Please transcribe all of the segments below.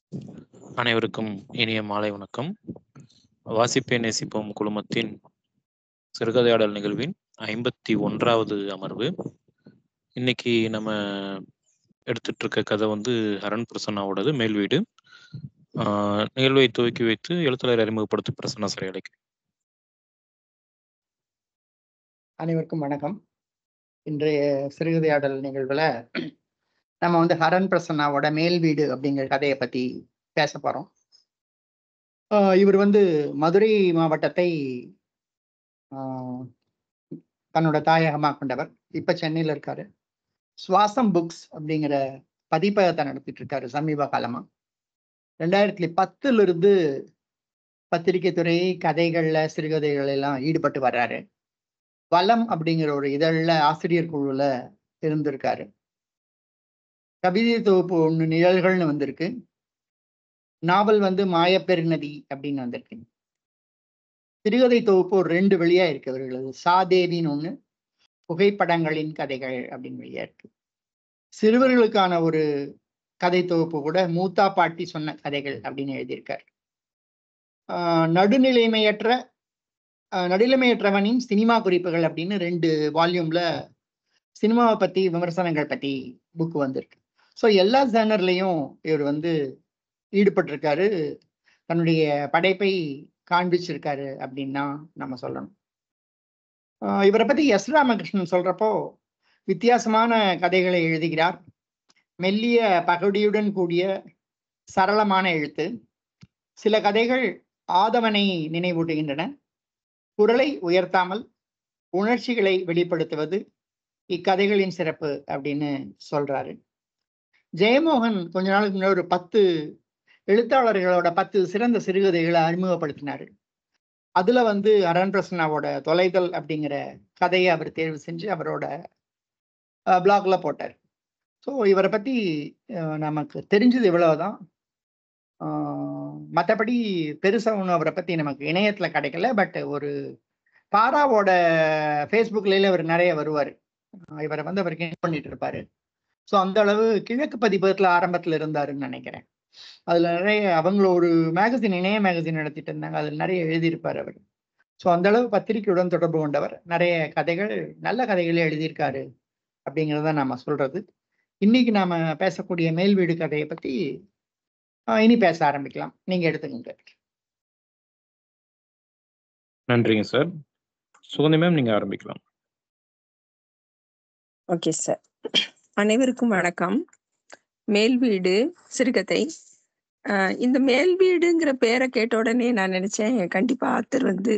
அனைவருக்கும் இனிய மாலை வணக்கம் வாசிப்பே நேசிப்போம் குழுமத்தின் சிறுகதையாடல் நிகழ்வின் ஐம்பத்தி ஒன்றாவது அமர்வு இன்னைக்கு நம்ம எடுத்துட்டு இருக்க கதை வந்து ஹரன் பிரசன்னாவோடது மேல் வீடு ஆஹ் நிகழ்வை துவக்கி வைத்து எழுத்தாளர் அறிமுகப்படுத்தி பிரசன்னா சிறை அழைக்கிறேன் அனைவருக்கும் வணக்கம் இன்றைய சிறுகதையாடல் நிகழ்வுல நம்ம வந்து ஹரன் பிரசன்னாவோட மேல் வீடு அப்படிங்கிற கதையை பத்தி பேச போறோம் ஆஹ் இவர் வந்து மதுரை மாவட்டத்தை ஆஹ் தன்னோட தாயகமாக கொண்டவர் இப்ப சென்னையில இருக்காரு சுவாசம் புக்ஸ் அப்படிங்கிற பதிப்பகத்தை நடத்திட்டு இருக்காரு சமீப காலமா ரெண்டாயிரத்தி பத்துல இருந்து பத்திரிகை துறை கதைகள்ல சிறுகதைகள் எல்லாம் ஈடுபட்டு வர்றாரு வளம் அப்படிங்கிற ஒரு இதழில் ஆசிரியர் குழுல இருந்திருக்காரு கவிதை தொகுப்பு ஒன்று நிழல்கள்னு வந்திருக்கு நாவல் வந்து மாயப்பெருநதி அப்படின்னு வந்திருக்கு சிறுகதை தொகுப்பு ஒரு ரெண்டு வெளியா இருக்கு அவர்களது சாதேவின்னு ஒண்ணு புகைப்படங்களின் கதைகள் அப்படின்னு வெளியா இருக்கு சிறுவர்களுக்கான ஒரு கதை தொகுப்பு கூட மூத்தா பாட்டி சொன்ன கதைகள் அப்படின்னு எழுதியிருக்காரு ஆஹ் நடுநிலைமையற்ற ஆஹ் நடுநிலைமையற்றவனின் சினிமா குறிப்புகள் அப்படின்னு ரெண்டு வால்யூம்ல சினிமாவை பத்தி விமர்சனங்கள் பத்தி புக் வந்திருக்கு ஸோ எல்லா ஜேனர்லையும் இவர் வந்து ஈடுபட்டிருக்காரு தன்னுடைய படைப்பை காண்பிச்சிருக்காரு அப்படின்னு தான் நம்ம சொல்லணும் ஆஹ் இவரை பத்தி எஸ் ராமகிருஷ்ணன் சொல்றப்போ வித்தியாசமான கதைகளை எழுதுகிறார் மெல்லிய பகுடியுடன் கூடிய சரளமான எழுத்து சில கதைகள் ஆதவனை நினைவூட்டுகின்றன குரலை உயர்த்தாமல் உணர்ச்சிகளை வெளிப்படுத்துவது இக்கதைகளின் சிறப்பு அப்படின்னு சொல்றாரு ஜெயமோகன் கொஞ்ச நாளுக்கு முன்னாடி ஒரு பத்து எழுத்தாளர்களோட பத்து சிறந்த சிறுகதைகளை அறிமுகப்படுத்தினாரு அதுல வந்து அரண் பிரசன்னாவோட தொலைதல் அப்படிங்கிற கதையை அவர் தேர்வு செஞ்சு அவரோட பிளாக்ல போட்டார் ஸோ இவரை பத்தி அஹ், நமக்கு தெரிஞ்சது இவ்வளவுதான் மற்றபடி பெருசா ஒன்றும் அவரை பத்தி நமக்கு இணையத்துல கிடைக்கல பட் ஒரு பாராவோட ஃபேஸ்புக்ல அவர் நிறைய வருவார் இவரை வந்து அவர் கேன் பண்ணிட்டு இருப்பாரு ஸோ அந்த அளவு கிழக்கு பதிப்பகத்துல ஆரம்பத்துல இருந்தாருன்னு நினைக்கிறேன் அதுல நிறைய அவங்கள ஒரு மேகசின் இணைய மேகசின் நடத்திட்டு இருந்தாங்க அதுல நிறைய எழுதியிருப்பார் அவர் ஸோ அந்த அளவு பத்திரிகையுடன் தொடர்பு கொண்டவர் நிறைய கதைகள் நல்ல கதைகளை எழுதியிருக்காரு அப்படிங்கிறத நாம சொல்றது இன்னைக்கு நாம பேசக்கூடிய மேல் வீடு கதையை பத்தி ஆஹ், இனி பேச ஆரம்பிக்கலாம் நீங்க எடுத்துக்கங்க நன்றிங்க சார் சுகந்தி மேம் நீங்க ஆரம்பிக்கலாம் ஓகே சார் அனைவருக்கும் வணக்கம் மேல் வீடு சிறுகதை ஆஹ் இந்த மேல் வீடுங்கிற பேரை கேட்ட உடனே நான் நினைச்சேன் கண்டிப்பா ஆத்தர் வந்து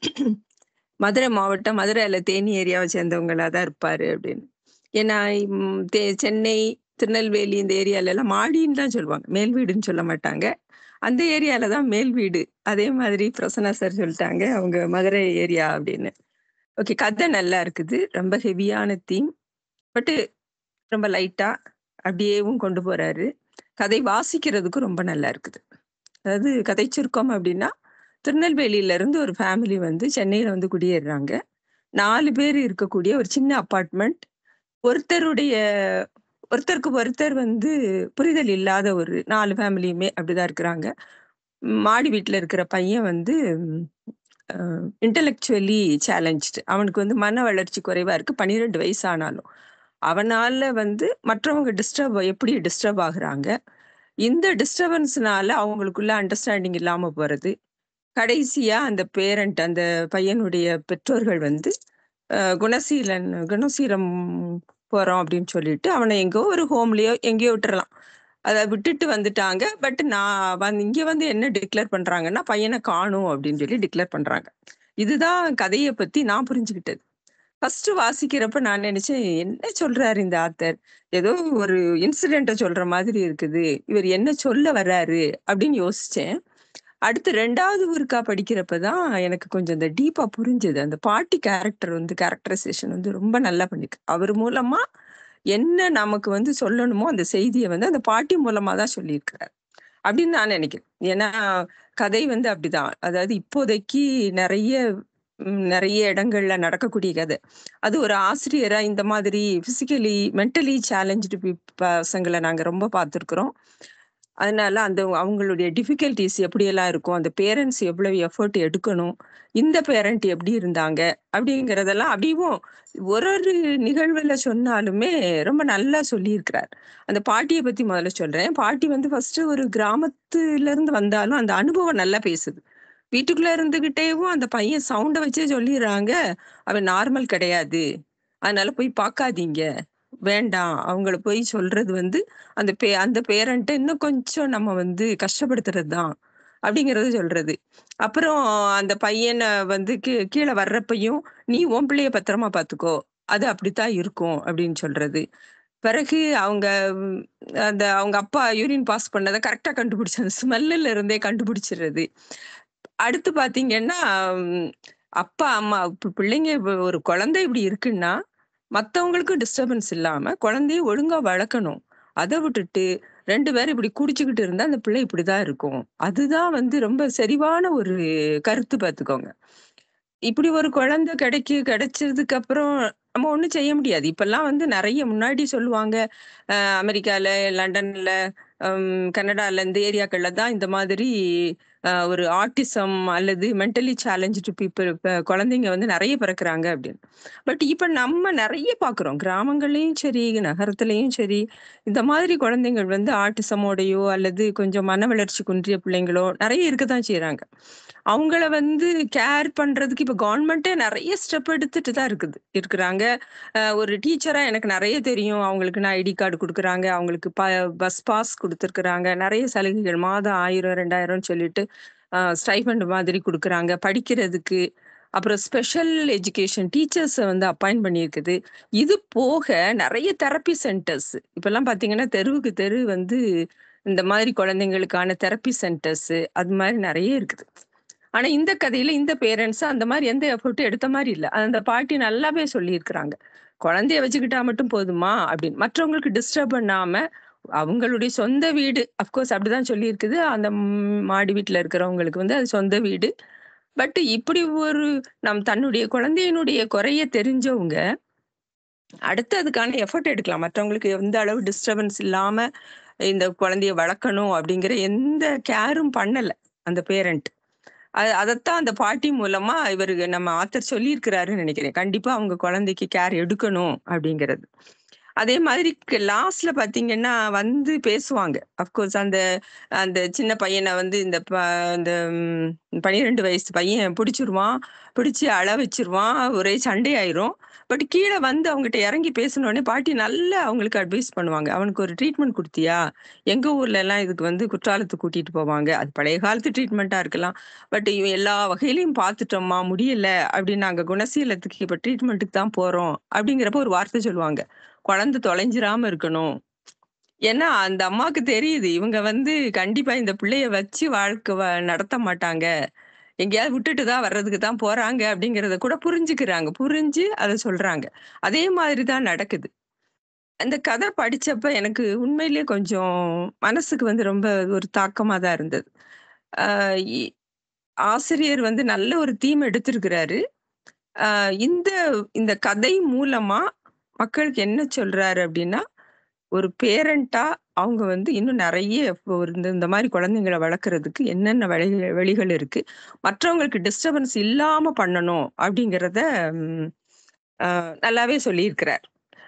மதுரை மாவட்டம் மதுரை அல்ல தேனி ஏரியாவை சேர்ந்தவங்களா தான் இருப்பாரு அப்படின்னு ஏன்னா ம், தே- சென்னை திருநெல்வேலி இந்த ஏரியால எல்லாம் மாடின்னு தான் சொல்லுவாங்க மேல் வீடுன்னு சொல்ல மாட்டாங்க அந்த ஏரியால தான் மேல் வீடு அதே மாதிரி பிரசன்னா சார் சொல்லிட்டாங்க அவங்க மதுரை ஏரியா அப்படின்னு ஓகே கதை நல்லா இருக்குது ரொம்ப ஹெவியான தீம் பட்டு ரொம்ப லைட்டா அப்படியேவும் கொண்டு போறாரு கதை வாசிக்கிறதுக்கும் ரொம்ப நல்லா இருக்குது அதாவது கதை சுருக்கம் அப்படின்னா திருநெல்வேலியில இருந்து ஒரு ஃபேமிலி வந்து சென்னையில வந்து குடியேறுறாங்க நாலு பேர் இருக்கக்கூடிய ஒரு சின்ன அப்பார்ட்மெண்ட் ஒருத்தருடைய ஒருத்தருக்கு ஒருத்தர் வந்து புரிதல் இல்லாத ஒரு நாலு ஃபேமிலியுமே அப்படிதான் இருக்கிறாங்க ம், மாடி வீட்டுல இருக்கிற பையன் வந்து இன்டலெக்சுவலி சேலஞ்சு அவனுக்கு வந்து மன வளர்ச்சி குறைவா இருக்கு பன்னிரெண்டு வயசு ஆனாலும் அவனால வந்து மற்றவங்க டிஸ்டர்ப் எப்படி டிஸ்டர்ப் ஆகுறாங்க இந்த டிஸ்டர்பன்ஸ்னால அவங்களுக்குள்ள அண்டர்ஸ்டாண்டிங் இல்லாம போறது கடைசியா அந்த பேரண்ட் அந்த பையனுடைய பெற்றோர்கள் வந்து அஹ், குணசீலன் குணசீலம் போறோம் அப்படின்னு சொல்லிட்டு அவனை எங்கோ ஒரு ஹோம்லயோ எங்கேயோ விட்டுறலாம் அதை விட்டுட்டு வந்துட்டாங்க பட் நான் வந்து இங்க வந்து என்ன டிக்ளேர் பண்றாங்கன்னா பையனை காணும் அப்படின்னு சொல்லி டிக்ளேர் பண்றாங்க இதுதான் கதையை பத்தி நான் புரிஞ்சுக்கிட்டது ஃபர்ஸ்ட் வாசிக்கிறப்ப நான் நினைச்சேன் என்ன சொல்றாரு இந்த ஆத்தர் ஏதோ ஒரு இன்சிடென்ட்ட சொல்ற மாதிரி இருக்குது இவர் என்ன சொல்ல வர்றாரு அப்படின்னு யோசிச்சேன் அடுத்து ரெண்டாவது ஒருக்கா படிக்கிறப்பதான் எனக்கு கொஞ்சம் இந்த டீப்பா புரிஞ்சது அந்த பாட்டி கேரக்டர் வந்து கேரக்டரைசேஷன் வந்து ரொம்ப நல்லா பண்ணிருக்கு அவர் மூலமா என்ன நமக்கு வந்து சொல்லணுமோ அந்த செய்தியை வந்து அந்த பாட்டி மூலமா தான் சொல்லியிருக்கிறார் அப்படின்னு நான் நினைக்கிறேன் ஏன்னா கதை வந்து அப்படிதான் அதாவது இப்போதைக்கு நிறைய ம், நிறைய இடங்கள்ல நடக்கக்கூடிய கதை அது ஒரு ஆசிரியரா இந்த மாதிரி பிசிக்கலி மென்டலி சேலஞ்சு பசங்களை நாங்க ரொம்ப பார்த்துருக்குறோம் அதனால அந்த அவங்களுடைய டிஃபிகல்டிஸ் எப்படியெல்லாம் இருக்கும் அந்த பேரண்ட்ஸ் எவ்வளவு எஃபர்ட் எடுக்கணும் இந்த பேரண்ட் எப்படி இருந்தாங்க அப்படிங்கிறதெல்லாம் அப்படியும் ஒரு ஒரு நிகழ்வுல சொன்னாலுமே ரொம்ப நல்லா சொல்லியிருக்கிறார் அந்த பாட்டியை பத்தி முதல்ல சொல்றேன் பாட்டி வந்து ஃபர்ஸ்ட் ஒரு கிராமத்துல இருந்து வந்தாலும் அந்த அனுபவம் நல்லா பேசுது வீட்டுக்குள்ள இருந்துகிட்டேவும் அந்த பையன் சவுண்ட வச்சே சொல்லிடுறாங்க அவன் நார்மல் கிடையாது அதனால போய் பார்க்காதீங்க வேண்டாம் அவங்கள போய் சொல்றது வந்து அந்த பே அந்த பேரண்ட்டை இன்னும் கொஞ்சம் நம்ம வந்து கஷ்டப்படுத்துறது தான் அப்படிங்கறத சொல்றது அப்புறம் அந்த பையனை வந்து கீ- கீழே வர்றப்பையும் நீ உன் பிள்ளைய பத்திரமா பாத்துக்கோ அது அப்படித்தான் இருக்கும் அப்படின்னு சொல்றது பிறகு அவங்க ம், அந்த அவங்க அப்பா யூரின் பாஸ் பண்ணதை கரெக்டா கண்டுபிடிச்சு அந்த ஸ்மெல்லுல இருந்தே கண்டுபிடிச்சிடுறது அடுத்து பாத்தீங்கன்னா ம், அப்பா அம்மா இப்ப பிள்ளைங்க இப்ப ஒரு குழந்தை இப்படி இருக்குன்னா மத்தவங்களுக்கும் டிஸ்டர்பன்ஸ் இல்லாம குழந்தைய ஒழுங்கா வளர்க்கணும் அதை விட்டுட்டு ரெண்டு பேரும் இப்படி குடிச்சுக்கிட்டு இருந்தா அந்த பிள்ளை இப்படிதான் இருக்கும் அதுதான் வந்து ரொம்ப செறிவான ஒரு கருத்து பார்த்துக்கோங்க இப்படி ஒரு குழந்தை கிடைக்கு கிடைச்சதுக்கு அப்புறம் நம்ம ஒண்ணும் செய்ய முடியாது இப்பெல்லாம் வந்து நிறைய முன்னாடி சொல்லுவாங்க அஹ் அமெரிக்கால லண்டன்ல ஹம், கனடால இந்த ஏரியாக்கள்ல தான் இந்த மாதிரி அஹ், ஒரு ஆட்டிசம் அல்லது மென்டலி சேலஞ்சு பீப்புள் குழந்தைங்க வந்து நிறைய பிறக்குறாங்க அப்படின்னு பட் இப்ப நம்ம நிறைய பாக்குறோம் கிராமங்கள்லயும் சரி நகரத்துலயும் சரி இந்த மாதிரி குழந்தைங்கள் வந்து ஆட்டிசமோடையோ அல்லது கொஞ்சம் மன வளர்ச்சி குன்றிய பிள்ளைங்களோ நிறைய இருக்கத்தான் செய்யறாங்க அவங்கள வந்து கேர் பண்றதுக்கு இப்ப கவர்மெண்ட்டே நிறைய ஸ்டெப் எடுத்துட்டு தான் இருக்குது இருக்கிறாங்க அஹ் ஒரு டீச்சரா எனக்கு நிறைய தெரியும் அவங்களுக்கு நான் ஐடி கார்டு கொடுக்குறாங்க அவங்களுக்கு ப பஸ் பாஸ் கொடுத்துருக்குறாங்க நிறைய சலுகைகள் மாதம் ஆயிரம் ரெண்டாயிரம் சொல்லிட்டு ஸ்டைஃபண்ட் மாதிரி கொடுக்குறாங்க படிக்கிறதுக்கு அப்புறம் ஸ்பெஷல் எஜுகேஷன் டீச்சர்ஸை வந்து அப்பாயிண்ட் பண்ணியிருக்குது இது போக நிறைய தெரப்பி சென்டர்ஸ் இப்பெல்லாம் பாத்தீங்கன்னா தெருவுக்கு தெரு வந்து இந்த மாதிரி குழந்தைங்களுக்கான தெரப்பி சென்டர்ஸ் அது மாதிரி நிறைய இருக்குது ஆனா இந்த கதையில இந்த பேரண்ட்ஸ் அந்த மாதிரி எந்த எஃபர்ட்டும் எடுத்த மாதிரி இல்ல அந்த பாட்டி நல்லாவே சொல்லியிருக்கிறாங்க குழந்தைய வச்சுக்கிட்டா மட்டும் போதுமா அப்படின்னு மற்றவங்களுக்கு டிஸ்டர்ப் பண்ணாம அவங்களுடைய சொந்த வீடு அஃப்கோர்ஸ் அப்படிதான் சொல்லியிருக்குது அந்த ம், மாடி வீட்டுல இருக்கிறவங்களுக்கு வந்து அது சொந்த வீடு பட் இப்படி ஒரு நம் தன்னுடைய குழந்தையினுடைய குறைய தெரிஞ்சவங்க அடுத்து அதுக்கான எஃபர்ட் எடுக்கலாம் மற்றவங்களுக்கு எந்த அளவு டிஸ்டர்பன்ஸ் இல்லாம இந்த குழந்தைய வளர்க்கணும் அப்படிங்கிற எந்த கேரும் பண்ணல அந்த பேரண்ட் அது அதைத்தான் அந்த பாட்டி மூலமா இவருக்கு நம்ம ஆத்தர் சொல்லியிருக்கிறாருன்னு நினைக்கிறேன் கண்டிப்பா அவங்க குழந்தைக்கு கேர் எடுக்கணும் அப்படிங்கிறது அதே மாதிரி லாஸ்ட்ல பாத்தீங்கன்னா வந்து பேசுவாங்க அப்கோர்ஸ் அந்த அந்த சின்ன பையனை வந்து இந்த ப- இந்த ம், பன்னிரெண்டு வயசு பையன் பிடிச்சிருவான் பிடிச்சி அழ வச்சிருவான் ஒரே சண்டை ஆயிரும் பட் கீழே வந்து அவங்ககிட்ட இறங்கி பேசினோடனே பாட்டி நல்லா அவங்களுக்கு அட்வைஸ் பண்ணுவாங்க அவனுக்கு ஒரு ட்ரீட்மெண்ட் கொடுத்தியா எங்க ஊர்ல எல்லாம் இதுக்கு வந்து குற்றாலத்துக்கு கூட்டிட்டு போவாங்க அது பழைய காலத்து ட்ரீட்மெண்ட்டா இருக்கலாம் பட் இவன் எல்லா வகையிலையும் பார்த்துட்டோம்மா முடியல அப்படின்னு நாங்க குணசீலத்துக்கு இப்ப ட்ரீட்மெண்ட்டுக்கு தான் போறோம் அப்படிங்கிறப்ப ஒரு வார்த்தை சொல்லுவாங்க குழந்தை தொலைஞ்சிராம இருக்கணும் ஏன்னா அந்த அம்மாவுக்கு தெரியுது இவங்க வந்து கண்டிப்பா இந்த பிள்ளைய வச்சு வாழ்க்கை வ- நடத்த மாட்டாங்க எங்கேயாவது விட்டுட்டு தான் வர்றதுக்கு தான் போறாங்க அப்படிங்கறத கூட புரிஞ்சுக்கிறாங்க புரிஞ்சு அதை சொல்றாங்க அதே மாதிரி தான் நடக்குது அந்த கதை படிச்சப்ப எனக்கு உண்மையிலேயே கொஞ்சம் மனசுக்கு வந்து ரொம்ப ஒரு தாக்கமா தான் இருந்தது ஆஹ் இ- ஆசிரியர் வந்து நல்ல ஒரு தீம் எடுத்திருக்கிறாரு ஆஹ் இந்த இந்த கதை மூலமா மக்களுக்கு என்ன சொல்றாரு அப்படின்னா ஒரு பேரண்டா அவங்க வந்து இன்னும் நிறைய ஒரு இந்த இந்த மாதிரி குழந்தைங்களை வளர்க்கறதுக்கு என்னென்ன வழி வழிகள் இருக்கு மற்றவங்களுக்கு டிஸ்டர்பன்ஸ் இல்லாம பண்ணணும் அப்படிங்கிறத ம், ஆஹ் நல்லாவே சொல்லியிருக்கிறார்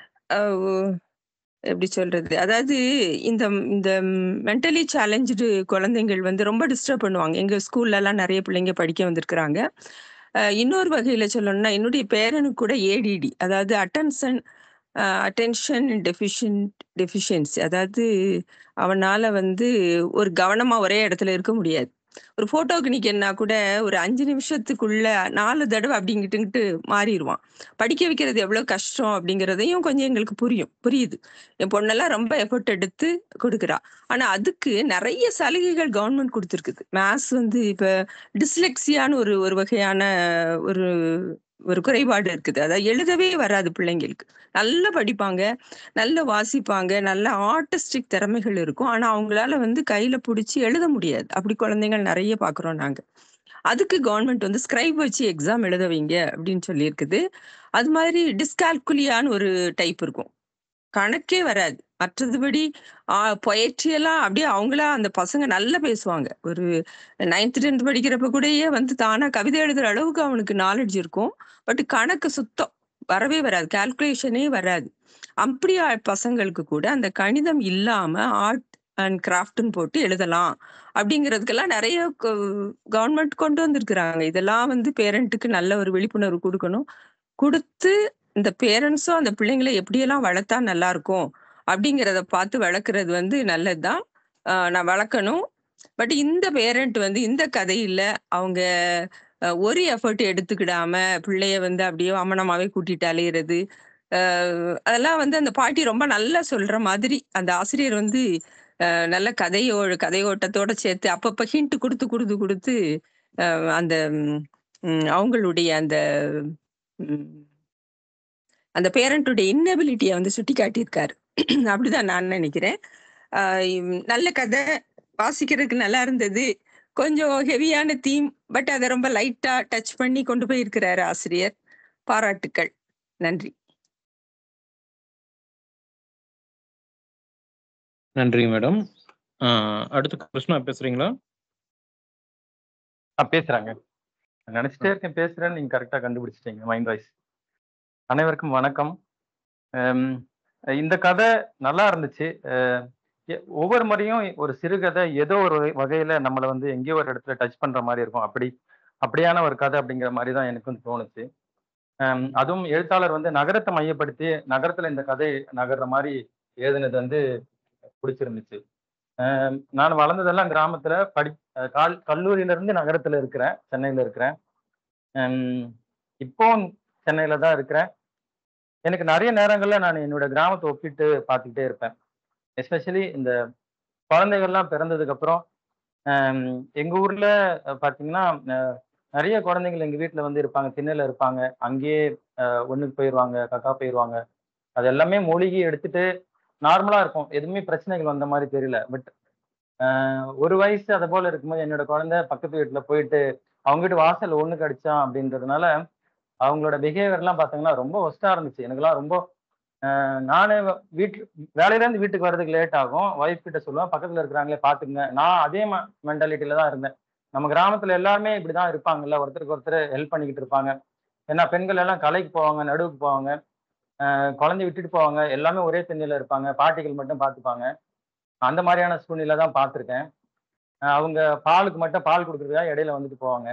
ஆஹ் எப்படி சொல்றது அதாவது இந்த இந்த மென்டலி சேலஞ்சு குழந்தைகள் வந்து ரொம்ப டிஸ்டர்ப் பண்ணுவாங்க எங்க ஸ்கூல்ல எல்லாம் நிறைய பிள்ளைங்க படிக்க வந்திருக்கிறாங்க அஹ் இன்னொரு வகையில சொல்லணும்னா என்னுடைய பேரனுக்கு கூட ஏடிடி அதாவது அட்டென்ஷன் அட்டென்ஷன் டெஃபிஷியன்ட் டெஃபிஷியன்சி அதாவது அவனால வந்து ஒரு கவனமா ஒரே இடத்துல இருக்க முடியாது ஒரு போட்டோக்கு நிக்கன்னா கூட ஒரு அஞ்சு நிமிஷத்துக்குள்ள நாலு தடவை அப்படிங்கிட்டுங்கிட்டு மாறிடுவான் படிக்க வைக்கிறது எவ்வளவு கஷ்டம் அப்படிங்கிறதையும் கொஞ்சம் எங்களுக்கு புரியும் புரியுது என் பொண்ணெல்லாம் ரொம்ப எஃபர்ட் எடுத்து கொடுக்குறா ஆனா அதுக்கு நிறைய சலுகைகள் கவர்மெண்ட் கொடுத்துருக்குது மேத்ஸ் வந்து இப்ப டிஸ்லெக்சியான்னு ஒரு ஒரு வகையான ஒரு ஒரு குறைபாடு இருக்குது அதாவது எழுதவே வராது பிள்ளைங்களுக்கு நல்லா படிப்பாங்க நல்லா வாசிப்பாங்க நல்ல ஆர்டிஸ்டிக் திறமைகள் இருக்கும் ஆனா அவங்களால வந்து கையில பிடிச்சி எழுத முடியாது அப்படி குழந்தைகள் நிறைய பாக்குறோம் நாங்க அதுக்கு கவர்மெண்ட் வந்து ஸ்கிரைப் வச்சு எக்ஸாம் எழுத வைங்க அப்படின்னு சொல்லியிருக்குது அது மாதிரி டிஸ்கால்குலியான்னு ஒரு டைப் இருக்கும் கணக்கே வராது மற்றதுபடி பொயட்ரி எல்லாம் அப்படியே அவங்களா அந்த பசங்க நல்லா பேசுவாங்க ஒரு நைன்த் டென்த் படிக்கிறப்ப கூடயே வந்து தானா கவிதை எழுதுற அளவுக்கு அவனுக்கு நாலேஜ் இருக்கும் பட் கணக்கு சுத்தம் வரவே வராது கால்குலேஷனே வராது அப்படி ஆ- பசங்களுக்கு கூட அந்த கணிதம் இல்லாம ஆர்ட் அண்ட் கிராஃப்ட்னு போட்டு எழுதலாம் அப்படிங்கிறதுக்கெல்லாம் நிறைய கவர்மெண்ட் கொண்டு வந்திருக்கிறாங்க இதெல்லாம் வந்து பேரண்ட்டுக்கு நல்ல ஒரு விழிப்புணர்வு கொடுக்கணும் கொடுத்து இந்த பேரண்ட்ஸும் அந்த பிள்ளைங்களை எப்படியெல்லாம் வளர்த்தா நல்லா இருக்கும் அப்படிங்கிறத பார்த்து வளர்க்குறது வந்து நல்லதுதான் ஆஹ் நான் வளர்க்கணும் பட் இந்த பேரண்ட் வந்து இந்த கதையில அவங்க அஹ், ஒரு எஃபர்ட் எடுத்துக்கிடாம பிள்ளைய வந்து அப்படியே அமனமாவே கூட்டிட்டு அலையிறது அஹ், அதெல்லாம் வந்து அந்த பாட்டி ரொம்ப நல்லா சொல்ற மாதிரி அந்த ஆசிரியர் வந்து அஹ், நல்ல கதையோ கதையோட்டத்தோட சேர்த்து அப்பப்ப ஹிண்ட் கொடுத்து கொடுத்து கொடுத்து அஹ், அந்த ம், ம், அவங்களுடைய அந்த ம், அந்த பேரண்ட்டுடைய இன்னபிலிட்டியை வந்து சுட்டி காட்டியிருக்காரு அப்படிதான் நான் நினைக்கிறேன் ஆஹ் இம், நல்ல கதை வாசிக்கிறதுக்கு நல்லா இருந்தது கொஞ்சம் ஹெவியான தீம் பட் அதை ரொம்ப லைட்டா டச் பண்ணி கொண்டு போயிருக்கிறாரு ஆசிரியர் பாராட்டுக்கள் நன்றி நன்றி மேடம் அடுத்து கிருஷ்ணா பேசுறீங்களா ஆ பேசுறாங்க நினைச்சிட்டே இருக்கேன் பேசுறேன்னு நீங்க கரெக்டா கண்டுபிடிச்சிட்டீங்க மைண்ட் வாய்ஸ் அனைவருக்கும் வணக்கம் ஹம், இந்த கதை நல்லா இருந்துச்சு அஹ், எ- ஒவ்வொரு முறையும் ஒரு சிறுகதை ஏதோ ஒரு வகை- வகையில நம்மளை வந்து எங்கேயோ ஒரு இடத்துல டச் பண்ற மாதிரி இருக்கும் அப்படி அப்படியான ஒரு கதை அப்படிங்கிற மாதிரி தான் எனக்கும் தோணுச்சு ஹம், அதுவும் எழுத்தாளர் வந்து நகரத்தை மையப்படுத்தி நகரத்துல இந்த கதை நகர்ற மாதிரி எழுதுனது வந்து பிடிச்சிருந்துச்சு அஹ், நான் வளர்ந்ததெல்லாம் கிராமத்துல படி அஹ் கால் கல்லூரியில இருந்து நகரத்துல இருக்கிறேன் சென்னையில இருக்கிறேன் ஹம், இப்போ சென்னையில தான் இருக்கிறேன் எனக்கு நிறைய நேரங்கள்ல நான் என்னோட கிராமத்தை ஒப்பிட்டு பார்த்துக்கிட்டே இருப்பேன் எஸ்பெஷலி இந்த குழந்தைகள்லாம் பிறந்ததுக்கு அப்புறம் ஹம், எங்க ஊர்ல அஹ், பாத்தீங்கன்னா அஹ், நிறைய குழந்தைகள் எங்க வீட்டுல வந்து இருப்பாங்க திண்ணையில இருப்பாங்க அங்கேயே அஹ், ஒண்ணுக்கு போயிடுவாங்க கக்கா போயிடுவாங்க அது எல்லாமே மூழ்கி எடுத்துட்டு நார்மலா இருக்கும் எதுவுமே பிரச்சனைகள் வந்த மாதிரி தெரியல பட் ஒரு வயசு அது போல இருக்கும்போது என்னோட குழந்தை பக்கத்து வீட்டுல போயிட்டு அவங்க வீட்டு வாசல்ல ஒண்ணு கடிச்சான் அப்படின்றதுனால அவங்களோட பிஹேவியர்லாம் பாத்தீங்கன்னா ரொம்ப ஒஸ்டா இருந்துச்சு எனக்குலாம் ரொம்ப ஆஹ் நானே வீட்டு வேலையில இருந்து வீட்டுக்கு வர்றதுக்கு லேட் ஆகும் ஒய்ஃப் கிட்ட சொல்லுவேன் பக்கத்துல இருக்கிறாங்களே பாத்துக்குங்க நான் அதே மென்டாலிட்டியில தான் இருந்தேன் நம்ம கிராமத்துல எல்லாருமே இப்படிதான் இருப்பாங்கல்ல ஒருத்தருக்கு ஒருத்தர் ஹெல்ப் பண்ணிக்கிட்டு இருப்பாங்க ஏன்னா பெண்கள் எல்லாம் கலைக்கு போவாங்க நடுவுக்கு போவாங்க ஆஹ் குழந்தைய விட்டுட்டு போவாங்க எல்லாமே ஒரே தண்ணியில இருப்பாங்க பாட்டிகள் மட்டும் பார்த்துப்பாங்க அந்த மாதிரியான சூழ்நிலை தான் பார்த்துருக்கேன் ஆஹ் அவங்க பாலுக்கு மட்டும் பால் கொடுக்குறதுக்காக இடையில வந்துட்டு போவாங்க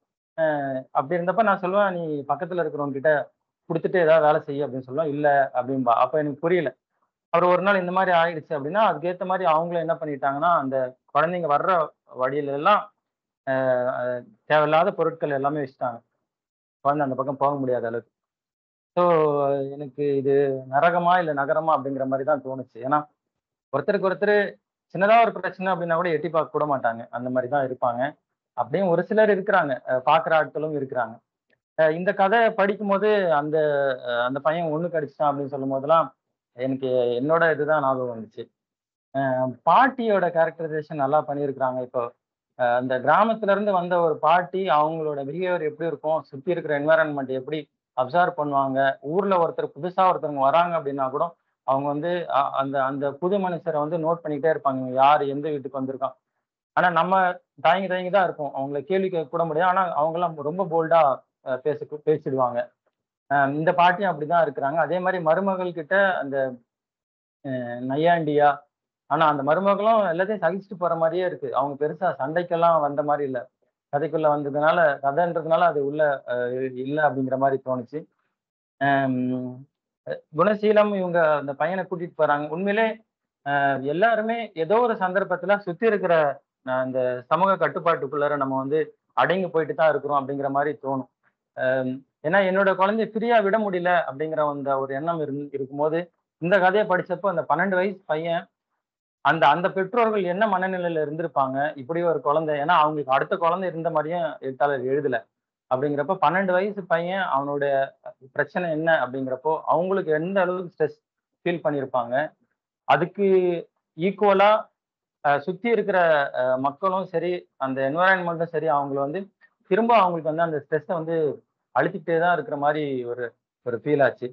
ஆஹ் அப்படி இருந்தப்ப நான் சொல்லுவேன் நீ பக்கத்துல இருக்கிறவங்க கிட்ட கொடுத்துட்டு ஏதாவது வேலை செய்ய அப்படின்னு சொல்லுவேன் இல்லை அப்படின்பா அப்ப எனக்கு புரியல அப்புறம் ஒரு நாள் இந்த மாதிரி ஆயிடுச்சு அப்படின்னா அதுக்கேற்ற மாதிரி அவங்களும் என்ன பண்ணிட்டாங்கன்னா அந்த குழந்தைங்க வர்ற வழியில எல்லாம் ஆஹ் ஆஹ் தேவையில்லாத பொருட்கள் எல்லாமே வச்சுட்டாங்க குழந்தை அந்த பக்கம் போக முடியாத அளவுக்கு ஸோ எனக்கு இது நரகமா இல்லை நகரமா அப்படிங்கிற மாதிரி தான் தோணுச்சு ஏன்னா ஒருத்தருக்கு ஒருத்தர் சின்னதா ஒரு பிரச்சனை அப்படின்னா கூட எட்டி பார்க்க கூட மாட்டாங்க அந்த மாதிரி தான் இருப்பாங்க அப்படியும் ஒரு சிலர் இருக்கிறாங்க அஹ் பார்க்குற ஆட்களும் இருக்கிறாங்க அஹ் இந்த கதை படிக்கும்போது அந்த அஹ் அந்த பையன் ஒண்ணு கடிச்சிட்டான் அப்படின்னு சொல்லும் போதெல்லாம் எனக்கு என்னோட இதுதான் ஞாபகம் வந்துச்சு அஹ் பாட்டியோட கேரக்டரைசேஷன் நல்லா பண்ணியிருக்கிறாங்க இப்போ அஹ் அந்த கிராமத்துல இருந்து வந்த ஒரு பாட்டி அவங்களோட பிஹேவியர் எப்படி இருக்கும் சுத்தி இருக்கிற என்வாரன்மெண்ட் எப்படி அப்சர்வ் பண்ணுவாங்க ஊர்ல ஒருத்தர் புதுசா ஒருத்தவங்க வராங்க அப்படின்னா கூட அவங்க வந்து அ- அந்த அந்த புது மனுஷரை வந்து நோட் பண்ணிக்கிட்டே இருப்பாங்க இவன் யார் எந்த வீட்டுக்கு வந்திருக்கான் ஆனா நம்ம தயங்கி தயங்கி தான் இருக்கும் அவங்கள கேள்வி கேட்க கூட முடியாது ஆனா அவங்க எல்லாம் ரொம்ப போல்டா பேச பேசிடுவாங்க அஹ் இந்த பாட்டியும் அப்படிதான் இருக்கிறாங்க அதே மாதிரி மருமகள் கிட்ட அந்த அஹ் நையாண்டியா ஆனா அந்த மருமகளும் எல்லாத்தையும் சகிச்சுட்டு போற மாதிரியே இருக்கு அவங்க பெருசா சண்டைக்கெல்லாம் வந்த மாதிரி இல்ல கதைக்குள்ள வந்ததுனால கதைன்றதுனால அது உள்ள அஹ் இல்ல அப்படிங்கிற மாதிரி தோணுச்சு ஆம், குணசீலம் இவங்க அந்த பையனை கூட்டிட்டு போறாங்க உண்மையிலே அஹ் எல்லாருமே ஏதோ ஒரு சந்தர்ப்பத்துல சுத்தி இருக்கிற அஹ் அந்த சமூக கட்டுப்பாட்டுக்குள்ளார நம்ம வந்து அடங்கி போயிட்டு தான் இருக்கிறோம் அப்படிங்கிற மாதிரி தோணும் ஆம், ஏன்னா என்னோட குழந்தைய ஃப்ரீயா விட முடியல அப்படிங்கிற அந்த ஒரு எண்ணம் இரு இருக்கும்போது இந்த கதையை படிச்சப்போ அந்த பன்னெண்டு வயசு பையன் அந்த அந்த பெற்றோர்கள் என்ன மனநிலையில இருந்திருப்பாங்க இப்படி ஒரு குழந்தை ஏன்னா அவங்களுக்கு அடுத்த குழந்தை இருந்த மாதிரியும் எழுத்தாளர் எழுதல அப்படிங்கிறப்ப பன்னெண்டு வயசு பையன் அவனோட பிரச்சனை என்ன அப்படிங்கிறப்போ அவங்களுக்கு எந்த அளவுக்கு ஸ்ட்ரெஸ் ஃபீல் பண்ணியிருப்பாங்க அதுக்கு ஈக்குவலா சுத்தி இருக்கிற அஹ், மக்களும் சரி அந்த என்வரான்மெண்ட்டும் சரி அவங்கள வந்து திரும்ப அவங்களுக்கு வந்து அந்த ஸ்ட்ரெஸ்ஸை வந்து அழுத்திக்கிட்டே தான் இருக்கிற மாதிரி ஒரு ஒரு ஃபீல் ஆச்சு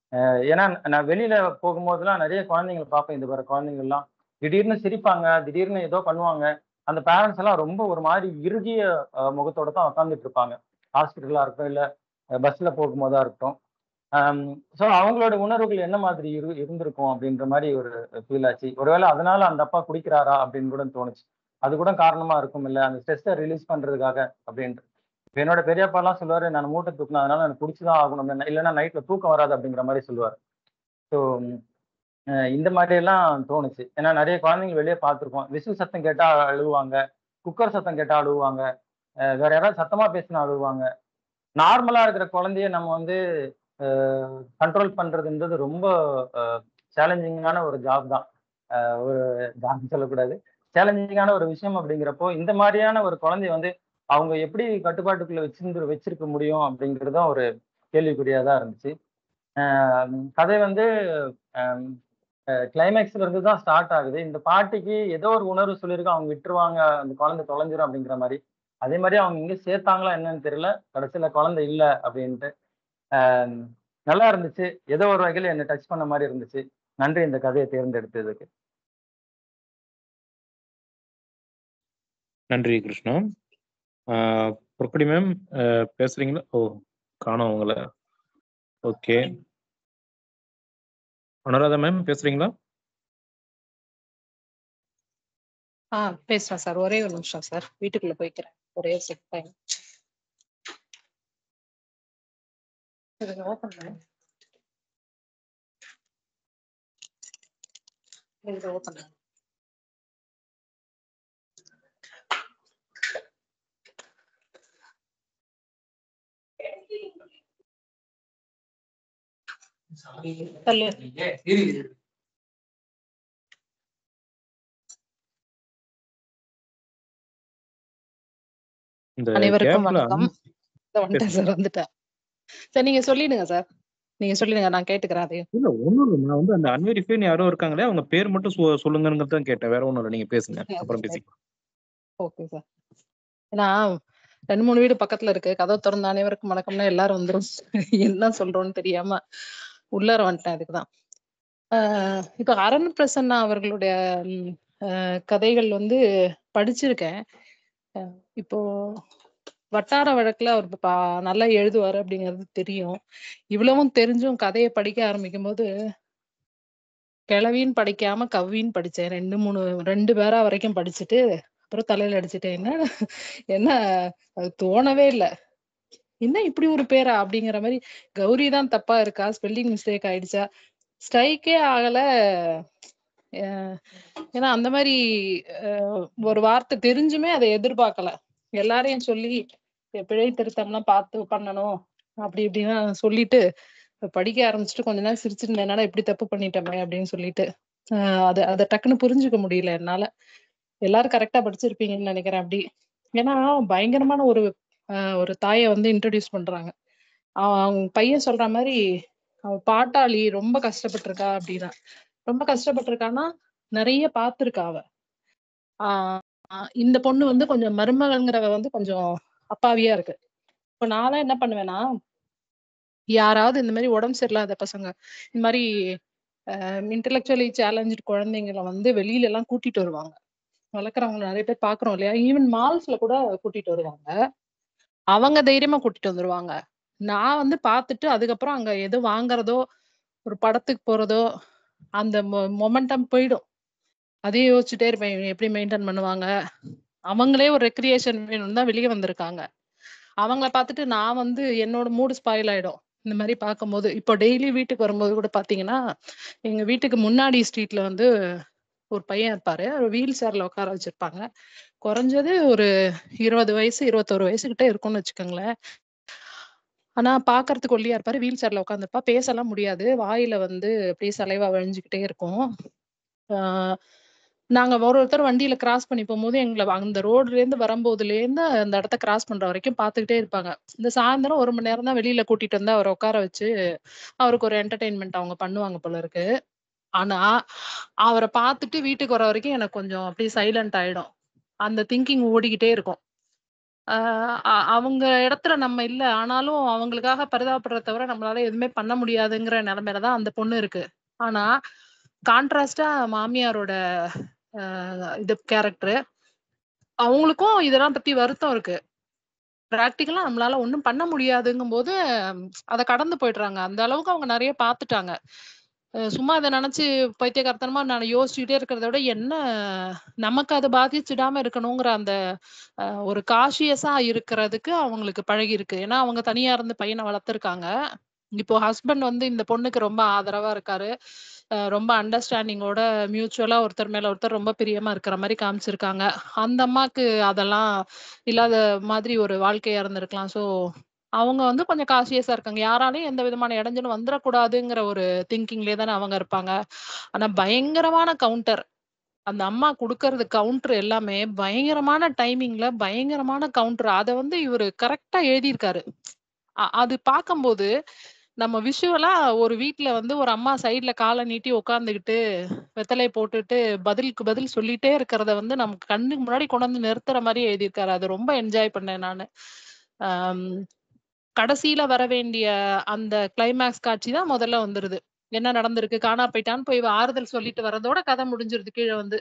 அஹ் ஏன்னா நான் வெளியில போகும்போதெல்லாம் நிறைய குழந்தைங்களை பார்ப்பேன் இந்த வர குழந்தைங்கள்லாம் திடீர்னு சிரிப்பாங்க திடீர்னு ஏதோ பண்ணுவாங்க அந்த பேரண்ட்ஸ் எல்லாம் ரொம்ப ஒரு மாதிரி இறுகிய அஹ், முகத்தோட தான் உட்காந்துட்டு இருப்பாங்க ஹாஸ்பிட்டலா இருக்கட்டும் இல்ல பஸ்ல போகும்போதா இருக்கட்டும் ஸோ அவங்களோட உணர்வுகள் என்ன மாதிரி இரு இருந்திருக்கும் அப்படின்ற மாதிரி ஒரு ஃபீல் ஆச்சு ஒருவேளை அதனால அந்த அப்பா குடிக்கிறாரா அப்படின்னு கூட தோணுச்சு அது கூட காரணமா இருக்கும் இல்ல அந்த ஸ்ட்ரெஸ்ஸை ரிலீஸ் பண்றதுக்காக அப்படின்ட்டு இப்ப என்னோட பெரியப்பா எல்லாம் சொல்லுவாரு நான் மூட்டை தூக்கணும் அதனால எனக்கு குடிச்சுதான் ஆகணும் இல்லைன்னா நைட்ல தூக்கம் வராது அப்படிங்கிற மாதிரி சொல்லுவார் ஸோ இந்த மாதிரி எல்லாம் தோணுச்சு ஏன்னா நிறைய குழந்தைங்க வெளியே பார்த்துருக்கோம் விசில் சத்தம் கேட்டா அழுவாங்க குக்கர் சத்தம் கேட்டா அழுவாங்க அஹ் வேற யாராவது சத்தமா பேசினா அழுவாங்க நார்மலா இருக்கிற குழந்தைய நம்ம வந்து கண்ட்ரோல் பண்றதுன்றது ரொம்ப சேலஞ்சிங்கான ஒரு ஜாப் தான் அஹ் ஒரு ஜாப் சொல்லக்கூடாது சேலஞ்சிங்கான ஒரு விஷயம் அப்படிங்கிறப்போ இந்த மாதிரியான ஒரு குழந்தைய வந்து அவங்க எப்படி கட்டுப்பாட்டுக்குள்ள வச்சிருந்து வச்சிருக்க முடியும் அப்படிங்கிறதும் ஒரு கேள்விக்குறியா தான் இருந்துச்சு அஹ் கதை வந்து கிளைமேக்ஸ்ல இருந்து தான் ஸ்டார்ட் ஆகுது இந்த பாட்டிக்கு ஏதோ ஒரு உணர்வு சொல்லியிருக்கு அவங்க விட்டுருவாங்க அந்த குழந்தை தொலைஞ்சிரும் அப்படிங்கிற மாதிரி அதே மாதிரி அவங்க இங்க சேர்த்தாங்களா என்னன்னு தெரியல கடைசியில குழந்தை இல்லை அப்படின்ட்டு ஆஹ் நல்லா இருந்துச்சு ஏதோ ஒரு வகையில் என்னை டச் பண்ண மாதிரி இருந்துச்சு நன்றி இந்த கதையை தேர்ந்தெடுத்ததுக்கு நன்றி கிருஷ்ணா ஆஹ் பொற்கொடி மேம் பேசுறீங்களா ஓ காணோம் உங்களை ஓகே அனுராதா மேம் பேசுறீங்களா ஆ பேசுறேன் சார் ஒரே ஒரு நிமிஷம் சார் வீட்டுக்குள்ள போய்க்கிறேன் ஒரே செக் டைம் ஓப்பன் இது ஓப்பன் சொல்லு இந்த அனைவருக்கும் கேப்ல வணக்கம் இதோ வந்துட்டேன் சார் வந்துட்டேன் சரி நீங்க சொல்லிடுங்க சார் நீங்க சொல்லிடுங்க நான் கேட்டுக்கிறேன் அதையும் இல்ல ஒண்ணும் இல்ல நான் வந்து அந்த அன்வெரிஃபைன் யாரோ இருக்காங்களே அவங்க பேர் மட்டும் சொ- சொல்லுங்கன்னு தான் கேட்டேன் வேற ஒண்ணும் இல்ல நீங்க பேசுங்க அப்புறம் பேசிக்கலாம் ஓகே சார் ஏன்னா ரெண்டு மூணு வீடு பக்கத்துல இருக்கு கதவு திறந்த அனைவருக்கும் வணக்கம்னா எல்லாரும் வந்துரும் என்ன சொல்றோம்னு தெரியாம உள்ளார வந்துட்டேன் அதுக்குதான் ஆஹ் இப்ப அரண் பிரசன்னா அவர்களுடைய ம், ஆஹ் கதைகள் வந்து படிச்சிருக்கேன் அஹ் இப்போ வட்டார வழக்குல அவர் பா- நல்லா எழுதுவாரு அப்படிங்கிறது தெரியும் இவ்வளவும் தெரிஞ்சும் கதையை படிக்க ஆரம்பிக்கும் போது கிளவின்னு படிக்காம கவ்வின்னு படிச்சேன் ரெண்டு மூணு ரெண்டு பேரா வரைக்கும் படிச்சுட்டு அப்புறம் தலையில அடிச்சுட்டேன் என்ன என்ன அது தோணவே இல்லை என்ன இப்படி ஒரு பேரா அப்படிங்கிற மாதிரி கௌரி தான் தப்பா இருக்கா ஸ்பெல்லிங் மிஸ்டேக் ஆயிடுச்சா ஸ்ட்ரைக்கே ஆகல அஹ் ஏன்னா அந்த மாதிரி அஹ் ஒரு வார்த்தை தெரிஞ்சுமே அதை எதிர்பார்க்கல எல்லாரையும் சொல்லி பிழை திருத்தம்லாம் பார்த்து பண்ணணும் அப்படி இப்படின்னு சொல்லிட்டு படிக்க ஆரம்பிச்சுட்டு கொஞ்ச நேரம் சிரிச்சிருந்தேன் என்னடா இப்படி தப்பு பண்ணிட்டோமே அப்படின்னு சொல்லிட்டு ஆஹ் அது அதை டக்குன்னு புரிஞ்சுக்க முடியல என்னால எல்லாரும் கரெக்டா படிச்சிருப்பீங்கன்னு நினைக்கிறேன் அப்படி ஏன்னா பயங்கரமான ஒரு ஆஹ் ஒரு தாயை வந்து இன்ட்ரடியூஸ் பண்றாங்க அவன் அவங்க பையன் சொல்ற மாதிரி அவ பாட்டாளி ரொம்ப கஷ்டப்பட்டிருக்கா அப்படின்னா ரொம்ப கஷ்டப்பட்டிருக்கான்னா நிறைய பார்த்திருக்கா அவ ஆஹ் ஆஹ் இந்த பொண்ணு வந்து கொஞ்சம் மருமகங்கிறவ வந்து கொஞ்சம் அப்பாவியா இருக்கு இப்ப நான்லாம் என்ன பண்ணுவேன்னா யாராவது இந்த மாதிரி உடம்பு சரியில்லாத பசங்க இந்த மாதிரி இன்டெலெக்சுவலி சேலஞ்சு குழந்தைங்களை வந்து வெளியில எல்லாம் கூட்டிட்டு வருவாங்க வளர்க்குறவங்க நிறைய பேர் பாக்குறோம் இல்லையா ஈவன் மால்ஸ்ல கூட கூட்டிட்டு வருவாங்க அவங்க தைரியமா கூட்டிட்டு வந்துருவாங்க நான் வந்து பார்த்துட்டு அதுக்கப்புறம் அங்க எது வாங்குறதோ ஒரு படத்துக்கு போறதோ அந்த மொமெண்டம் போயிடும் அதே யோசிச்சுட்டே இருப்பேன் இவங்க எப்படி மெயின்டைன் பண்ணுவாங்க அவங்களே ஒரு ரெக்ரியேஷன் வேணும்னு தான் வெளியே வந்திருக்காங்க அவங்கள பார்த்துட்டு நான் வந்து என்னோட மூடு ஸ்பாயில் ஆயிடும் இந்த மாதிரி பார்க்கும்போது இப்போ டெய்லி வீட்டுக்கு வரும்போது கூட பாத்தீங்கன்னா எங்க வீட்டுக்கு முன்னாடி ஸ்ட்ரீட்ல வந்து ஒரு பையன் இருப்பாரு ஒரு வீல் சேர்ல உட்கார வச்சிருப்பாங்க குறைஞ்சது ஒரு இருபது வயசு இருபத்தோரு வயசு கிட்ட இருக்கும்னு வச்சுக்கோங்களேன் ஆனா பாக்குறதுக்கு ஒல்லியா இருப்பாரு வீல் சேர்ல உட்காந்துருப்பா பேசலாம் முடியாது வாயில வந்து அப்படியே சலைவா வழிஞ்சுக்கிட்டே இருக்கும் ஆஹ் நாங்க ஒரு ஒருத்தர் வண்டியில கிராஸ் பண்ணி போகும்போது எங்களை அந்த ரோட்ல இருந்து வரும்போதுல இருந்து அந்த இடத்த கிராஸ் பண்ற வரைக்கும் பாத்துக்கிட்டே இருப்பாங்க இந்த சாயந்தரம் ஒரு மணி நேரம் தான் வெளியில கூட்டிட்டு வந்து அவரை உட்கார வச்சு அவருக்கு ஒரு என்டர்டைன்மெண்ட் அவங்க பண்ணுவாங்க போல இருக்கு ஆனா அவரை பார்த்துட்டு வீட்டுக்கு வர வரைக்கும் எனக்கு கொஞ்சம் அப்படியே சைலண்ட் ஆயிடும் அந்த திங்கிங் ஓடிக்கிட்டே இருக்கும் ஆஹ் அ- அவங்க இடத்துல நம்ம இல்ல ஆனாலும் அவங்களுக்காக பரிதாபப்படுறத தவிர நம்மளால எதுவுமே பண்ண முடியாதுங்கிற நிலைமையில தான் அந்த பொண்ணு இருக்கு ஆனா கான்ட்ராஸ்டா மாமியாரோட ஆஹ் இது கேரக்டர் அவங்களுக்கும் இதெல்லாம் பத்தி வருத்தம் இருக்கு ப்ராக்டிக்கலா நம்மளால ஒண்ணும் பண்ண முடியாதுங்கும் போது அதை கடந்து போயிடுறாங்க அந்த அளவுக்கு அவங்க நிறைய பார்த்துட்டாங்க அஹ் சும்மா இதை நினைச்சு பைத்தியகாரத்தனமா நான் யோசிச்சுட்டே இருக்கிறத விட என்ன நமக்கு அது பாதிச்சிடாம இருக்கணுங்கிற அந்த அஹ், ஒரு காஷியஸா இருக்கிறதுக்கு அவங்களுக்கு பழகி இருக்கு ஏன்னா அவங்க தனியா இருந்து பையனை வளர்த்துருக்காங்க இப்போ ஹஸ்பண்ட் வந்து இந்த பொண்ணுக்கு ரொம்ப ஆதரவா இருக்காரு அஹ் ரொம்ப அண்டர்ஸ்டாண்டிங்கோட மியூச்சுவலா ஒருத்தர் மேல ஒருத்தர் ரொம்ப பிரியமா இருக்கிற மாதிரி காமிச்சிருக்காங்க அந்த அம்மாக்கு அதெல்லாம் இல்லாத மாதிரி ஒரு வாழ்க்கையா இருந்திருக்கலாம் சோ அவங்க வந்து கொஞ்சம் காசியஸா இருக்காங்க யாராலையும் எந்த விதமான இடைஞ்சலும் வந்துடக்கூடாதுங்கிற ஒரு திங்கிங்லயே தானே அவங்க இருப்பாங்க ஆனா பயங்கரமான கவுண்டர் அந்த அம்மா குடுக்கறது கவுண்டர் எல்லாமே பயங்கரமான டைமிங்ல பயங்கரமான கவுண்டர் அதை வந்து இவரு கரெக்டா எழுதியிருக்காரு அ- அது பார்க்கும்போது நம்ம விஷுவலா ஒரு வீட்ல வந்து ஒரு அம்மா சைடுல காலை நீட்டி உட்காந்துக்கிட்டு வெத்தலை போட்டுட்டு பதிலுக்கு பதில் சொல்லிட்டே இருக்கிறத வந்து நமக்கு கண்ணுக்கு முன்னாடி கொண்டு வந்து நிறுத்துற மாதிரி எழுதியிருக்காரு அது ரொம்ப என்ஜாய் பண்ணேன் நானு ஆம், கடைசியில வர வேண்டிய அந்த கிளைமேக்ஸ் காட்சி தான் முதல்ல வந்துருது என்ன நடந்திருக்கு காணா போயிட்டான்னு போய் இவ ஆறுதல் சொல்லிட்டு வரதோட கதை முடிஞ்சிருது கீழே வந்து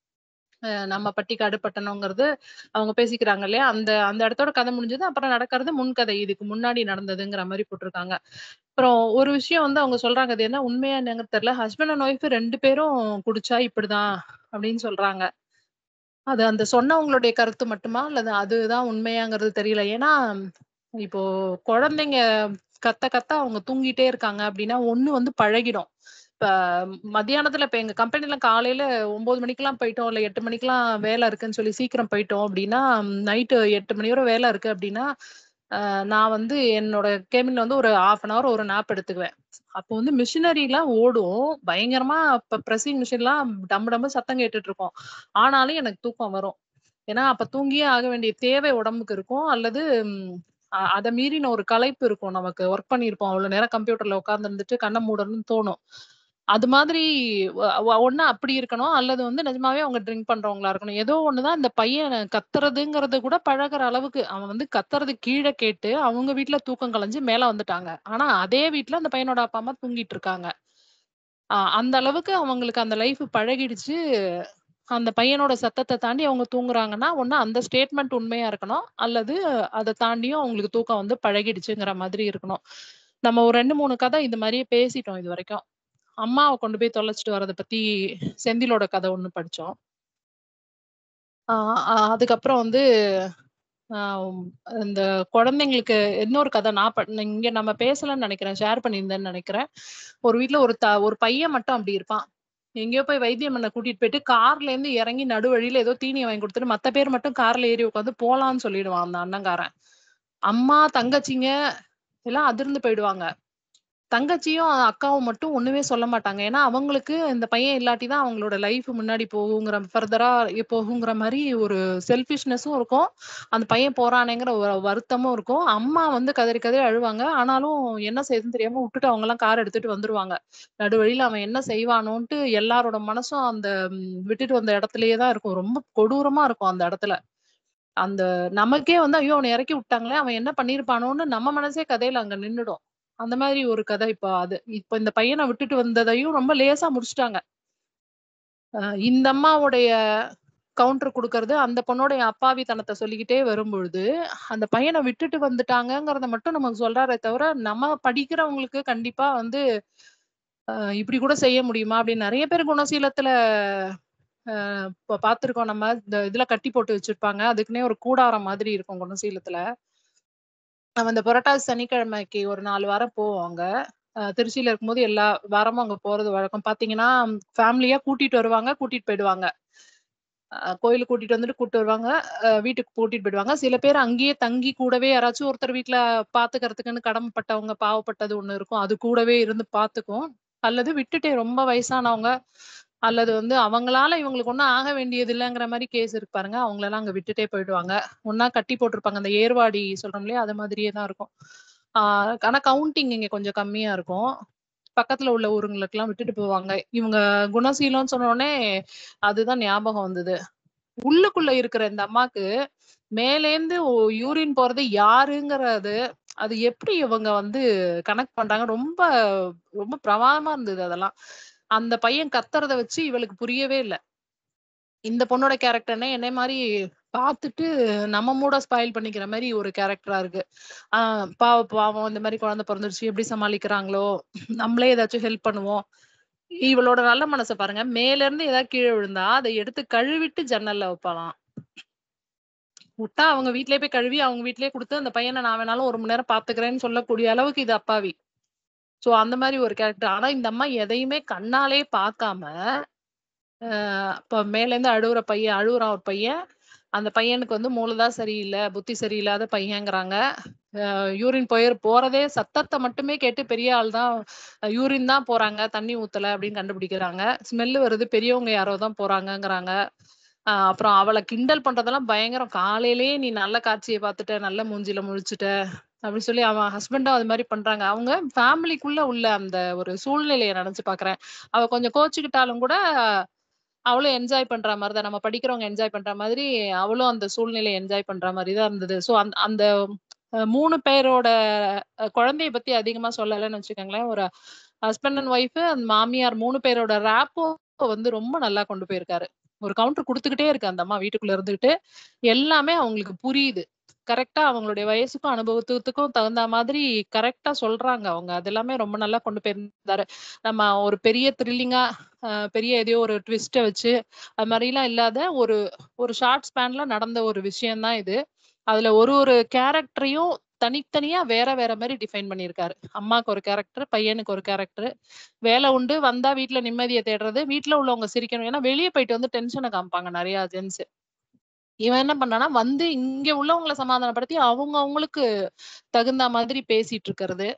அஹ் நம்ம பட்டிக்காடு பட்டணங்கிறது அவங்க பேசிக்கிறாங்க இல்லையா அந்த அந்த இடத்தோட கதை முடிஞ்சது அப்புறம் நடக்கிறது முன்கதை இதுக்கு முன்னாடி நடந்ததுங்கிற மாதிரி போட்டிருக்காங்க அப்புறம் ஒரு விஷயம் வந்து அவங்க சொல்றாங்க அது என்ன உண்மையா என்னங்க தெரியல ஹஸ்பண்ட் அண்ட் ஒய்ஃப் ரெண்டு பேரும் குடிச்சா இப்படிதான் அப்படின்னு சொல்றாங்க அது அந்த சொன்னவங்களுடைய கருத்து மட்டுமா அல்லது அதுதான் உண்மையாங்கிறது தெரியல ஏன்னா இப்போ குழந்தைங்க கத்த கத்த அவங்க தூங்கிட்டே இருக்காங்க அப்படின்னா ஒண்ணு வந்து பழகிடும் இப்ப மத்தியானத்துல இப்ப எங்க கம்பெனில காலையில ஒன்பது மணிக்கெல்லாம் போயிட்டோம் இல்ல எட்டு மணிக்கெல்லாம் வேலை இருக்குன்னு சொல்லி சீக்கிரம் போயிட்டோம் அப்படின்னா நைட்டு எட்டு மணி வரை வேலை இருக்கு அப்படின்னா ஆஹ் நான் வந்து என்னோட கேபின்ல வந்து ஒரு half அன் hour ஒரு நாப் எடுத்துக்குவேன் அப்போ வந்து மிஷினரி எல்லாம் ஓடும் பயங்கரமா இப்ப ப்ரெஸ்ஸிங் மிஷின் எல்லாம் டம்மு டம்மு சத்தம் கேட்டுட்டு இருக்கோம் ஆனாலும் எனக்கு தூக்கம் வரும் ஏன்னா அப்ப தூங்கியே ஆக வேண்டிய தேவை உடம்புக்கு இருக்கும் அல்லது ம், அ- அதை மீறின ஒரு களைப்பு இருக்கும் நமக்கு ஒர்க் பண்ணியிருப்போம் அவ்வளவு நேரம் கம்ப்யூட்டர்ல உட்கார்ந்து இருந்துட்டு கண்ணை மூடணும்னு தோணும் அது மாதிரி ஒ- ஒ- ஒண்ணு அப்படி இருக்கணும் அல்லது வந்து நிஜமாவே அவங்க ட்ரிங்க் பண்றவங்களா இருக்கணும் ஏதோ ஒண்ணுதான் இந்த பையன் கத்துறதுங்கிறது கூட பழகுற அளவுக்கு அவன் வந்து கத்துறது கீழே கேட்டு அவங்க வீட்ல தூக்கம் கலைஞ்சு மேல வந்துட்டாங்க ஆனா அதே வீட்ல அந்த பையனோட அப்பா அம்மா தூங்கிட்டு இருக்காங்க ஆஹ் அந்த அளவுக்கு அவங்களுக்கு அந்த லைஃப் பழகிடுச்சு அந்த பையனோட சத்தத்தை தாண்டி அவங்க தூங்குறாங்கன்னா ஒண்ணு அந்த ஸ்டேட்மெண்ட் உண்மையா இருக்கணும் அல்லது அதை தாண்டியும் அவங்களுக்கு தூக்கம் வந்து பழகிடுச்சுங்கிற மாதிரி இருக்கணும் நம்ம ஒரு ரெண்டு மூணு கதை இது மாதிரியே பேசிட்டோம் இது வரைக்கும் அம்மாவை கொண்டு போய் தொலைச்சிட்டு வர்றதை பத்தி செந்திலோட கதை ஒண்ணு படிச்சோம் ஆஹ் ஆஹ் அதுக்கப்புறம் வந்து ஆஹ் இந்த குழந்தைங்களுக்கு இன்னொரு கதை நான் ப- இங்க நம்ம பேசலன்னு நினைக்கிறேன் ஷேர் பண்ணியிருந்தேன்னு நினைக்கிறேன் ஒரு வீட்ல ஒரு த ஒரு பையன் மட்டும் அப்படி இருப்பான் எங்கேயோ போய் வைத்தியம் பண்ண கூட்டிட்டு போயிட்டு கார்ல இருந்து இறங்கி நடு வழியில ஏதோ தீனியை வாங்கி கொடுத்துட்டு மத்த பேர் மட்டும் கார்ல ஏறி உட்காந்து போலான்னு சொல்லிடுவான் அந்த அண்ணங்காரன் அம்மா தங்கச்சிங்க எல்லாம் அதிர்ந்து போயிடுவாங்க தங்கச்சியும் அக்காவும் மட்டும் ஒண்ணுமே சொல்ல மாட்டாங்க ஏன்னா அவங்களுக்கு இந்த பையன் இல்லாட்டி தான் அவங்களோட லைஃப் முன்னாடி போகுங்கிற ஃபர்தரா போகுங்கிற மாதிரி ஒரு செல்ஃபிஷ்னஸும் இருக்கும் அந்த பையன் போறானேங்கிற ஒரு வருத்தமும் இருக்கும் அம்மா வந்து கதறி கதறி அழுவாங்க ஆனாலும் என்ன செய்யுதுன்னு தெரியாம விட்டுட்டு அவங்க எல்லாம் கார் எடுத்துட்டு வந்துருவாங்க நடு வழியில அவன் என்ன செய்வானோன்ட்டு எல்லாரோட மனசும் அந்த ம், விட்டுட்டு வந்த இடத்துலயே தான் இருக்கும் ரொம்ப கொடூரமா இருக்கும் அந்த இடத்துல அந்த நமக்கே வந்து ஐயோ அவனை இறக்கி விட்டாங்களே அவன் என்ன பண்ணிருப்பானோன்னு நம்ம மனசே கதையில அங்க நின்னுடும் அந்த மாதிரி ஒரு கதை இப்போ அது இப்போ இந்த பையனை விட்டுட்டு வந்ததையும் ரொம்ப லேசா முடிச்சிட்டாங்க அஹ் இந்த அம்மாவுடைய கவுண்டர் கொடுக்கறது அந்த பொண்ணோடைய அப்பாவித்தனத்தை சொல்லிக்கிட்டே வரும்பொழுது அந்த பையனை விட்டுட்டு வந்துட்டாங்கங்கிறத மட்டும் நமக்கு சொல்றாரே தவிர நம்ம படிக்கிறவங்களுக்கு கண்டிப்பா வந்து அஹ் இப்படி கூட செய்ய முடியுமா அப்படின்னு நிறைய பேர் குணசீலத்துல அஹ் இப்ப பார்த்திருக்கோம் நம்ம இந்த இதுல கட்டி போட்டு வச்சிருப்பாங்க அதுக்குன்னே ஒரு கூடாரம் மாதிரி இருக்கும் குணசீலத்துல நம்ம இந்த புரட்டாசி சனிக்கிழமைக்கு ஒரு நாலு வாரம் போவோம் அங்க அஹ் திருச்சியில இருக்கும்போது எல்லா வாரமும் அங்க போறது வழக்கம் பாத்தீங்கன்னா ஃபேமிலியா கூட்டிட்டு வருவாங்க கூட்டிட்டு போயிடுவாங்க அஹ் கோயிலுக்கு கூட்டிட்டு வந்துட்டு கூட்டிட்டு வருவாங்க அஹ் வீட்டுக்கு கூட்டிட்டு போயிடுவாங்க சில பேர் அங்கேயே தங்கி கூடவே யாராச்சும் ஒருத்தர் வீட்டுல பாத்துக்கிறதுக்குன்னு கடமைப்பட்டவங்க பாவப்பட்டது ஒண்ணு இருக்கும் அது கூடவே இருந்து பாத்துக்கும் அல்லது விட்டுட்டு ரொம்ப வயசானவங்க அல்லது வந்து அவங்களால இவங்களுக்கு ஒண்ணும் ஆக வேண்டியது இல்லைங்கிற மாதிரி கேஸ் இருக்கு பாருங்க அவங்களெல்லாம் அங்க விட்டுட்டே போயிடுவாங்க ஒன்னா கட்டி போட்டிருப்பாங்க அந்த ஏர்வாடி சொல்றோம் இல்லையா அது மாதிரியே தான் இருக்கும் ஆஹ் ஆனா கவுண்டிங் இங்க கொஞ்சம் கம்மியா இருக்கும் பக்கத்துல உள்ள ஊருங்களுக்கு எல்லாம் விட்டுட்டு போவாங்க இவங்க குணசீலம்னு சொன்ன உடனே அதுதான் ஞாபகம் வந்தது உள்ளுக்குள்ள இருக்கிற இந்த அம்மாக்கு மேலேந்து யூரின் போறது யாருங்கிறது அது எப்படி இவங்க வந்து கனெக்ட் பண்றாங்க ரொம்ப ரொம்ப பிரமாதமா இருந்தது அதெல்லாம் அந்த பையன் கத்துறத வச்சு இவளுக்கு புரியவே இல்லை இந்த பொண்ணோட கேரக்டர்னே என்னை மாதிரி பார்த்துட்டு நம்ம மூட ஸ்பாயில் பண்ணிக்கிற மாதிரி ஒரு கேரக்டரா இருக்கு ஆஹ் பாவ பாவம் இந்த மாதிரி குழந்தை பிறந்துருச்சு எப்படி சமாளிக்கிறாங்களோ நம்மளே ஏதாச்சும் ஹெல்ப் பண்ணுவோம் இவளோட நல்ல மனசை பாருங்க மேல இருந்து ஏதாவது கீழே விழுந்தா அதை எடுத்து கழுவிட்டு ஜன்னல்ல வைப்பாளாம் விட்டா அவங்க வீட்லயே போய் கழுவி அவங்க வீட்லயே கொடுத்து அந்த பையனை நான் வேணாலும் ஒரு மணி நேரம் பாத்துக்கிறேன்னு சொல்லக்கூடிய அளவுக்கு இது அப்பாவி சோ அந்த மாதிரி ஒரு கேரக்டர் ஆனா இந்த அம்மா எதையுமே கண்ணாலே பார்க்காம ஆஹ் இப்ப மேல இருந்து அழுவுற பையன் அழுவுறான் ஒரு பையன் அந்த பையனுக்கு வந்து மூளைதான் சரியில்லை புத்தி சரியில்லாத பையங்கிறாங்க யூரின் போய் போறதே சத்தத்தை மட்டுமே கேட்டு பெரிய ஆள் தான் யூரின் தான் போறாங்க தண்ணி ஊத்தல அப்படின்னு கண்டுபிடிக்கிறாங்க ஸ்மெல் வருது பெரியவங்க யாரோ தான் போறாங்கங்கிறாங்க ஆஹ் அப்புறம் அவளை கிண்டல் பண்றதெல்லாம் பயங்கரம் காலையிலேயே நீ நல்ல காட்சியை பார்த்துட்ட நல்ல மூஞ்சில முழிச்சுட்ட அப்படின்னு சொல்லி அவன் ஹஸ்பண்டும் அது மாதிரி பண்றாங்க அவங்க ஃபேமிலிக்குள்ள உள்ள அந்த ஒரு சூழ்நிலையை நினைச்சு பாக்குறேன் அவ கொஞ்சம் கோச்சுக்கிட்டாலும் கூட அவளும் என்ஜாய் பண்ற மாதிரி தான் நம்ம படிக்கிறவங்க என்ஜாய் பண்ற மாதிரி அவளும் அந்த சூழ்நிலையை என்ஜாய் பண்ற மாதிரி தான் இருந்தது ஸோ அந்த அந்த அஹ், மூணு பேரோட அஹ், குழந்தைய பத்தி அதிகமா சொல்லலைன்னு வச்சுக்கோங்களேன் ஒரு ஹஸ்பண்ட் அண்ட் ஒய்ஃப் அந்த மாமியார் மூணு பேரோட ரேப்போ வந்து ரொம்ப நல்லா கொண்டு போயிருக்காரு ஒரு கவுண்டர் கொடுத்துக்கிட்டே இருக்கு அந்த அம்மா வீட்டுக்குள்ள இருந்துகிட்டு எல்லாமே அவங்களுக்கு புரியுது கரெக்டா அவங்களுடைய வயசுக்கும் அனுபவத்துக்கும் தகுந்த மாதிரி கரெக்டா சொல்றாங்க அவங்க அது எல்லாமே ரொம்ப நல்லா கொண்டு போயிருந்தாரு நம்ம ஒரு பெரிய த்ரில்லிங்கா பெரிய எதையோ ஒரு ட்விஸ்ட வச்சு அது மாதிரிலாம் இல்லாத ஒரு ஒரு ஷார்ட் ஸ்பேன்ல நடந்த ஒரு விஷயம்தான் இது அதுல ஒரு ஒரு கேரக்டரையும் தனித்தனியா வேற வேற மாதிரி டிஃபைன் பண்ணியிருக்காரு அம்மாக்கு ஒரு கேரக்டர் பையனுக்கு ஒரு கேரக்டர் வேலை உண்டு வந்தா வீட்ல நிம்மதியை தேடுறது வீட்ல உள்ளவங்க சிரிக்கணும் ஏன்னா வெளியே போயிட்டு வந்து டென்ஷனை காமிப்பாங்க நிறைய ஜென்ஸ் இவன் என்ன பண்றான்னா வந்து இங்க உள்ளவங்களை சமாதானப்படுத்தி அவங்க அவங்களுக்கு தகுந்த மாதிரி பேசிட்டு இருக்கிறது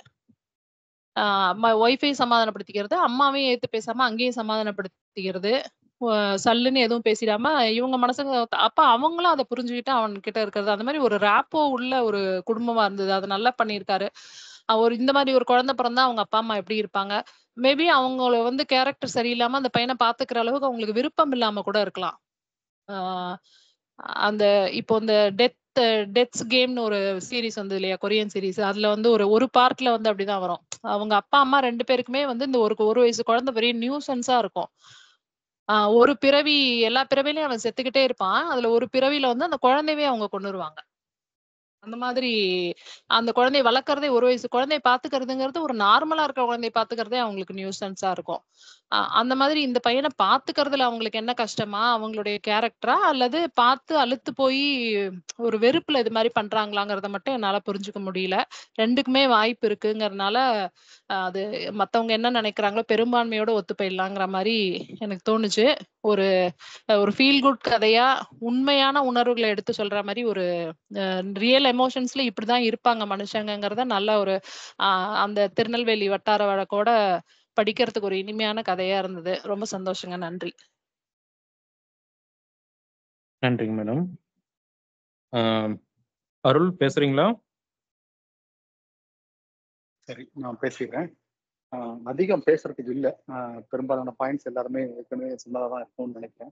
ஒய்ஃபை சமாதானப்படுத்திக்கிறது அம்மாவையும் ஏத்து பேசாம அங்கேயும் சமாதானப்படுத்திக்கிறது அஹ் சல்லுன்னு எதுவும் பேசிடாம இவங்க மனசுக்கு அப்ப அவங்களும் அதை புரிஞ்சுக்கிட்டு அவன் கிட்ட இருக்கிறது அந்த மாதிரி ஒரு ரேப்போ உள்ள ஒரு குடும்பமா இருந்தது அதை நல்லா பண்ணியிருக்காரு அஹ் ஒரு இந்த மாதிரி ஒரு குழந்தை பிறந்தா அவங்க அப்பா அம்மா எப்படி இருப்பாங்க மேபி அவங்கள வந்து கேரக்டர் சரியில்லாம அந்த பையனை பாத்துக்கிற அளவுக்கு அவங்களுக்கு விருப்பம் இல்லாம கூட இருக்கலாம் ஆஹ் அந்த இப்போ இந்த டெத் டெத்ஸ் கேம்னு ஒரு சீரிஸ் வந்து இல்லையா கொரியன் சீரிஸ் அதுல வந்து ஒரு ஒரு பார்ட்ல வந்து அப்படிதான் வரும் அவங்க அப்பா அம்மா ரெண்டு பேருக்குமே வந்து இந்த ஒரு ஒரு வயசு குழந்தை பெரிய நியூசன்ஸா இருக்கும் ஆஹ் ஒரு பிறவி எல்லா பிறவிலையும் அவன் செத்துக்கிட்டே இருப்பான் அதுல ஒரு பிறவியில வந்து அந்த குழந்தையவே அவங்க கொண்டுருவாங்க அந்த மாதிரி அந்த குழந்தைய வளர்க்கறதே ஒரு வயசு குழந்தைய பாத்துக்கிறதுங்கிறது ஒரு நார்மலா இருக்க குழந்தைய பாத்துக்கிறதே அவங்களுக்கு நியூசன்ஸா இருக்கும் அ- அந்த மாதிரி இந்த பையனை பாத்துக்கிறதுல அவங்களுக்கு என்ன கஷ்டமா அவங்களுடைய கேரக்டரா அல்லது பார்த்து அலுத்து போய் ஒரு வெறுப்புல இது மாதிரி பண்றாங்களாங்கிறத மட்டும் என்னால புரிஞ்சுக்க முடியல ரெண்டுக்குமே வாய்ப்பு இருக்குங்கிறதுனால அஹ், அது மத்தவங்க என்ன நினைக்கிறாங்களோ பெரும்பான்மையோட ஒத்து போயிடலாங்கிற மாதிரி எனக்கு தோணுச்சு ஒரு அஹ், ஒரு ஃபீல் குட் கதையா உண்மையான உணர்வுகளை எடுத்து சொல்ற மாதிரி ஒரு ரியல் எமோஷன்ஸ்ல இப்படிதான் இருப்பாங்க மனுஷங்கங்கிறத நல்ல ஒரு ஆஹ் அந்த திருநெல்வேலி வட்டார வழக்கோட படிக்கிறதுக்கு ஒரு இனிமையான கதையா இருந்தது ரொம்ப சந்தோஷங்க நன்றி நன்றிங்க மேடம் அருள் பேசுறீங்களா சரி நான் பேசிடுறேன் ஆஹ் அதிகம் பேசுறதுக்கு இல்லை பெரும்பாலான பாயிண்ட்ஸ் எல்லாருமே ஏற்கனவே சொன்னதாக தான் இருக்கும்னு நினைக்கிறேன்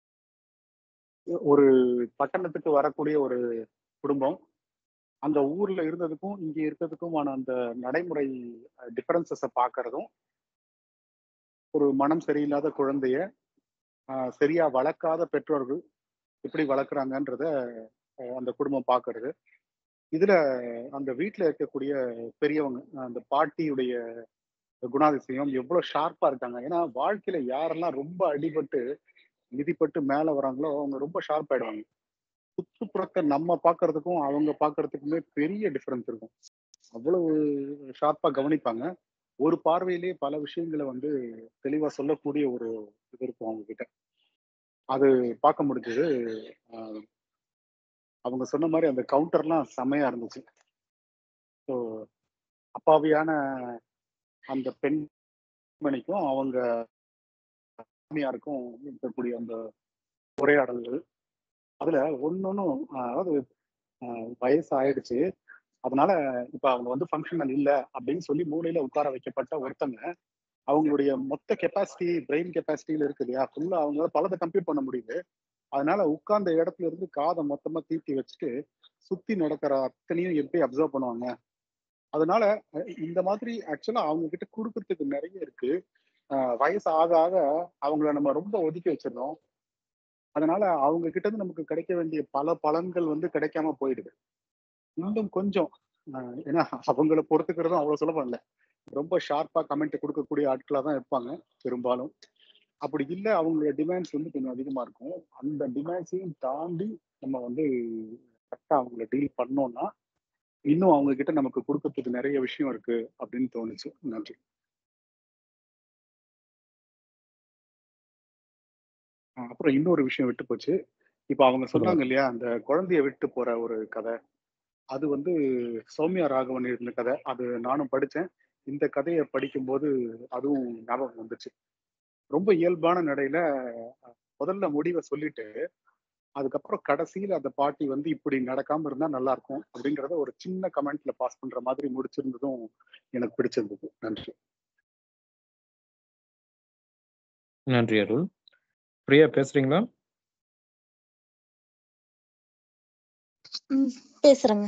ஒரு பட்டணத்துக்கு வரக்கூடிய ஒரு குடும்பம் அந்த ஊர்ல இருந்ததுக்கும் இங்க இருக்கிறதுக்குமான அந்த நடைமுறை டிஃபரன்சஸை பார்க்கறதும் ஒரு மனம் சரியில்லாத குழந்தைய ஆஹ் சரியா வளர்க்காத பெற்றோர்கள் எப்படி வளர்க்குறாங்கன்றத ஆஹ் அந்த குடும்பம் பார்க்கறது இதுல அந்த வீட்ல இருக்கக்கூடிய பெரியவங்க அந்த பாட்டியுடைய குணாதிசயம் எவ்வளவு ஷார்ப்பா இருக்காங்க ஏன்னா வாழ்க்கையில யாரெல்லாம் ரொம்ப அடிபட்டு மிதிப்பட்டு மேல வராங்களோ அவங்க ரொம்ப ஷார்ப் ஆயிடுவாங்க சுற்றுப்புறத்தை நம்ம பார்க்கிறதுக்கும் அவங்க பார்க்கிறதுக்குமே பெரிய டிஃபரன்ஸ் இருக்கும் அவ்வளவு ஷார்ப்பா கவனிப்பாங்க ஒரு பார்வையிலேயே பல விஷயங்களை வந்து தெளிவா சொல்லக்கூடிய ஒரு இது இருக்கும் அவங்க கிட்ட அது பார்க்க முடிஞ்சது ஆஹ் அவங்க சொன்ன மாதிரி அந்த கவுண்டர்லாம் செமையா இருந்துச்சு ஸோ அப்பாவியான அந்த பெண்மணிக்கும் அவங்க மாமியாருக்கும் இருக்கக்கூடிய அந்த உரையாடல்கள் அதுல ஒன்னொன்னும் அதாவது ஆஹ் வயசு ஆயிடுச்சு அதனால இப்ப அவங்க வந்து ஃபங்க்ஷனல் இல்ல அப்படின்னு சொல்லி மூலையில உட்கார வைக்கப்பட்ட ஒருத்தங்க அவங்களுடைய மொத்த கெப்பாசிட்டி பிரெயின் கெப்பாசிட்டியில இருக்கு இல்லையா ஃபுல்லா அவங்களால பலதை கம்ப்யூட் பண்ண முடியுது அதனால உட்கார்ந்த இடத்துல இருந்து காதை மொத்தமா தீட்டி வச்சுட்டு சுத்தி நடக்கிற அத்தனையும் எப்படி அப்சர்வ் பண்ணுவாங்க அதனால அஹ், இந்த மாதிரி ஆக்சுவலா அவங்க கிட்ட கொடுக்கறதுக்கு நிறைய இருக்கு அஹ், வயசு ஆக ஆக அவங்கள நம்ம ரொம்ப ஒதுக்கி வச்சிருந்தோம் அதனால அவங்க கிட்ட இருந்து நமக்கு கிடைக்க வேண்டிய பல பலன்கள் வந்து கிடைக்காம போயிடுது இன்னும் கொஞ்சம் அஹ், ஏன்னா அவங்கள பொறுத்துக்கிறதும் அவ்வளவு சுலபம் இல்லை ரொம்ப ஷார்ப்பா கமெண்ட் கொடுக்கக்கூடிய ஆட்களா தான் இருப்பாங்க பெரும்பாலும் அப்படி இல்லை அவங்களோட டிமாண்ட்ஸ் வந்து கொஞ்சம் அதிகமா இருக்கும் அந்த டிமாண்ட்ஸையும் தாண்டி நம்ம வந்து கரெக்டா அவங்கள டீல் பண்ணோம்னா இன்னும் அவங்க கிட்ட நமக்கு கொடுக்கறதுக்கு நிறைய விஷயம் இருக்கு அப்படின்னு தோணுச்சு நன்றி அஹ் அப்புறம் இன்னொரு விஷயம் விட்டு போச்சு இப்ப அவங்க சொன்னாங்க இல்லையா அந்த குழந்தைய விட்டு போற ஒரு கதை அது வந்து சௌமியா ராகவன் எழுதின கதை அது நானும் படிச்சேன் இந்த கதையை படிக்கும்போது அதுவும் ஞாபகம் வந்துச்சு ரொம்ப இயல்பான நடையில அஹ், முதல்ல முடிவை சொல்லிட்டு அதுக்கப்புறம் கடைசியில அந்த பாட்டி வந்து இப்படி நடக்காம இருந்தா நல்லா இருக்கும் அப்படிங்கறத ஒரு சின்ன கமெண்ட்ல பாஸ் பண்ற மாதிரி முடிச்சிருந்ததும் எனக்கு பிடிச்சிருந்தது நன்றி நன்றி அருள் பிரியா பேசுறீங்களா ம், பேசுறேங்க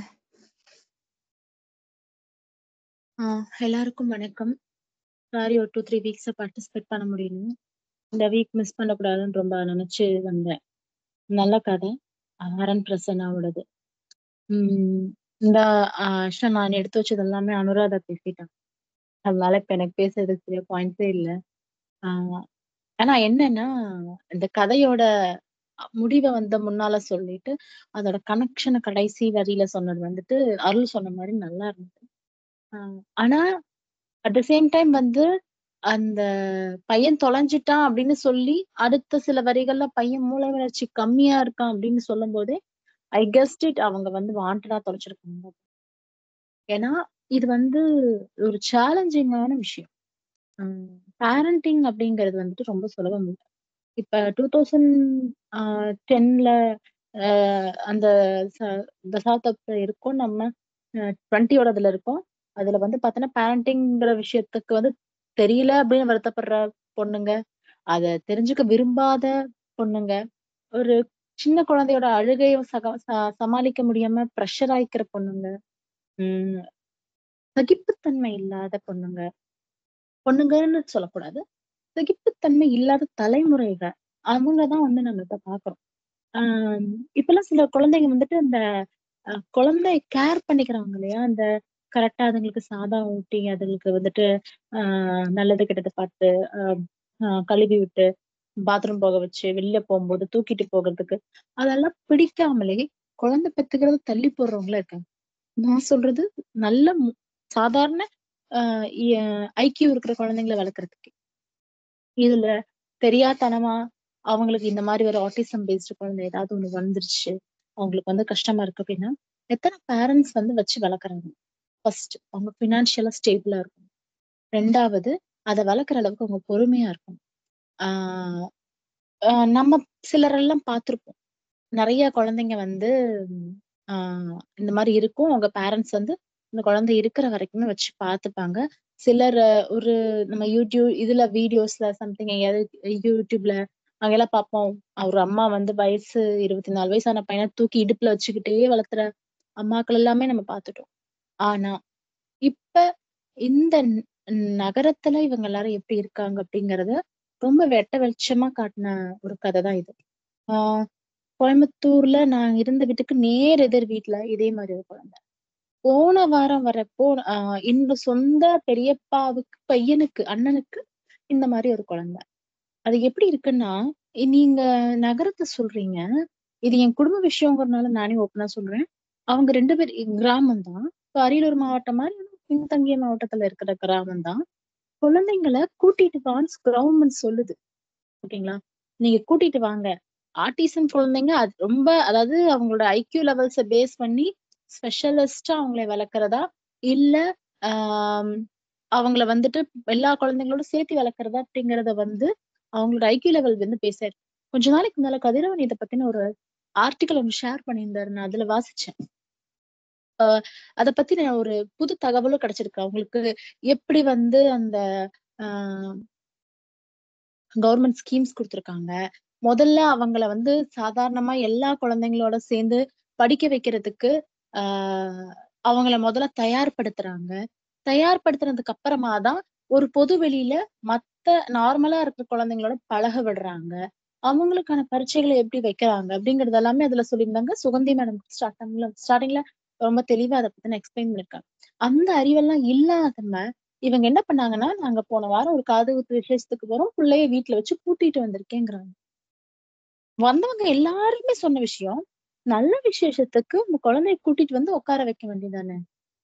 ஆ, எல்லாருக்கும் வணக்கம் சாரி ஒரு டூ த்ரீ வீக்ஸ் பார்ட்டிசிபேட் பண்ண முடியல இந்த வீக் மிஸ் பண்ணக்கூடாதுன்னு ரொம்ப நினைச்சு வந்தேன் நல்ல கதை ஆரன் பிரசன்னாவோடது உம் இந்த ஆக்சுவலா நான் எடுத்து வச்சது எல்லாமே அனுராதா பேசிட்டான் அதனால இப்ப எனக்கு பேசுறதுக்கு சரியா பாயிண்ட்ஸே இல்லை ஆஹ் ஆனா என்னன்னா இந்த கதையோட முடிவை வந்து முன்னால சொல்லிட்டு அதோட கனெக்ஷனை கடைசி வரியில சொன்னது வந்துட்டு அருள் சொன்ன மாதிரி நல்லா இருந்தது ஆஹ் ஆனா அட் த சேம் டைம் வந்து அந்த பையன் தொலைஞ்சிட்டான் அப்படின்னு சொல்லி அடுத்த சில வரிகள்ல பையன் மூளை வளர்ச்சி கம்மியா இருக்கான் அப்படின்னு சொல்லும் போதே ஐ கெஸ்ட் இட் அவங்க வந்து வாண்டடா தொலைச்சிருக்காங்க ஏன்னா இது வந்து ஒரு சேலஞ்சிங்கான விஷயம் பேரண்டிங் அப்படிங்கிறது வந்துட்டு ரொம்ப சுலபம் இல்லை இப்ப டூ தௌசண்ட் டென்ல அந்த ச- தசாப்தத்துல இருக்கோம் நம்ம டுவெண்ட்டியோடதுல இருக்கோம் அதுல வந்து பார்த்தோன்னா பேரண்டிங்கிற விஷயத்துக்கு வந்து தெரியல அப்படின்னு வருத்தப்படுற பொண்ணுங்க அத தெரிஞ்சுக்க விரும்பாத பொண்ணுங்க ஒரு சின்ன குழந்தையோட அழுகையை சக ச- சமாளிக்க முடியாம ப்ரெஷர் ஆயிக்கிற பொண்ணுங்க உம் சகிப்புத்தன்மை இல்லாத பொண்ணுங்க பொண்ணுங்கன்னு சொல்லக்கூடாது சகிப்புத்தன்மை இல்லாத தலைமுறைகள் அவங்கதான் வந்து நம்ம இப்ப பாக்குறோம் ஆஹ் இப்பெல்லாம் சில குழந்தைங்க வந்துட்டு அந்த அஹ், குழந்தை கேர் பண்ணிக்கிறாங்க இல்லையா அந்த கரெக்டா அதுங்களுக்கு சாதம் ஊட்டி அதுங்களுக்கு வந்துட்டு ஆஹ் நல்லது கெட்டது பார்த்து ஆஹ் ஆஹ் கழுவி விட்டு பாத்ரூம் போக வச்சு வெளில போகும்போது தூக்கிட்டு போகிறதுக்கு அதெல்லாம் பிடிக்காமலே குழந்தை பெத்துக்கிறது தள்ளி போடுறவங்களா இருக்காங்க நான் சொல்றது நல்ல மு- சாதாரண ஐக்கியம் இருக்கிற குழந்தைங்களை வளர்க்கறதுக்கு இதுல தெரியாத்தனமா அவங்களுக்கு இந்த மாதிரி ஒரு ஆட்டிசம் பேஸ்டு குழந்தை ஏதாவது ஒண்ணு வந்துருச்சு அவங்களுக்கு வந்து கஷ்டமா இருக்கு அப்படின்னா எத்தனை பேரண்ட்ஸ் வந்து வச்சு வளர்க்குறாங்க ஃபர்ஸ்ட் அவங்க பினான்சியலா ஸ்டேபிளா இருக்கும் ரெண்டாவது அதை வளர்க்குற அளவுக்கு அவங்க பொறுமையா இருக்கும் ஆஹ் ஆஹ் நம்ம சிலரெல்லாம் பார்த்திருப்போம் நிறைய குழந்தைங்க வந்து ஆஹ் இந்த மாதிரி இருக்கும் அவங்க பேரண்ட்ஸ் வந்து இந்த குழந்தை இருக்கிற வரைக்குமே வச்சு பார்த்துப்பாங்க சிலர் அஹ், ஒரு நம்ம யூடியூப் இதுல வீடியோஸ்ல சம்திங் எங்கேயாவது யூடியூப்ல அங்கெல்லாம் பார்ப்போம் அவர் அம்மா வந்து வயசு இருபத்தி நாலு வயசான பையனை தூக்கி இடுப்புல வச்சுக்கிட்டே வளர்த்துற அம்மாக்கள் எல்லாமே நம்ம பார்த்துட்டோம் ஆனா இப்ப இந்த ந- நகரத்துல இவங்க எல்லாரும் எப்படி இருக்காங்க அப்படிங்கறத ரொம்ப வெட்ட வெளிச்சமா காட்டின ஒரு கதை தான் இது ஆஹ் கோயம்புத்தூர்ல நான் இருந்த வீட்டுக்கு நேர் எதிர் வீட்டுல இதே மாதிரி ஒரு குழந்தை போன வாரம் வரப்போ ஆஹ் என்னோட சொந்த பெரியப்பாவுக்கு பையனுக்கு அண்ணனுக்கு இந்த மாதிரி ஒரு குழந்தை அது எப்படி இருக்குன்னா இ- நீங்க நகரத்தை சொல்றீங்க இது என் குடும்ப விஷயங்கிறதுனால நானே ஓப்பனா சொல்றேன் அவங்க ரெண்டு பேர் கிராமம் தான் அரியலூர் மாவட்டம் மாதிரி ஆனா பின்தங்கிய மாவட்டத்துல இருக்கிற கிராமம் தான் குழந்தைங்களை கூட்டிட்டு வான்னு கவர்மெண்ட் சொல்லுது ஓகேங்களா நீங்க கூட்டிட்டு வாங்க ஆட்டிசம் குழந்தைங்க அது ரொம்ப அதாவது அவங்களோட ஐக்யூ லெவல்ஸை பேஸ் பண்ணி ஸ்பெஷலிஸ்டா அவங்களை வளர்க்கறதா இல்ல ஆஹ் அவங்கள வந்துட்டு எல்லா குழந்தைங்களோட சேர்த்து வளர்க்கறதா அப்படிங்கறத வந்து அவங்களோட ஐக்யூ லெவல் வந்து பேசாரு கொஞ்ச நாளைக்கு முன்னால கதிரவன் இதை பத்தின ஒரு ஆர்டிக்கல் ஒன்று ஷேர் பண்ணியிருந்தாரு நான் அதுல வாசிச்சேன் ஆஹ் அத பத்தி நான் ஒரு புது தகவலும் கிடைச்சிருக்கு அவங்களுக்கு எப்படி வந்து அந்த ஆஹ் கவர்மெண்ட் ஸ்கீம்ஸ் கொடுத்துருக்காங்க முதல்ல அவங்கள வந்து சாதாரணமா எல்லா குழந்தைங்களோட சேர்ந்து படிக்க வைக்கிறதுக்கு ஆஹ் அவங்கள முதல்ல தயார்படுத்துறாங்க தயார்படுத்துனதுக்கு அப்புறமா தான் ஒரு பொது வெளியில மத்த நார்மலா இருக்கிற குழந்தைங்களோட பழக விடுறாங்க அவங்களுக்கான பரீட்சைகளை எப்படி வைக்கிறாங்க அப்படிங்கறது எல்லாமே அதுல சொல்லியிருந்தாங்க சுகந்தி மேடம் ஸ்டார்டிங்ல ஸ்டார்டிங்ல ரொம்ப தெளிவா அதை பத்தி எக்ஸ்பிளைன் பண்ணிருக்காங்க அந்த அறிவெல்லாம் இல்லாதம இவங்க என்ன பண்ணாங்கன்னா நாங்க போன வாரம் ஒரு காது குத்து விசேஷத்துக்கு போறோம் பிள்ளைய வீட்டுல வச்சு கூட்டிட்டு வந்திருக்கேங்கிறாங்க வந்தவங்க எல்லாருமே சொன்ன விஷயம் நல்ல விசேஷத்துக்கு உங்க குழந்தைய கூட்டிட்டு வந்து உட்கார வைக்க வேண்டியதானே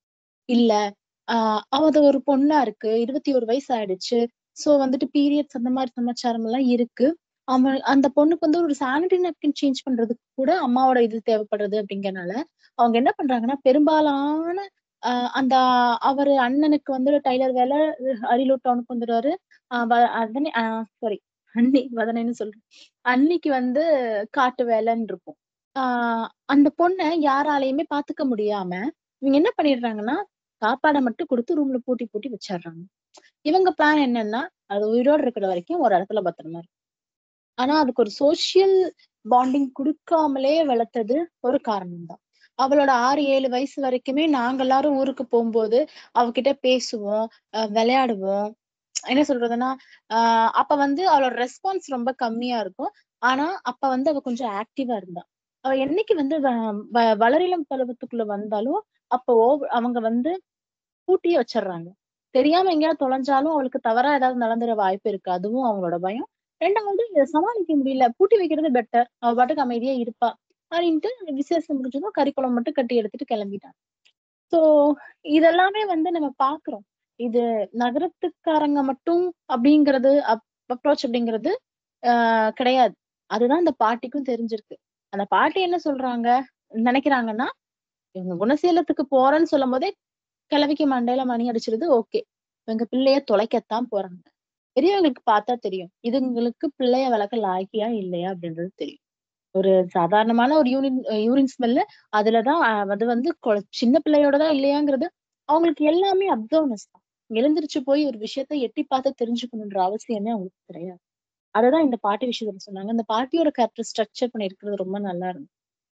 இல்ல ஆஹ் அவ ஒரு பொண்ணா இருக்கு இருபத்தி ஒரு வயசு ஆயிடுச்சு சோ வந்துட்டு பீரியட்ஸ் அந்த மாதிரி சமாச்சாரம் எல்லாம் இருக்கு அவன் அந்த பொண்ணுக்கு வந்து ஒரு சானிடரி நாப்கின் சேஞ்ச் பண்றதுக்கு கூட அம்மாவோட இது தேவைப்படுறது அப்படிங்கறனால அவங்க என்ன பண்றாங்கன்னா பெரும்பாலான ஆஹ் அந்த அவரு அண்ணனுக்கு வந்து டைலர் வேலை அரியலூர் டவுனுக்கு வந்துடுவாரு ஆஹ் வ- அதனே சாரி அன்னி வதனைன்னு சொல்றேன் அன்னிக்கு வந்து காட்டு வேலைன்னு இருக்கும் ஆஹ் அந்த பொண்ணை யாராலையுமே பாத்துக்க முடியாம இவங்க என்ன பண்ணிடுறாங்கன்னா சாப்பாடை மட்டும் கொடுத்து ரூம்ல பூட்டி பூட்டி வச்சிடுறாங்க இவங்க பிளான் என்னன்னா அது உயிரோட இருக்கிற வரைக்கும் ஒரு இடத்துல பத்திரமா இருக்கும் ஆனா அதுக்கு ஒரு சோசியல் பாண்டிங் கொடுக்காமலே வளர்த்தது ஒரு காரணம் தான் அவளோட ஆறு ஏழு வயசு வரைக்குமே நாங்க எல்லாரும் ஊருக்கு போகும்போது அவகிட்ட பேசுவோம் அஹ் விளையாடுவோம் என்ன சொல்றதுன்னா ஆஹ் அப்ப வந்து அவளோட ரெஸ்பான்ஸ் ரொம்ப கம்மியா இருக்கும் ஆனா அப்ப வந்து அவ கொஞ்சம் ஆக்டிவா இருந்தா அவ என்னைக்கு வந்து வ- வ- வளரிளம் பருவத்துக்குள்ள வந்தாலும் அப்போ over- அவங்க வந்து பூட்டியே வச்சிடுறாங்க தெரியாம எங்கேயாவது தொலைஞ்சாலும் அவளுக்கு தவறா ஏதாவது நடந்துற வாய்ப்பு இருக்கு அதுவும் அவங்களோட பயம் ரெண்டாவது இதை சமாளிக்க முடியல பூட்டி வைக்கிறது பெட்டர் அவ பாட்டுக்கு அமைதியா இருப்பா அப்படின்ட்டு விசேஷம் முடிஞ்சதும் கறிக்குளம் மட்டும் கட்டி எடுத்துட்டு கிளம்பிட்டான் சோ இதெல்லாமே வந்து நம்ம பாக்குறோம் இது நகரத்துக்காரங்க மட்டும் அப்படிங்கிறது அப்ரோச் அப்படிங்கிறது ஆஹ் கிடையாது அதுதான் அந்த பாட்டிக்கும் தெரிஞ்சிருக்கு அந்த பாட்டி என்ன சொல்றாங்க நினைக்கிறாங்கன்னா இவங்க குணசீலத்துக்கு போறேன்னு சொல்லும் போதே கிளவிக்கு மண்டையில மணி அடிச்சிருது ஓகே இவங்க பிள்ளைய தொலைக்கத்தான் போறாங்க பெரியவங்களுக்கு பார்த்தா தெரியும் இதுங்களுக்கு பிள்ளைய வளர்க்க லாய்க்கியா இல்லையா அப்படின்றது தெரியும் ஒரு சாதாரணமான ஒரு யூரின் யூரின் ஸ்மெல்லு அதுலதான் அஹ், அது வந்து கொ- சின்ன பிள்ளையோட தான் இல்லையாங்கிறது அவங்களுக்கு எல்லாமே அப்சர்வ்னஸ் தான் எழுந்திருச்சு போய் ஒரு விஷயத்த எட்டி பார்த்து தெரிஞ்சுக்கணுன்ற அவசியமே அவங்களுக்கு கிடையாது அததான் இந்த பாட்டி விஷயத்துல சொன்னாங்க அந்த பாட்டியோட கேரக்டர் ஸ்ட்ரக்சர் பண்ணிருக்கிறது ரொம்ப நல்லா இருந்தது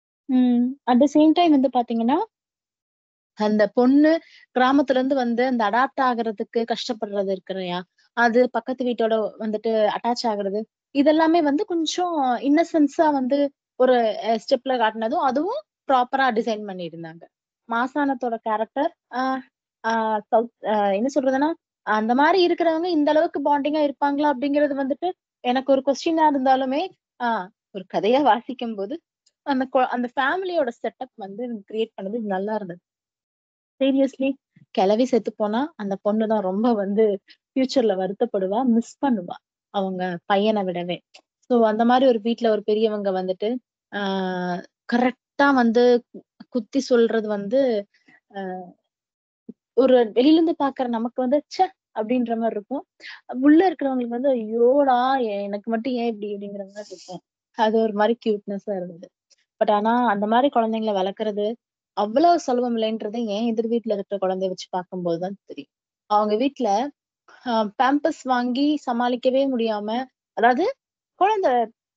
உம் அட் த சேம் டைம் வந்து பாத்தீங்கன்னா அந்த பொண்ணு கிராமத்துல இருந்து வந்து அந்த அடாப்ட் ஆகுறதுக்கு கஷ்டப்படுறது இருக்கிறையா அது பக்கத்து வீட்டோட வந்துட்டு அட்டாச் ஆகுறது இதெல்லாமே வந்து கொஞ்சம் இன்னசென்ஸா வந்து ஒரு ஸ்டெப்ல காட்டினதும் அதுவும் ப்ராப்பரா டிசைன் பண்ணியிருந்தாங்க மாசானத்தோட கேரக்டர் சவுத் என்ன சொல்றதுன்னா அந்த மாதிரி இருக்கிறவங்க இந்த அளவுக்கு பாண்டிங்கா இருப்பாங்களா அப்படிங்கிறது வந்துட்டு எனக்கு ஒரு கொஸ்டினா இருந்தாலுமே ஆஹ் ஒரு கதையா வாசிக்கும் போது அந்த கொ- அந்த ஃபேமிலியோட செட்டப் வந்து கிரியேட் பண்ணது நல்லா இருந்தது சீரியஸ்லி கிளவி செத்து போனா அந்த பொண்ணு தான் ரொம்ப வந்து ஃபியூச்சர்ல வருத்தப்படுவா மிஸ் பண்ணுவா அவங்க பையனை விடவே சோ அந்த மாதிரி ஒரு வீட்ல ஒரு பெரியவங்க வந்துட்டு ஆஹ் கரெக்டா வந்து குத்தி சொல்றது வந்து ஆஹ் ஒரு வெளியில இருந்து பாக்குற நமக்கு வந்து ச்சே அப்படின்ற மாதிரி இருக்கும் உள்ள இருக்கிறவங்களுக்கு வந்து ஐயோடா எ- எனக்கு மட்டும் ஏன் இப்படி அப்படிங்கிற மாதிரி இருக்கும் அது ஒரு மாதிரி கியூட்னஸா இருந்தது பட் ஆனா அந்த மாதிரி குழந்தைங்களை வளர்க்கறது அவ்வளவு சுலபம் இல்லைன்றது ஏன் எதிர் வீட்டுல இருக்கிற குழந்தைய வச்சு பார்க்கும்போதுதான் தெரியும் அவங்க வீட்டுல பேம்பஸ் வாங்கி சமாளிக்கவே முடியாம அதாவது குழந்தை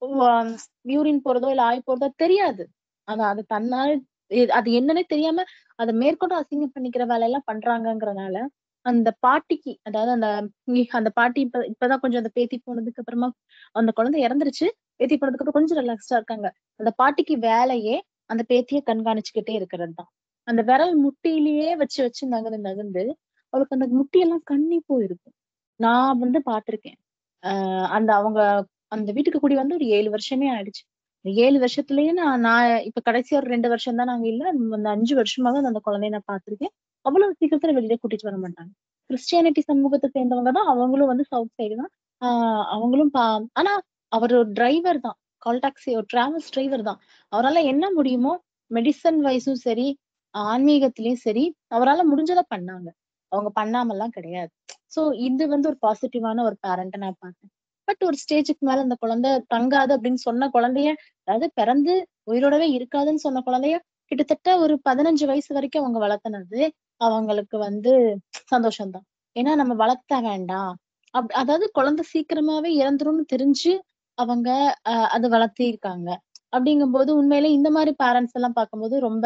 யூரின் போறதோ இல்ல ஆய் போறதோ தெரியாது அது அது தன்னால இது- அது என்னன்னே தெரியாம அதை மேற்கொண்டு அசிங்கம் பண்ணிக்கிற வேலையெல்லாம் பண்றாங்கங்கறனால அந்த பாட்டிக்கு அதாவது அந்த இ- அந்த பாட்டி இப்ப இப்பதான் கொஞ்சம் அந்த பேத்தி போனதுக்கு அப்புறமா அந்த குழந்தை இறந்துருச்சு பேத்தி போனதுக்கு அப்புறம் கொஞ்சம் ரிலாக்ஸ்டா இருக்காங்க அந்த பாட்டிக்கு வேலையே அந்த பேத்திய கண்காணிச்சுக்கிட்டே இருக்கிறது தான் அந்த விரல் முட்டியிலேயே வச்சு வச்சு நகர்ந்து நகர்ந்து அவளுக்கு அந்த முட்டியெல்லாம் கண்ணி போயிருக்கும் நான் வந்து பார்த்திருக்கேன் ஆஹ் அந்த அவங்க அந்த வீட்டுக்கு கூடி வந்து ஒரு ஏழு வருஷமே ஆயிடுச்சு இந்த ஏழு வருஷத்துலயே நான் நான் இப்ப கடைசி ஒரு ரெண்டு வருஷம் தான் நாங்க இல்ல அந்த அஞ்சு வருஷமாக அந்த குழந்தைய நான் பார்த்திருக்கேன் அவ்வளவு சீக்கிரத்துல வெளியில கூட்டிட்டு வர மாட்டாங்க கிறிஸ்டியானிட்டி சமூகத்தை சேர்ந்தவங்க தான் அவங்களும் வந்து சவுத் சைடு தான் ஆஹ் அவங்களும் பா- ஆனா அவர் ஒரு டிரைவர் தான் கால் டாக்ஸி ஒரு டிராவல்ஸ் டிரைவர் தான் அவரால என்ன முடியுமோ மெடிசன் வைஸும் சரி ஆன்மீகத்திலயும் சரி அவரால முடிஞ்சதை பண்ணாங்க அவங்க பண்ணாமல்லாம் கிடையாது சோ இது வந்து ஒரு பாசிட்டிவான ஒரு பேரண்ட நான் பார்த்தேன் பட் ஒரு ஸ்டேஜுக்கு மேல அந்த குழந்தை தங்காது அப்படின்னு சொன்ன குழந்தைய அதாவது பிறந்து உயிரோடவே இருக்காதுன்னு சொன்ன குழந்தைய கிட்டத்தட்ட ஒரு பதினஞ்சு வயசு வரைக்கும் அவங்க வளர்த்தனது அவங்களுக்கு வந்து சந்தோஷம்தான் ஏன்னா நம்ம வளர்த்த வேண்டாம் அப் அதாவது குழந்தை சீக்கிரமாவே இறந்துரும்னு தெரிஞ்சு அவங்க அஹ் அதை வளர்த்திருக்காங்க அப்படிங்கும்போது உண்மையிலே இந்த மாதிரி பேரண்ட்ஸ் எல்லாம் பார்க்கும்போது ரொம்ப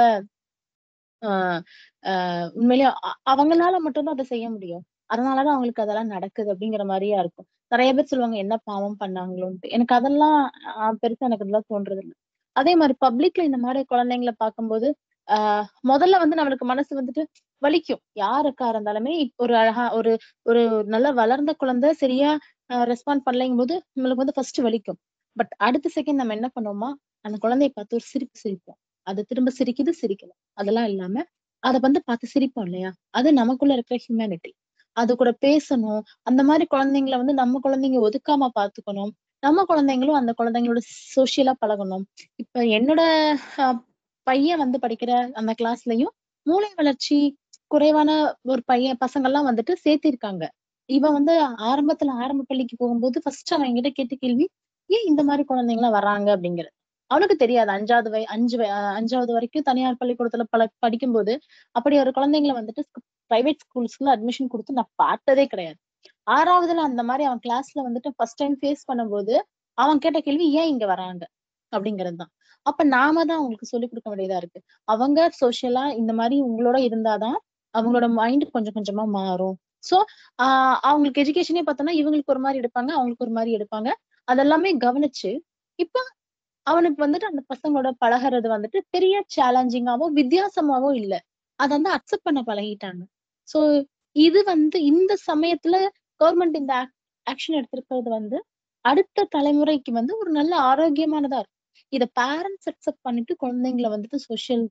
ஆஹ் ஆஹ் உண்மையிலேயே அ- அவங்களால மட்டும்தான் அதை செய்ய முடியும் அதனாலதான் அவங்களுக்கு அதெல்லாம் நடக்குது அப்படிங்கிற மாதிரியா இருக்கும் நிறைய பேர் சொல்லுவாங்க என்ன பாவம் பண்ணாங்களோன்ட்டு எனக்கு அதெல்லாம் ஆஹ் பெருசா எனக்கு அதெல்லாம் தோன்றது இல்லை அதே மாதிரி பப்ளிக்ல இந்த மாதிரி குழந்தைங்களை பார்க்கும்போது ஆஹ் முதல்ல வந்து நம்மளுக்கு மனசு வந்துட்டு வலிக்கும் யாருக்கா இருந்தாலுமே இப்ப ஒரு அழகா ஒரு ஒரு நல்ல வளர்ந்த குழந்தை சரியா ரெஸ்பாண்ட் பண்ணலைங்கும் போது நம்மளுக்கு வந்து ஃபர்ஸ்ட் வலிக்கும் பட் அடுத்த செகண்ட் நம்ம என்ன பண்ணுவோமா அந்த குழந்தைய பார்த்து ஒரு சிரிப்பு சிரிப்போம் அது திரும்ப சிரிக்குது சிரிக்கல அதெல்லாம் இல்லாம அத வந்து பார்த்து சிரிப்போம் இல்லையா அது நமக்குள்ள இருக்கிற ஹியூமனிட்டி அது கூட பேசணும் அந்த மாதிரி குழந்தைங்களை வந்து நம்ம குழந்தைங்க ஒதுக்காம பாத்துக்கணும் நம்ம குழந்தைங்களும் அந்த குழந்தைங்களோட சோசியலா பழகணும் இப்ப என்னோட அஹ், பையன் வந்து படிக்கிற அந்த கிளாஸ்லயும் மூளை வளர்ச்சி குறைவான ஒரு பையன் பசங்க எல்லாம் வந்துட்டு சேர்த்திருக்காங்க இவன் வந்து ஆரம்பத்துல ஆரம்ப பள்ளிக்கு போகும்போது ஃபர்ஸ்ட் அவன் என்கிட்ட கேட்ட கேள்வி ஏன் இந்த மாதிரி குழந்தைங்க எல்லாம் வர்றாங்க அப்படிங்கிறது அவனுக்கு தெரியாது அஞ்சாவது வய அஞ்சு வய அஹ் அஞ்சாவது வரைக்கும் தனியார் பள்ளிக்கூடத்துல பல படிக்கும்போது அப்படி ஒரு குழந்தைங்களை வந்துட்டு பிரைவேட் ஸ்கூல்ஸ்ல அட்மிஷன் கொடுத்து நான் பார்த்ததே கிடையாது ஆறாவதுல அந்த மாதிரி அவன் கிளாஸ்ல வந்துட்டு ஃபர்ஸ்ட் டைம் ஃபேஸ் பண்ணும்போது அவன் கேட்ட கேள்வி ஏன் இங்க வராங்க அப்படிங்கிறது தான் அப்ப நாம தான் அவங்களுக்கு சொல்லிக் கொடுக்க வேண்டியதா இருக்கு அவங்க சோசியலா இந்த மாதிரி உங்களோட இருந்தாதான் அவங்களோட மைண்ட் கொஞ்சம் கொஞ்சமா மாறும் சோ ஆஹ் அவங்களுக்கு எஜுகேஷனே பார்த்தோம்னா இவங்களுக்கு ஒரு மாதிரி எடுப்பாங்க அவங்களுக்கு ஒரு மாதிரி எடுப்பாங்க அதெல்லாமே கவனிச்சு இப்ப அவனுக்கு வந்துட்டு அந்த பசங்களோட பழகுறது வந்துட்டு பெரிய சேலஞ்சிங்காவோ வித்தியாசமாவோ இல்ல அத வந்து அக்செப்ட் பண்ண பழகிட்டாங்க சோ இது வந்து இந்த சமயத்துல கவர்மெண்ட் இந்த ஆக்ஷன் எடுத்திருக்கிறது வந்து அடுத்த தலைமுறைக்கு வந்து ஒரு நல்ல ஆரோக்கியமானதா இருக்கும் இத பேரண்ட்ஸ் அக்செப்ட் பண்ணிட்டு குழந்தைங்களை வந்துட்டு சோசியல்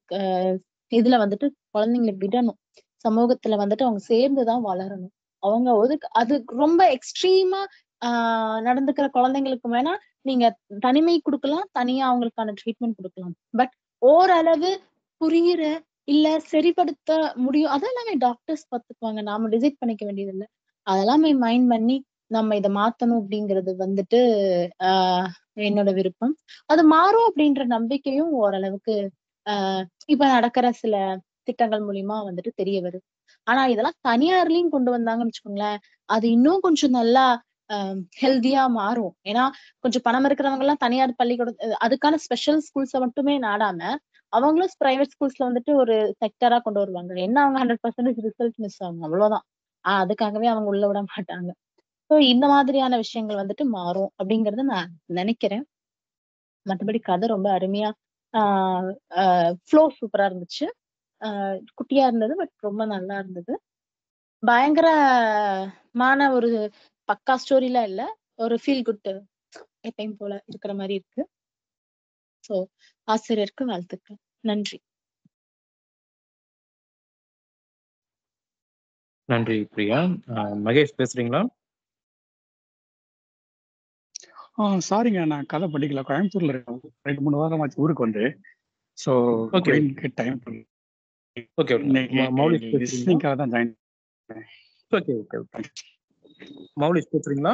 இதுல வந்துட்டு குழந்தைங்களை விடணும் சமூகத்துல வந்துட்டு அவங்க சேர்ந்துதான் வளரணும் அவங்க ஒதுக்கு அது ரொம்ப எக்ஸ்ட்ரீமா ஆஹ் நடந்துக்கிற குழந்தைங்களுக்கு வேணா நீங்க தனிமை கொடுக்கலாம் தனியா அவங்களுக்கான ட்ரீட்மெண்ட் கொடுக்கலாம் பட் ஓரளவு புரியுற இல்ல சரிப்படுத்த முடியும் அதெல்லாமே டாக்டர்ஸ் பார்த்துக்குவாங்க நாம டிசைட் பண்ணிக்க வேண்டியது இல்ல அதெல்லாமே மைண்ட் பண்ணி நம்ம இதை மாத்தணும் அப்படிங்கிறது வந்துட்டு ஆஹ் என்னோட விருப்பம் அது மாறும் அப்படின்ற நம்பிக்கையும் ஓரளவுக்கு ஆஹ் இப்ப நடக்கிற சில திட்டங்கள் மூலியமா வந்துட்டு தெரிய வருது ஆனா இதெல்லாம் தனியார்லயும் கொண்டு வந்தாங்கன்னு வச்சுக்கோங்களேன் அது இன்னும் கொஞ்சம் நல்லா ஹெல்தியா மாறும் ஏன்னா கொஞ்சம் பணம் இருக்கிறவங்க எல்லாம் தனியார் பள்ளிக்கூடம் அஹ் அதுக்கான ஸ்பெஷல் ஸ்கூல்ஸை மட்டுமே நாடாம அவங்களும் பிரைவேட் ஸ்கூல்ஸ்ல வந்துட்டு ஒரு செக்டரா கொண்டு வருவாங்க என்ன அவங்க ஹண்ட்ரட் பர்சன்டேஜ் ரிசல்ட் மிஸ் ஆகும் அவ்வளவுதான் ஆஹ் அதுக்காகவே அவங்க உள்ள விட மாட்டாங்க ஸோ இந்த மாதிரியான விஷயங்கள் வந்துட்டு மாறும் அப்படிங்கறத நான் நினைக்கிறேன் மற்றபடி கதை ரொம்ப அருமையா ஆஹ் ஃப்ளோ சூப்பரா இருந்துச்சு ஆஹ் குட்டியா இருந்தது பட் ரொம்ப நல்லா இருந்தது பயங்கரமான ஒரு பக்கா ஸ்டோரிலாம் இல்ல ஒரு ஃபீல் குட் எப்பயும் போல இருக்கிற மாதிரி இருக்கு சோ ஆசிரியருக்கு வாழ்த்துக்கள் நன்றி நன்றி பிரியா அஹ் மகேஷ் பேசுறீங்களா ஆ சாரிங்க நான் கதை படிக்கல கோயம்புத்தூர்ல இருக்கேன் ரெண்டு மூணு வாரம் ஆச்சு ஊருக்கு வந்து ஸோ Okay. டைம் ஓகே இன்னைக்கு மௌலிஷ் பேசுறீங்களா லிஸ்னிங்காக தான் join okay okay okay Moulish பேசுறீங்களா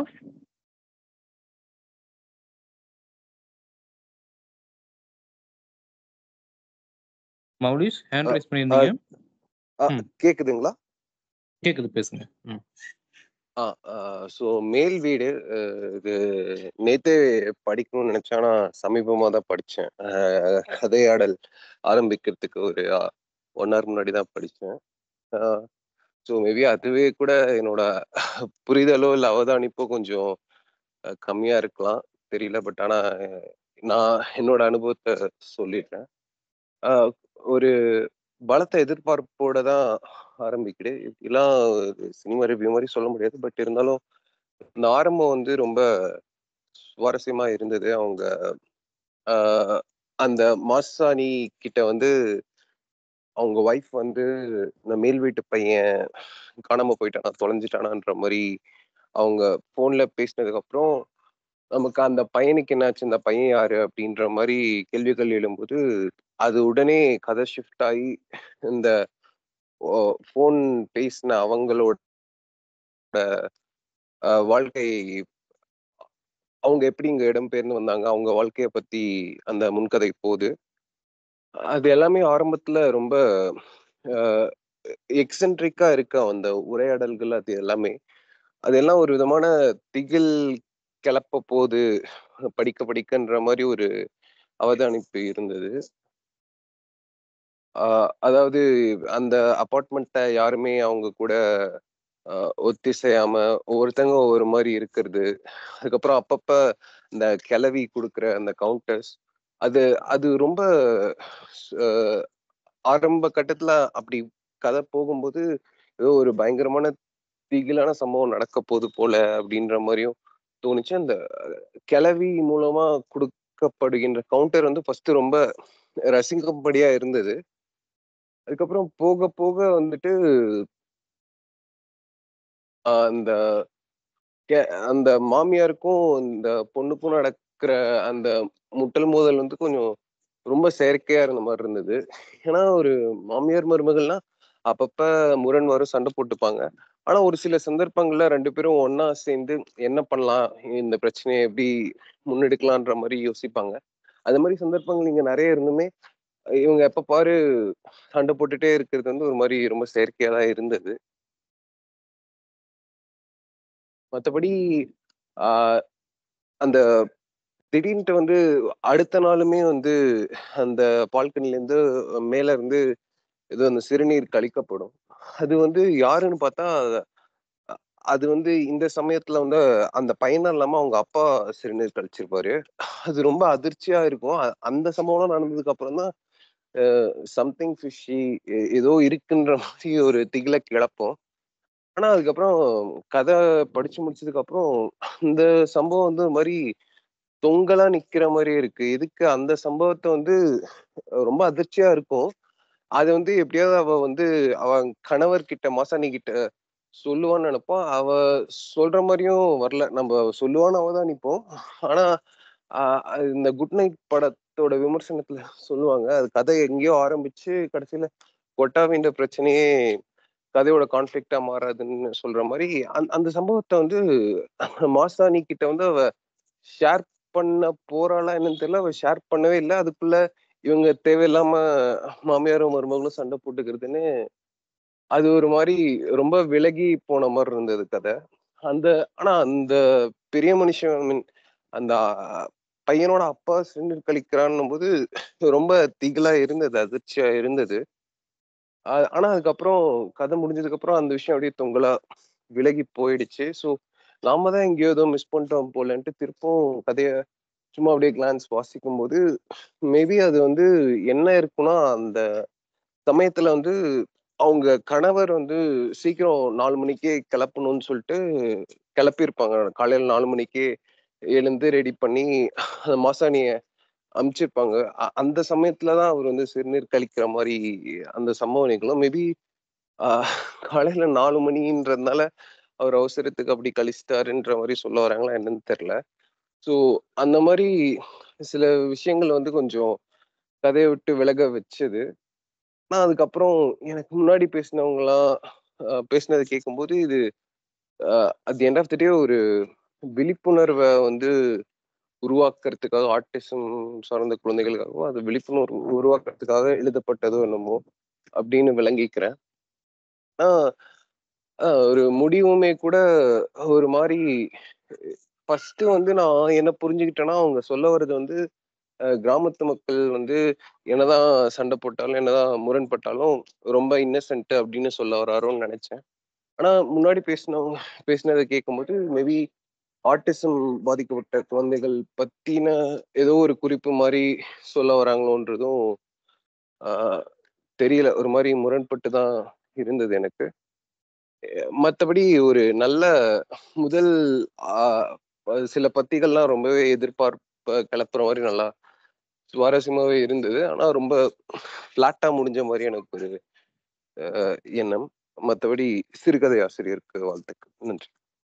மௌலிஷ் ஹேண்ட் அஹ் ரைஸ் பண்ணியிருந்தீங்க அஹ் ம். கேக்குதுங்களா கேக்குது பேசுங்க ம் ஸோ மேல் வீடு அஹ் இது நேத்தே படிக்கணும்னு நினைச்சேன் ஆனா சமீபமா தான் படிச்சேன் அஹ் கதையாடல் ஆரம்பிக்கிறதுக்கு ஒரு ஒன் ஹவர் முன்னாடி தான் படிச்சேன் ஸோ மேபி அதுவே கூட என்னோட புரிதலோ இல்லை அவதானிப்போ கொஞ்சம் அஹ் கம்மியா இருக்கலாம் தெரியல பட் ஆனா அஹ் நான் என்னோட அனுபவத்தை சொல்லிடுறேன் ஆஹ் ஒரு பலத்த எதிர்பார்ப்போட தான் ஆரம்பிக்குது இப்படிலாம் சினிமா ரிவ்யூ மாதிரி சொல்ல முடியாது பட் இருந்தாலும் இந்த ஆரம்பம் வந்து ரொம்ப சுவாரஸ்யமா இருந்தது அவங்க ஆஹ் அந்த மாசாணி கிட்ட வந்து அவங்க ஒய்ஃப் வந்து இந்த மேல் வீட்டு பையன் காணாம போயிட்டானா தொலைஞ்சிட்டானான்ற மாதிரி அவங்க போன்ல பேசினதுக்கு அப்புறம் நமக்கு அந்த பையனுக்கு என்னாச்சு இந்த பையன் யாரு அப்படின்ற மாதிரி கேள்விகள் எழும்போது அது உடனே கதை ஷிஃப்ட் ஆகி இந்த ஃபோன் பேசின அவங்களோட அஹ், வாழ்க்கை அவங்க எப்படி இங்க இடம்பெயர்ந்து வந்தாங்க அவங்க வாழ்க்கைய பத்தி அந்த முன்கதை போகுது அது எல்லாமே ஆரம்பத்துல ரொம்ப எக்ஸென்ட்ரிக்கா இருக்க அந்த உரையாடல்கள் அது எல்லாமே அதெல்லாம் ஒரு விதமான திகில் கிளப்ப போகுது படிக்க படிக்கன்ற மாதிரி ஒரு அவதானிப்பு இருந்தது ஆஹ் அதாவது அந்த அப்பார்ட்மெண்ட்டை யாருமே அவங்க கூட ஆஹ் ஒத்திசையாம ஒவ்வொருத்தங்க ஒவ்வொரு மாதிரி இருக்கிறது அதுக்கப்புறம் அப்பப்ப இந்த கிளவி கொடுக்குற அந்த கவுண்டர்ஸ் அது அது ரொம்ப ஆஹ் ஆரம்ப கட்டத்துல அப்படி கதை போகும்போது ஏதோ ஒரு பயங்கரமான திகிலான சம்பவம் நடக்க போகுது போல அப்படின்ற மாதிரியும் தோணுச்சு அந்த கிளவி மூலமா கொடுக்கப்படுகின்ற கவுண்டர் வந்து ஃபர்ஸ்ட் ரொம்ப ரசிக்கும்படியா இருந்தது அதுக்கப்புறம் போக போக வந்துட்டு ஆஹ் அந்த கே- அந்த மாமியாருக்கும் இந்த பொண்ணுக்கும் நடக்கிற அந்த முட்டல் மோதல் வந்து கொஞ்சம் ரொம்ப செயற்கையா இருந்த மாதிரி இருந்தது ஏன்னா ஒரு மாமியார் மருமகள்னா அப்பப்ப முரண் வரும் சண்டை போட்டுப்பாங்க ஆனா ஒரு சில சந்தர்ப்பங்கள்ல ரெண்டு பேரும் ஒண்ணா சேர்ந்து என்ன பண்ணலாம் இந்த பிரச்சனையை எப்படி முன்னெடுக்கலான்ற மாதிரி யோசிப்பாங்க அது மாதிரி சந்தர்ப்பங்கள் இங்க நிறைய இருந்துமே இவங்க எப்ப பாரு சண்டை போட்டுட்டே இருக்கிறது வந்து ஒரு மாதிரி ரொம்ப செயற்கையா தான் இருந்தது மற்றபடி ஆஹ் அந்த திடீர்னுட்டு வந்து அடுத்த நாளுமே வந்து அந்த பால்கனில இருந்து மேல இருந்து ஏதோ அந்த சிறுநீர் கழிக்கப்படும் அது வந்து யாருன்னு பார்த்தா அ- அது வந்து இந்த சமயத்துல வந்து அந்த பையனா இல்லாம அவங்க அப்பா சிறுநீர் கழிச்சிருப்பாரு அது ரொம்ப அதிர்ச்சியா இருக்கும் அ- அந்த சம்பவம்லாம் நடந்ததுக்கு அப்புறம் தான் சம்திங் ஃபிஷி ஏதோ இருக்குன்ற மாதிரி ஒரு திகில கிளப்போம் ஆனா அதுக்கப்புறம் கதை படிச்சு முடிச்சதுக்கு அப்புறம் இந்த சம்பவம் வந்து ஒரு மாதிரி தொங்கலா நிக்கிற மாதிரி இருக்கு எதுக்கு அந்த சம்பவத்தை வந்து ரொம்ப அதிர்ச்சியா இருக்கும் அது வந்து எப்படியாவது அவ வந்து அவன் கணவர் கிட்ட மாசாணி கிட்ட சொல்லுவான்னு நினைப்போம் அவ சொல்ற மாதிரியும் வரல நம்ம சொல்லுவான்னு அவ தான் நிப்போம் ஆனா ஆஹ் அது இந்த குட் நைட் படத்தோட விமர்சனத்துல சொல்லுவாங்க அது கதை எங்கேயோ ஆரம்பிச்சு கடைசியில கொட்டாவின்ற பிரச்சனையே கதையோட கான்ஃபிளிக்டா மாறாதுன்னு சொல்ற மாதிரி அந்த அந்த சம்பவத்தை வந்து மாசாணி கிட்ட வந்து அவ ஷேர் பண்ண போறாளா என்னன்னு தெரியல அவ ஷேர் பண்ணவே இல்லை அதுக்குள்ள இவங்க தேவையில்லாம மாமியாரும் மருமகளும் சண்டை போட்டுக்கிறதுன்னு அது ஒரு மாதிரி ரொம்ப விலகி போன மாதிரி இருந்தது கதை அந்த ஆனா அந்த பெரிய மனுஷன் I mean, அந்த அஹ், பையனோட அப்பா சிறுநீர் கழிக்கிறான்னும் போது ரொம்ப திகிலா இருந்தது அதிர்ச்சியா இருந்தது ஆ- ஆனா அதுக்கப்புறம் கதை முடிஞ்சதுக்கு அப்புறம் அந்த விஷயம் அப்படியே தொங்கலா விலகி போயிடுச்சு ஸோ நாம தான் எங்கேயோ ஏதோ மிஸ் பண்ணிட்டோம் போலன்ட்டு திருப்பும் கதைய சும்மா அப்படியே கிளான்ஸ் வாசிக்கும் போது மேபி அது வந்து என்ன இருக்குன்னா அந்த சமயத்துல வந்து அவங்க கணவர் வந்து சீக்கிரம் நாலு மணிக்கே கிளப்பணும்னு சொல்லிட்டு கிளப்பியிருப்பாங்க காலையில நாலு மணிக்கே எழுந்து ரெடி பண்ணி அந்த மாசாணிய அனுப்பிச்சிருப்பாங்க அ- அந்த சமயத்துலதான் அவர் வந்து சிறுநீர் கழிக்கிற மாதிரி அந்த சம்பவம் நிகழும் மேபி காலையில நாலு மணின்றதுனால அவர் அவசரத்துக்கு அப்படி கழிச்சிட்டாருன்ற மாதிரி சொல்ல வராங்களா என்னன்னு தெரியல ஸோ அந்த மாதிரி சில விஷயங்கள் வந்து கொஞ்சம் கதையை விட்டு விலக வச்சது ஆனா அதுக்கப்புறம் எனக்கு முன்னாடி பேசினவங்கலாம் பேசினதை கேட்கும்போது இது at end of the day ஒரு விழிப்புணர்வை வந்து உருவாக்குறதுக்காக ஆர்டிசம் சார்ந்த குழந்தைகளுக்காகவும் அது விழிப்புணர்வு உருவாக்குறதுக்காக எழுதப்பட்டதோ என்னமோ அப்படின்னு விளங்கிக்கிறேன் ஆஹ் ஆஹ் ஒரு முடிவுமே கூட ஒரு மாதிரி ஃபர்ஸ்ட் வந்து நான் என்ன புரிஞ்சுக்கிட்டேன்னா அவங்க சொல்ல வர்றது வந்து அஹ் கிராமத்து மக்கள் வந்து என்னதான் சண்டை போட்டாலும் என்னதான் முரண்பட்டாலும் ரொம்ப இன்னசென்ட் அப்படின்னு சொல்ல வராரோன்னு நினைச்சேன் ஆனா முன்னாடி பேசினவங்க பேசினதை கேட்கும்போது மேபி ஆட்டிசம் பாதிக்கப்பட்ட குழந்தைகள் பத்தின ஏதோ ஒரு குறிப்பு மாதிரி சொல்ல வராங்களோன்றதும் ஆஹ் தெரியல ஒரு மாதிரி முரண்பட்டு தான் இருந்தது எனக்கு மற்றபடி ஒரு நல்ல முதல் ஆஹ் சில பத்திகள்லாம் ரொம்பவே எதிர்பார்ப்ப கிளப்புற மாதிரி நல்லா சுவாரஸ்யமாவே இருந்தது ஆனா ரொம்ப ஃபிளாட்டா முடிஞ்ச மாதிரி எனக்கு ஒரு அஹ், எண்ணம் மற்றபடி சிறுகதை ஆசிரியருக்கு வாழ்த்துக்கள் நன்றி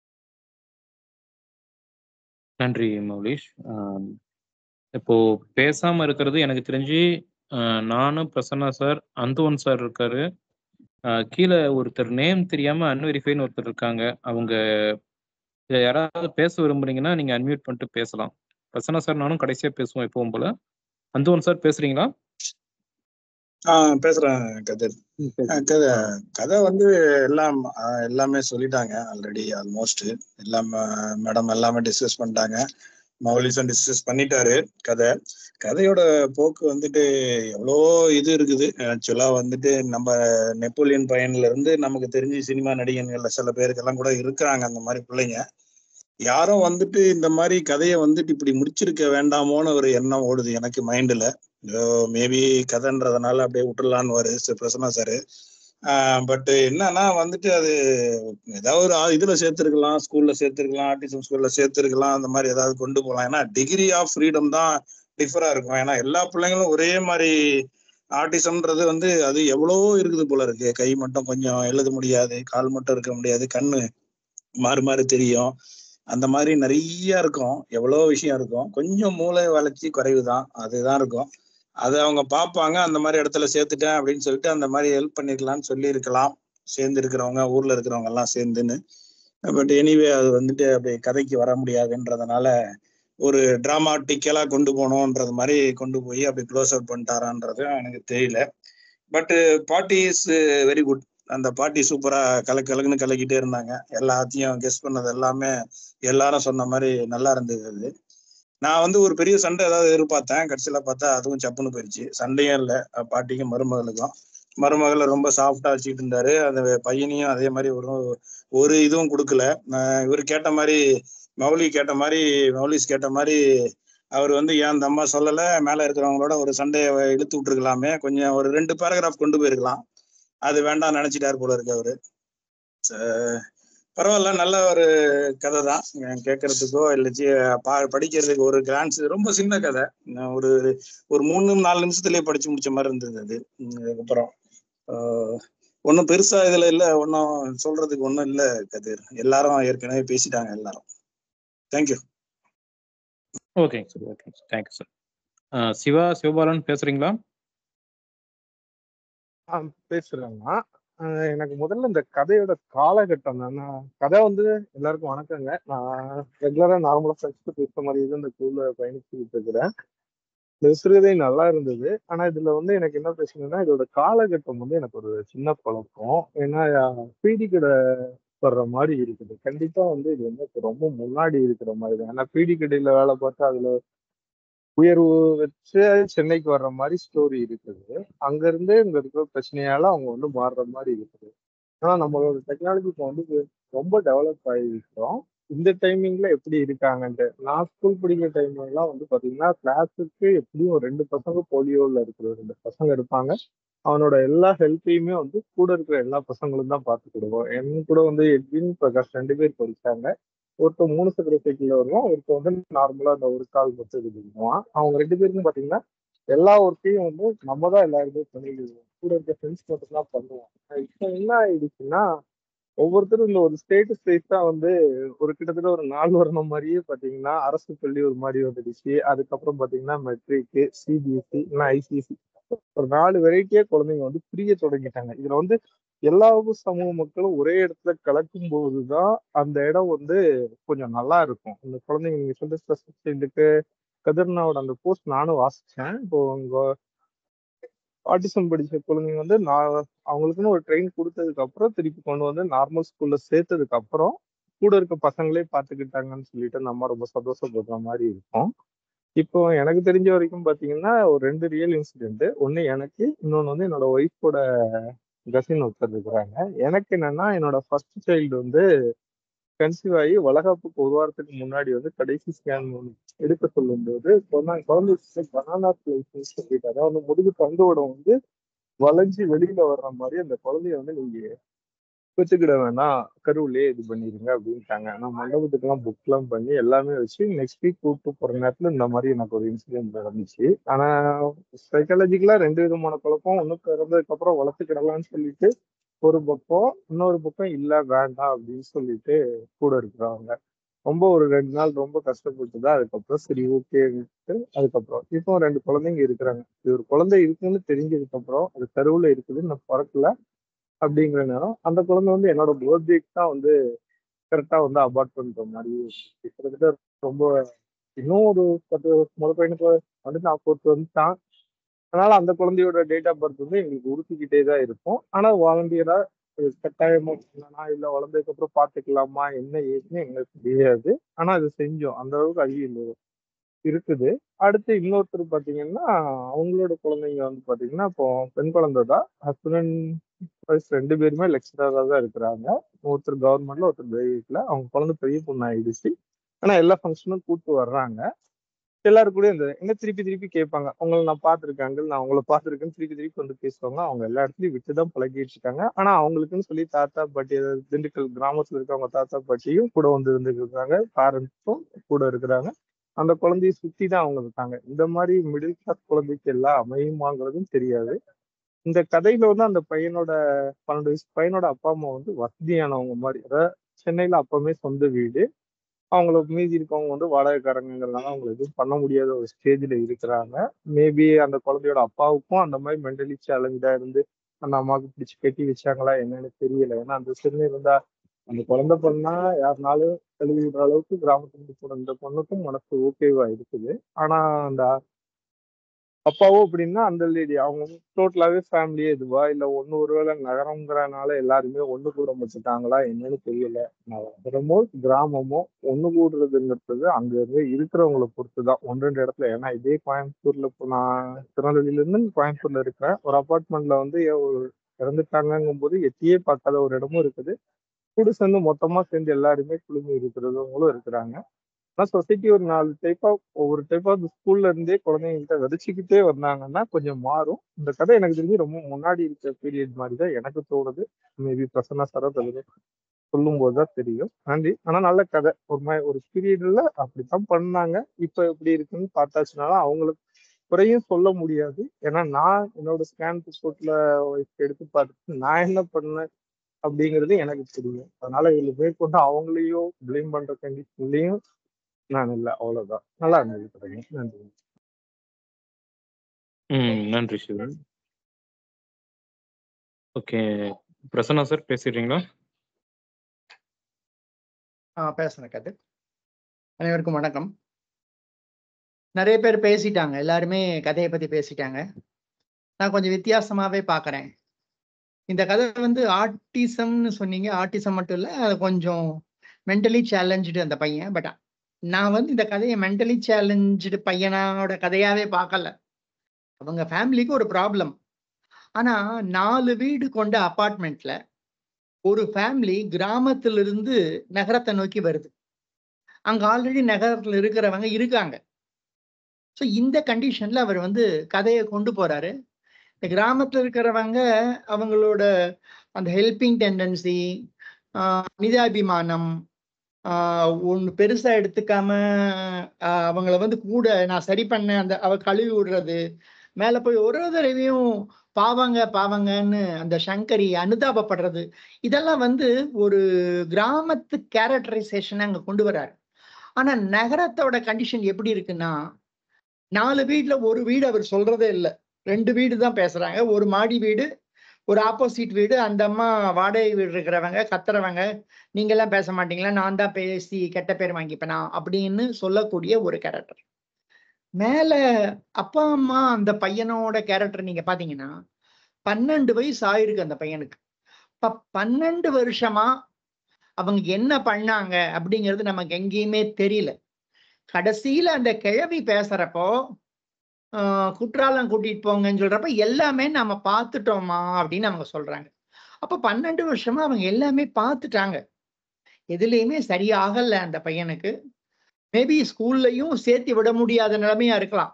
நன்றி மௌலிஷ் ஆம், இப்போ பேசாம இருக்கிறது எனக்கு தெரிஞ்சு ஆஹ், நானும் பிரசன்னா சார் அந்தோன் சார் இருக்காரு ஆஹ், கீழே ஒருத்தர் நேம் தெரியாம அன்வெரிஃபைன்னு ஒருத்தர் இருக்காங்க அவங்க இதை யாராவது பேச விரும்புறீங்கன்னா நீங்க அன்மியூட் பண்ணிட்டு பேசலாம் பிரசன்னா சார் நானும் கடைசியா பேசுவோம் எப்பவும் போல அந்தோன் சார் பேசுறீங்களா ஆஹ் பேசுறேன் கதிர் ம், ஆஹ் பேசுங்க கதை ஆ கதை வந்து எல்லாம் ஆஹ் எல்லாமே சொல்லிட்டாங்க ஆல்ரெடி ஆல்மோஸ்ட் எல்லாம் மேடம் எல்லாமே டிஸ்கஸ் பண்ணிட்டாங்க மௌலிசன் டிஸ்கஸ் பண்ணிட்டாரு கதை கதையோட போக்கு வந்துட்டு எவ்வளோ இது இருக்குது ஆக்சுவலா வந்துட்டு நம்ம நெப்போலியன் பையன்ல இருந்து நமக்கு தெரிஞ்சு சினிமா நடிகர்கள்ல சில பேருக்கெல்லாம் கூட இருக்கிறாங்க அந்த மாதிரி பிள்ளைங்க யாரும் வந்துட்டு இந்த மாதிரி கதையை வந்துட்டு இப்படி முடிச்சிருக்க வேண்டாமோன்னு ஒரு எண்ணம் ஓடுது எனக்கு மைண்ட்ல மேபி கதைன்றதுனால அப்படியே விட்டுறலான்னு வரு பிரசன்னா சாரு பட் என்னன்னா வந்துட்டு அது ஏதாவது ஒரு ஆ- இதுல சேர்த்திருக்கலாம் ஸ்கூல்ல சேர்த்திருக்கலாம் ஆர்டிசம் ஸ்கூல்ல சேர்த்திருக்கலாம் அந்த மாதிரி ஏதாவது கொண்டு போகலாம் ஏன்னா டிகிரி ஆஃப் ஃப்ரீடம் தான் டிஃபரா இருக்கும் ஏன்னா எல்லா பிள்ளைங்களும் ஒரே மாதிரி ஆர்டிசம்ன்றது வந்து அது எவ்வளவோ இருக்குது போல இருக்கு கை மட்டும் கொஞ்சம் எழுத முடியாது கால் மட்டும் இருக்க முடியாது கண்ணு மாறி மாறி தெரியும் அந்த மாதிரி நிறைய இருக்கும் எவ்வளோ விஷயம் இருக்கும் கொஞ்சம் மூளை வளர்ச்சி குறைவு தான் அதுதான் இருக்கும் அது அவங்க பார்ப்பாங்க அந்த மாதிரி இடத்துல சேர்த்துட்டேன் அப்படின்னு சொல்லிட்டு அந்த மாதிரி ஹெல்ப் பண்ணிருக்கலாம்னு சொல்லி இருக்கலாம் சேர்ந்து இருக்கிறவங்க ஊர்ல இருக்கிறவங்க எல்லாம் சேர்ந்துன்னு பட் எனிவே அது வந்துட்டு அப்படி கதைக்கு வர முடியாதுன்றதுனால ஒரு டிராமாட்டிக்கலா கொண்டு போகணுன்றது மாதிரி கொண்டு போய் அப்படி க்ளோஸ் அவுட் பண்ணிட்டாரான்றது எனக்கு தெரியல பட் பாட்டி இஸ் வெரி குட் அந்த பாட்டி சூப்பரா கலக்கு கலக்குன்னு கலக்கிட்டே இருந்தாங்க எல்லாத்தையும் கெஸ் பண்ணது எல்லாமே எல்லாரும் சொன்ன மாதிரி நல்லா இருந்தது அது நான் வந்து ஒரு பெரிய சண்டை ஏதாவது எதிர்பார்த்தேன் கடைசியில பார்த்தா அதுவும் சப்புன்னு போயிடுச்சு சண்டையும் இல்லை பாட்டிக்கும் மருமகளுக்கும் மருமகளை ரொம்ப சாஃப்டா வச்சுக்கிட்டு இருந்தாரு அந்த பையனையும் அதே மாதிரி ஒரு ஒரு இதுவும் கொடுக்கல நான் இவர் கேட்ட மாதிரி மௌலி கேட்ட மாதிரி மௌலிஸ் கேட்ட மாதிரி அவர் வந்து ஏன் அந்த அம்மா சொல்லல மேல இருக்கிறவங்களோட ஒரு சண்டையை இழுத்து விட்டுருக்கலாமே கொஞ்சம் ஒரு ரெண்டு பேராகிராஃப் கொண்டு போயிருக்கலாம் அது வேண்டாம் நினைச்சிட்டாரு போல இருக்கு அவரு ச- பரவாயில்ல நல்ல ஒரு கதை தான் கேட்கறதுக்கோ இல்லை சி- பா- படிக்கிறதுக்கு ஒரு கிளான்ஸ் ரொம்ப சின்ன கதை நான் ஒரு ஒரு மூணு நாலு நிமிஷத்துலயே படிச்சு முடிச்ச மாதிரி இருந்தது அது உம் அதுக்கப்புறம் ஒன்றும் பெருசா இதுல இல்ல ஒன்றும் சொல்றதுக்கு ஒன்றும் இல்ல கதிர் எல்லாரும் ஏற்கனவே பேசிட்டாங்க எல்லாரும் தேங்க்யூ ஓகேங்க சார் ஓகேங்க sir thank you sir Siva Sivabalan பேசுறீங்களா ஆ பேசுறேன்னா ஆஹ் எனக்கு முதல்ல இந்த கதையோட காலகட்டம் தான் நான் கதை வந்து எல்லாருக்கும் வணக்கங்க நான் ரெகுலரா நார்மலா ஃப்ரெண்ட்ஸ் பேசுற மாதிரி இது இந்த ஸ்கூல்ல பயணிச்சுட்டு இருக்கிறேன் இந்த சிறுகதை நல்லா இருந்தது ஆனா இதுல வந்து எனக்கு என்ன பிரச்சனைனா இதோட காலகட்டம் வந்து எனக்கு ஒரு சின்ன குழப்பம் ஏன்னா பீடி கடை வர்ற மாதிரி இருக்குது கண்டிப்பா வந்து இது வந்து இப்ப ரொம்ப முன்னாடி இருக்கிற மாதிரி தான் ஏன்னா பீடி கடையில வேலை பார்த்து அதுல உயர்வு வச்சு சென்னைக்கு வர்ற மாதிரி ஸ்டோரி இருக்குது அங்க இருந்து இங்க இருக்கிற பிரச்சனையால அவங்க வந்து மாறுற மாதிரி இருக்குது ஆனா நம்மளோட டெக்னாலஜி இப்போ வந்து இது ரொம்ப டெவலப் ஆகிருக்கிறோம் இந்த டைமிங்ல எப்படி இருக்காங்கன்ட்டு நான் ஸ்கூல் படிக்கிற டைம்ல எல்லாம் வந்து பாத்தீங்கன்னா கிளாஸுக்கு எப்படியும் ஒரு ரெண்டு பசங்க போலியோல இருக்கிற ரெண்டு பசங்க இருப்பாங்க அவனோட எல்லா ஹெல்ப்பையுமே வந்து கூட இருக்கிற எல்லா பசங்களும் தான் பார்த்துக்கிடுவோம் என் கூட வந்து எட்வின் பிரகாஷ் ரெண்டு பேர் படிச்சாங்க ஒருத்தன் மூணு சக்கர சைக்கிள்ல வருவான் ஒருத்தன் வந்து நார்மலா அந்த ஒரு கால் மட்டும் இது பண்ணுவான் அவங்க ரெண்டு பேருக்கும் பாத்தீங்கன்னா எல்லா ஒர்க்கையும் வந்து நம்ம தான் எல்லாருமே பண்ணிடுவோம் கூட இருக்க ஃப்ரெண்ட்ஸ் மட்டும் தான் பண்ணுவோம் இப்போ என்ன ஆயிடுச்சுன்னா ஒவ்வொருத்தரும் இந்த ஒரு ஸ்டேட்டஸ் வைஸ் தான் வந்து ஒரு கிட்டத்தட்ட ஒரு நாலு வருடம் மாதிரியே பாத்தீங்கன்னா அரசு பள்ளி ஒரு மாதிரி வந்துடுச்சு அதுக்கப்புறம் பாத்தீங்கன்னா மெட்ரிக் சிபிஎஸ்சி இல்லைன்னா ஐசிஎஸ்சி ஒரு நாலு வெரைட்டியே குழந்தைங்க வந்து பிரிய தொடங்கிட்டாங்க இதுல வந்து எல்லா சமூக மக்களும் ஒரே இடத்துல கலக்கும் போதுதான் அந்த இடம் வந்து கொஞ்சம் நல்லா இருக்கும் இந்த குழந்தைங்க நீங்க சொல்ற ஸ்பெஷல் சைல்டுக்கு கதிர்னாவோட அந்த போஸ்ட் நானும் வாசிச்சேன் இப்போ உங்க ஆட்டிசம் படிச்ச குழந்தைங்க வந்து நான் அவங்களுக்குன்னு ஒரு ட்ரெயின் கொடுத்ததுக்கு அப்புறம் திருப்பி கொண்டு வந்து நார்மல் ஸ்கூல்ல சேர்த்ததுக்கு அப்புறம் கூட இருக்க பசங்களே பாத்துக்கிட்டாங்கன்னு சொல்லிட்டு நம்ம ரொம்ப சந்தோஷப்படுற மாதிரி இருக்கும் இப்போ எனக்கு தெரிஞ்ச வரைக்கும் பாத்தீங்கன்னா ஒரு ரெண்டு ரியல் இன்சிடென்ட் ஒன்னு எனக்கு இன்னொன்னு வந்து என்னோட ஒய்ஃபோட கசின் ஒருத்தர் இருக்கிறாங்க எனக்கு என்னன்னா என்னோட ஃபர்ஸ்ட் சைல்டு வந்து கன்சீவ் ஆகி வளகாப்புக்கு ஒரு வாரத்துக்கு முன்னாடி வந்து கடைசி ஸ்கேன் எடுக்க சொல்லும்போது குழந்தை குழந்தைக்கு பனானா பிளேஸ் சொல்லிட்டு அதாவது முதுகு தண்டுவடம் வந்து வளைஞ்சு வெளியில வர்ற மாதிரி அந்த குழந்தைய வந்து நீங்க வச்சுக்கிட வேணாம் கருவிலே இது பண்ணிருங்க அப்படின்ட்டாங்க நான் மண்டபத்துக்கெல்லாம் புக் எல்லாம் பண்ணி எல்லாமே வச்சு நெக்ஸ்ட் வீக் கூப்பிட்டு போற நேரத்துல இந்த மாதிரி எனக்கு ஒரு இன்சிடென்ட் நடந்துச்சு ஆனா சைக்காலஜிக்கலா ரெண்டு விதமான குழப்பம் ஒண்ணு பிறந்ததுக்கு அப்புறம் வளர்த்துக்கிடலாம்னு சொல்லிட்டு ஒரு பக்கம் இன்னொரு பக்கம் இல்ல வேண்டாம் அப்படின்னு சொல்லிட்டு கூட இருக்கிறாங்க ரொம்ப ஒரு ரெண்டு நாள் ரொம்ப கஷ்டப்பட்டு தான் அதுக்கப்புறம் சரி ஓகேன்ட்டு அதுக்கப்புறம் இப்போ ரெண்டு குழந்தைங்க இருக்கிறாங்க இது ஒரு குழந்தை இருக்குன்னு தெரிஞ்சதுக்கு அப்புறம் அது கருவுல இருக்குது நான் பிறக்கல அப்படிங்கிற நேரம் அந்த குழந்தை வந்து என்னோட பர்த்டேக்கு தான் வந்து கரெக்டா வந்து அபார்ட் பண்ற மாதிரி இருந்துச்சு. கிட்டத்தட்ட ரொம்ப இன்னும் ஒரு பத்து முத பையனுக்கு வந்து நான் பொறுத்து வந்துட்டான் அதனால அந்த குழந்தையோட டேட் ஆஃப் பர்த் வந்து எங்களுக்கு உறுத்திக்கிட்டே தான் இருக்கும் ஆனா வாலண்டியரா கட்டாயமா பண்ணனா இல்ல வளர்ந்ததுக்கு அப்புறம் பாத்துக்கலாமா என்ன ஏதுன்னு எங்களுக்கு தெரியாது ஆனா அது செஞ்சோம் அந்த அளவுக்கு அறிவியல் இருக்குது அடுத்து இன்னொருத்தர் பாத்தீங்கன்னா அவங்களோட குழந்தைங்க வந்து பாத்தீங்கன்னா இப்போ பெண் குழந்தை தான் ஹஸ்பண்ட் அண்ட் ரெண்டு பேருமே லெக்சரரா தான் இருக்கிறாங்க ஒருத்தர் கவர்மெண்ட்ல ஒருத்தர் பிரைவேட்ல அவங்க குழந்தை பெரிய பொண்ணு ஆயிடுச்சு ஆனா எல்லா ஃபங்க்ஷனும் கூட்டு வர்றாங்க எல்லாரும் கூட இந்த என்ன திருப்பி திருப்பி கேட்பாங்க உங்களை நான் பார்த்திருக்கேன் uncle, நான் உங்களை பார்த்திருக்கேன்னு திருப்பி திருப்பி வந்து பேசுவாங்க அவங்க எல்லா இடத்துலயும் விட்டுதான் பழகிட்டு இருக்காங்க ஆனா அவங்களுக்குன்னு சொல்லி தாத்தா பாட்டி அதாவது திண்டுக்கல் கிராமத்துல இருக்கவங்க தாத்தா பாட்டியும் கூட வந்து இருந்துருக்காங்க பேரண்ட்ஸும் கூட இருக்கிறாங்க அந்த குழந்தைய சுத்தி தான் அவங்க இருக்காங்க இந்த மாதிரி மிடில் கிளாஸ் குழந்தைக்கு எல்லாம் அமையுமாங்கிறதும் தெரியாது இந்த கதையில வந்து அந்த பையனோட பன்னெண்டு வயசு பையனோட அப்பா அம்மா வந்து வசதியானவங்க மாதிரி அதாவது சென்னையில அப்பவுமே சொந்த வீடு அவங்கள மீதி இருக்கவங்க வந்து வாடகைக்காரங்கிறதுனால அவங்களை எதுவும் பண்ண முடியாத ஒரு ஸ்டேஜ்ல இருக்கிறாங்க மேபி அந்த குழந்தையோட அப்பாவுக்கும் அந்த மாதிரி மென்டலி சேலஞ்சா இருந்து அந்த அம்மாவுக்கு பிடிச்சி கட்டி வச்சாங்களா என்னன்னு தெரியல ஏன்னா அந்த சின்ன இருந்தா அந்த குழந்தை பண்ணா யாருனாலும் கழுவி விடுற அளவுக்கு கிராமத்துல கூட இந்த பொண்ணுக்கும் மனசு ஓகேவா இருக்குது ஆனா அந்த அப்பாவோ அப்படின்னா அந்த லேடி அவங்க டோட்டலாவே ஃபேமிலியே இதுவா இல்ல ஒண்ணு ஒருவேளை நகரம்ங்கிறனால எல்லாருமே ஒண்ணு கூட வச்சுட்டாங்களா என்னன்னு தெரியல நகரமோ கிராமமோ ஒண்ணு கூடுறதுங்கிறது அங்க இருந்து இருக்கிறவங்களை பொறுத்துதான் ஒன்று ரெண்டு இடத்துல ஏன்னா இதே கோயம்புத்தூர்ல இப்போ நான் திருநெல்வேலியில இருந்து கோயம்புத்தூர்ல இருக்கிறேன் ஒரு அபார்ட்மெண்ட்ல வந்து ஏ- ஒரு இறந்துட்டாங்கங்கும் போது எட்டியே பார்க்காத ஒரு இடமும் இருக்குது கூட சேர்ந்து மொத்தமா சேர்ந்து எல்லாருமே குழுமி இருக்கிறவங்களும் இருக்கிறாங்க ஆனா சொசைட்டி ஒரு நாலு டைப்பா ஒவ்வொரு டைப்பா அந்த ஸ்கூல்ல இருந்தே குழந்தைங்கள்ட்ட விதைச்சுக்கிட்டே வந்தாங்கன்னா கொஞ்சம் மாறும் இந்த கதை எனக்கு தெரிஞ்சு ரொம்ப முன்னாடி இருக்க பீரியட் மாதிரி தான் எனக்கு தோணுது மேபி பிரசன்னா சரத் அது சொல்லும் போதுதான் தெரியும் நன்றி ஆனா நல்ல கதை ஒரு மாதிரி ஒரு பீரியட்ல அப்படித்தான் பண்ணாங்க இப்ப எப்படி இருக்குன்னு பார்த்தாச்சுனால அவங்களுக்கு குறையும் சொல்ல முடியாது ஏன்னா நான் என்னோட ஸ்கேன் ரிப்போர்ட்ல எடுத்து பார்த்துட்டு நான் என்ன பண்ணேன் அப்படிங்கிறது எனக்கு தெரியும் அதனால இதுல மேற்கொண்டு அவங்களையும் ப்ளேம் பண்ற கண்டிஷன்லயும் நான் இல்லை அவ்வளவுதான் நல்லா இருந்தது கதைங்க நன்றி ம் நன்றி சிவன் ஓகே பிரசன்னா சார் பேசிடுறீங்களா ஆ பேசுறேன் கது அனைவருக்கும் வணக்கம் நிறைய பேர் பேசிட்டாங்க எல்லாருமே கதையை பத்தி பேசிட்டாங்க நான் கொஞ்சம் வித்தியாசமாவே பார்க்கறேன் இந்த கதை வந்து ஆட்டிசம்னு சொன்னீங்க ஆட்டிசம் மட்டும் இல்லை அது கொஞ்சம் மென்டலி சேலஞ்சு அந்த பையன் பட் நான் வந்து இந்த கதையை மென்டலி சேலஞ்சு பையனோட கதையாவே பார்க்கல அவங்க ஃபேமிலிக்கு ஒரு ப்ராப்ளம் ஆனா நாலு வீடு கொண்ட அபார்ட்மெண்ட்ல ஒரு ஃபேமிலி கிராமத்திலிருந்து நகரத்தை நோக்கி வருது அங்க ஆல்ரெடி நகரத்துல இருக்கிறவங்க இருக்காங்க ஸோ இந்த கண்டிஷன்ல அவர் வந்து கதையை கொண்டு போறாரு இந்த கிராமத்துல இருக்கிறவங்க அவங்களோட அந்த ஹெல்பிங் டெண்டன்சி நிதாபிமானம் ஒன்று பெருசா எடுத்துக்காம ஆஹ் அவங்கள வந்து கூட நான் சரி பண்ணேன் அந்த அவ கழுவி விடுறது மேல போய் ஒரு ஒரு தடவையும் பாவங்க பாவங்கன்னு அந்த சங்கரி அனுதாபப்படுறது இதெல்லாம் வந்து ஒரு கிராமத்து கேரக்டரைசேஷன் அங்க கொண்டு வராரு ஆனா நகரத்தோட கண்டிஷன் எப்படி இருக்குன்னா நாலு வீட்ல ஒரு வீடு அவர் சொல்றதே இல்லை ரெண்டு வீடு தான் பேசுறாங்க ஒரு மாடி வீடு ஒரு ஆப்போசிட் வீடு அந்த அம்மா வாடகை வீடு இருக்கிறவங்க கத்துறவங்க நீங்க எல்லாம் பேச மாட்டீங்களா நான் தான் பேசி கெட்ட பேர் வாங்கிப்பேனா அப்படின்னு சொல்லக்கூடிய ஒரு கேரக்டர் மேல அப்பா அம்மா அந்த பையனோட கேரக்டர் நீங்க பாத்தீங்கன்னா பன்னெண்டு வயசு ஆயிருக்கு அந்த பையனுக்கு இப்ப பன்னெண்டு வருஷமா அவங்க என்ன பண்ணாங்க அப்படிங்கிறது நமக்கு எங்கேயுமே தெரியல கடைசியில அந்த கிழவி பேசுறப்போ ஆஹ் குற்றாலம் கூட்டிட்டு போங்கன்னு சொல்றப்ப எல்லாமே நம்ம பார்த்துட்டோமா அப்படின்னு அவங்க சொல்றாங்க அப்ப பன்னெண்டு வருஷமா அவங்க எல்லாமே பார்த்துட்டாங்க எதுலையுமே சரியாகல அந்த பையனுக்கு மேபி ஸ்கூல்லையும் சேர்த்து விட முடியாத நிலைமையா இருக்கலாம்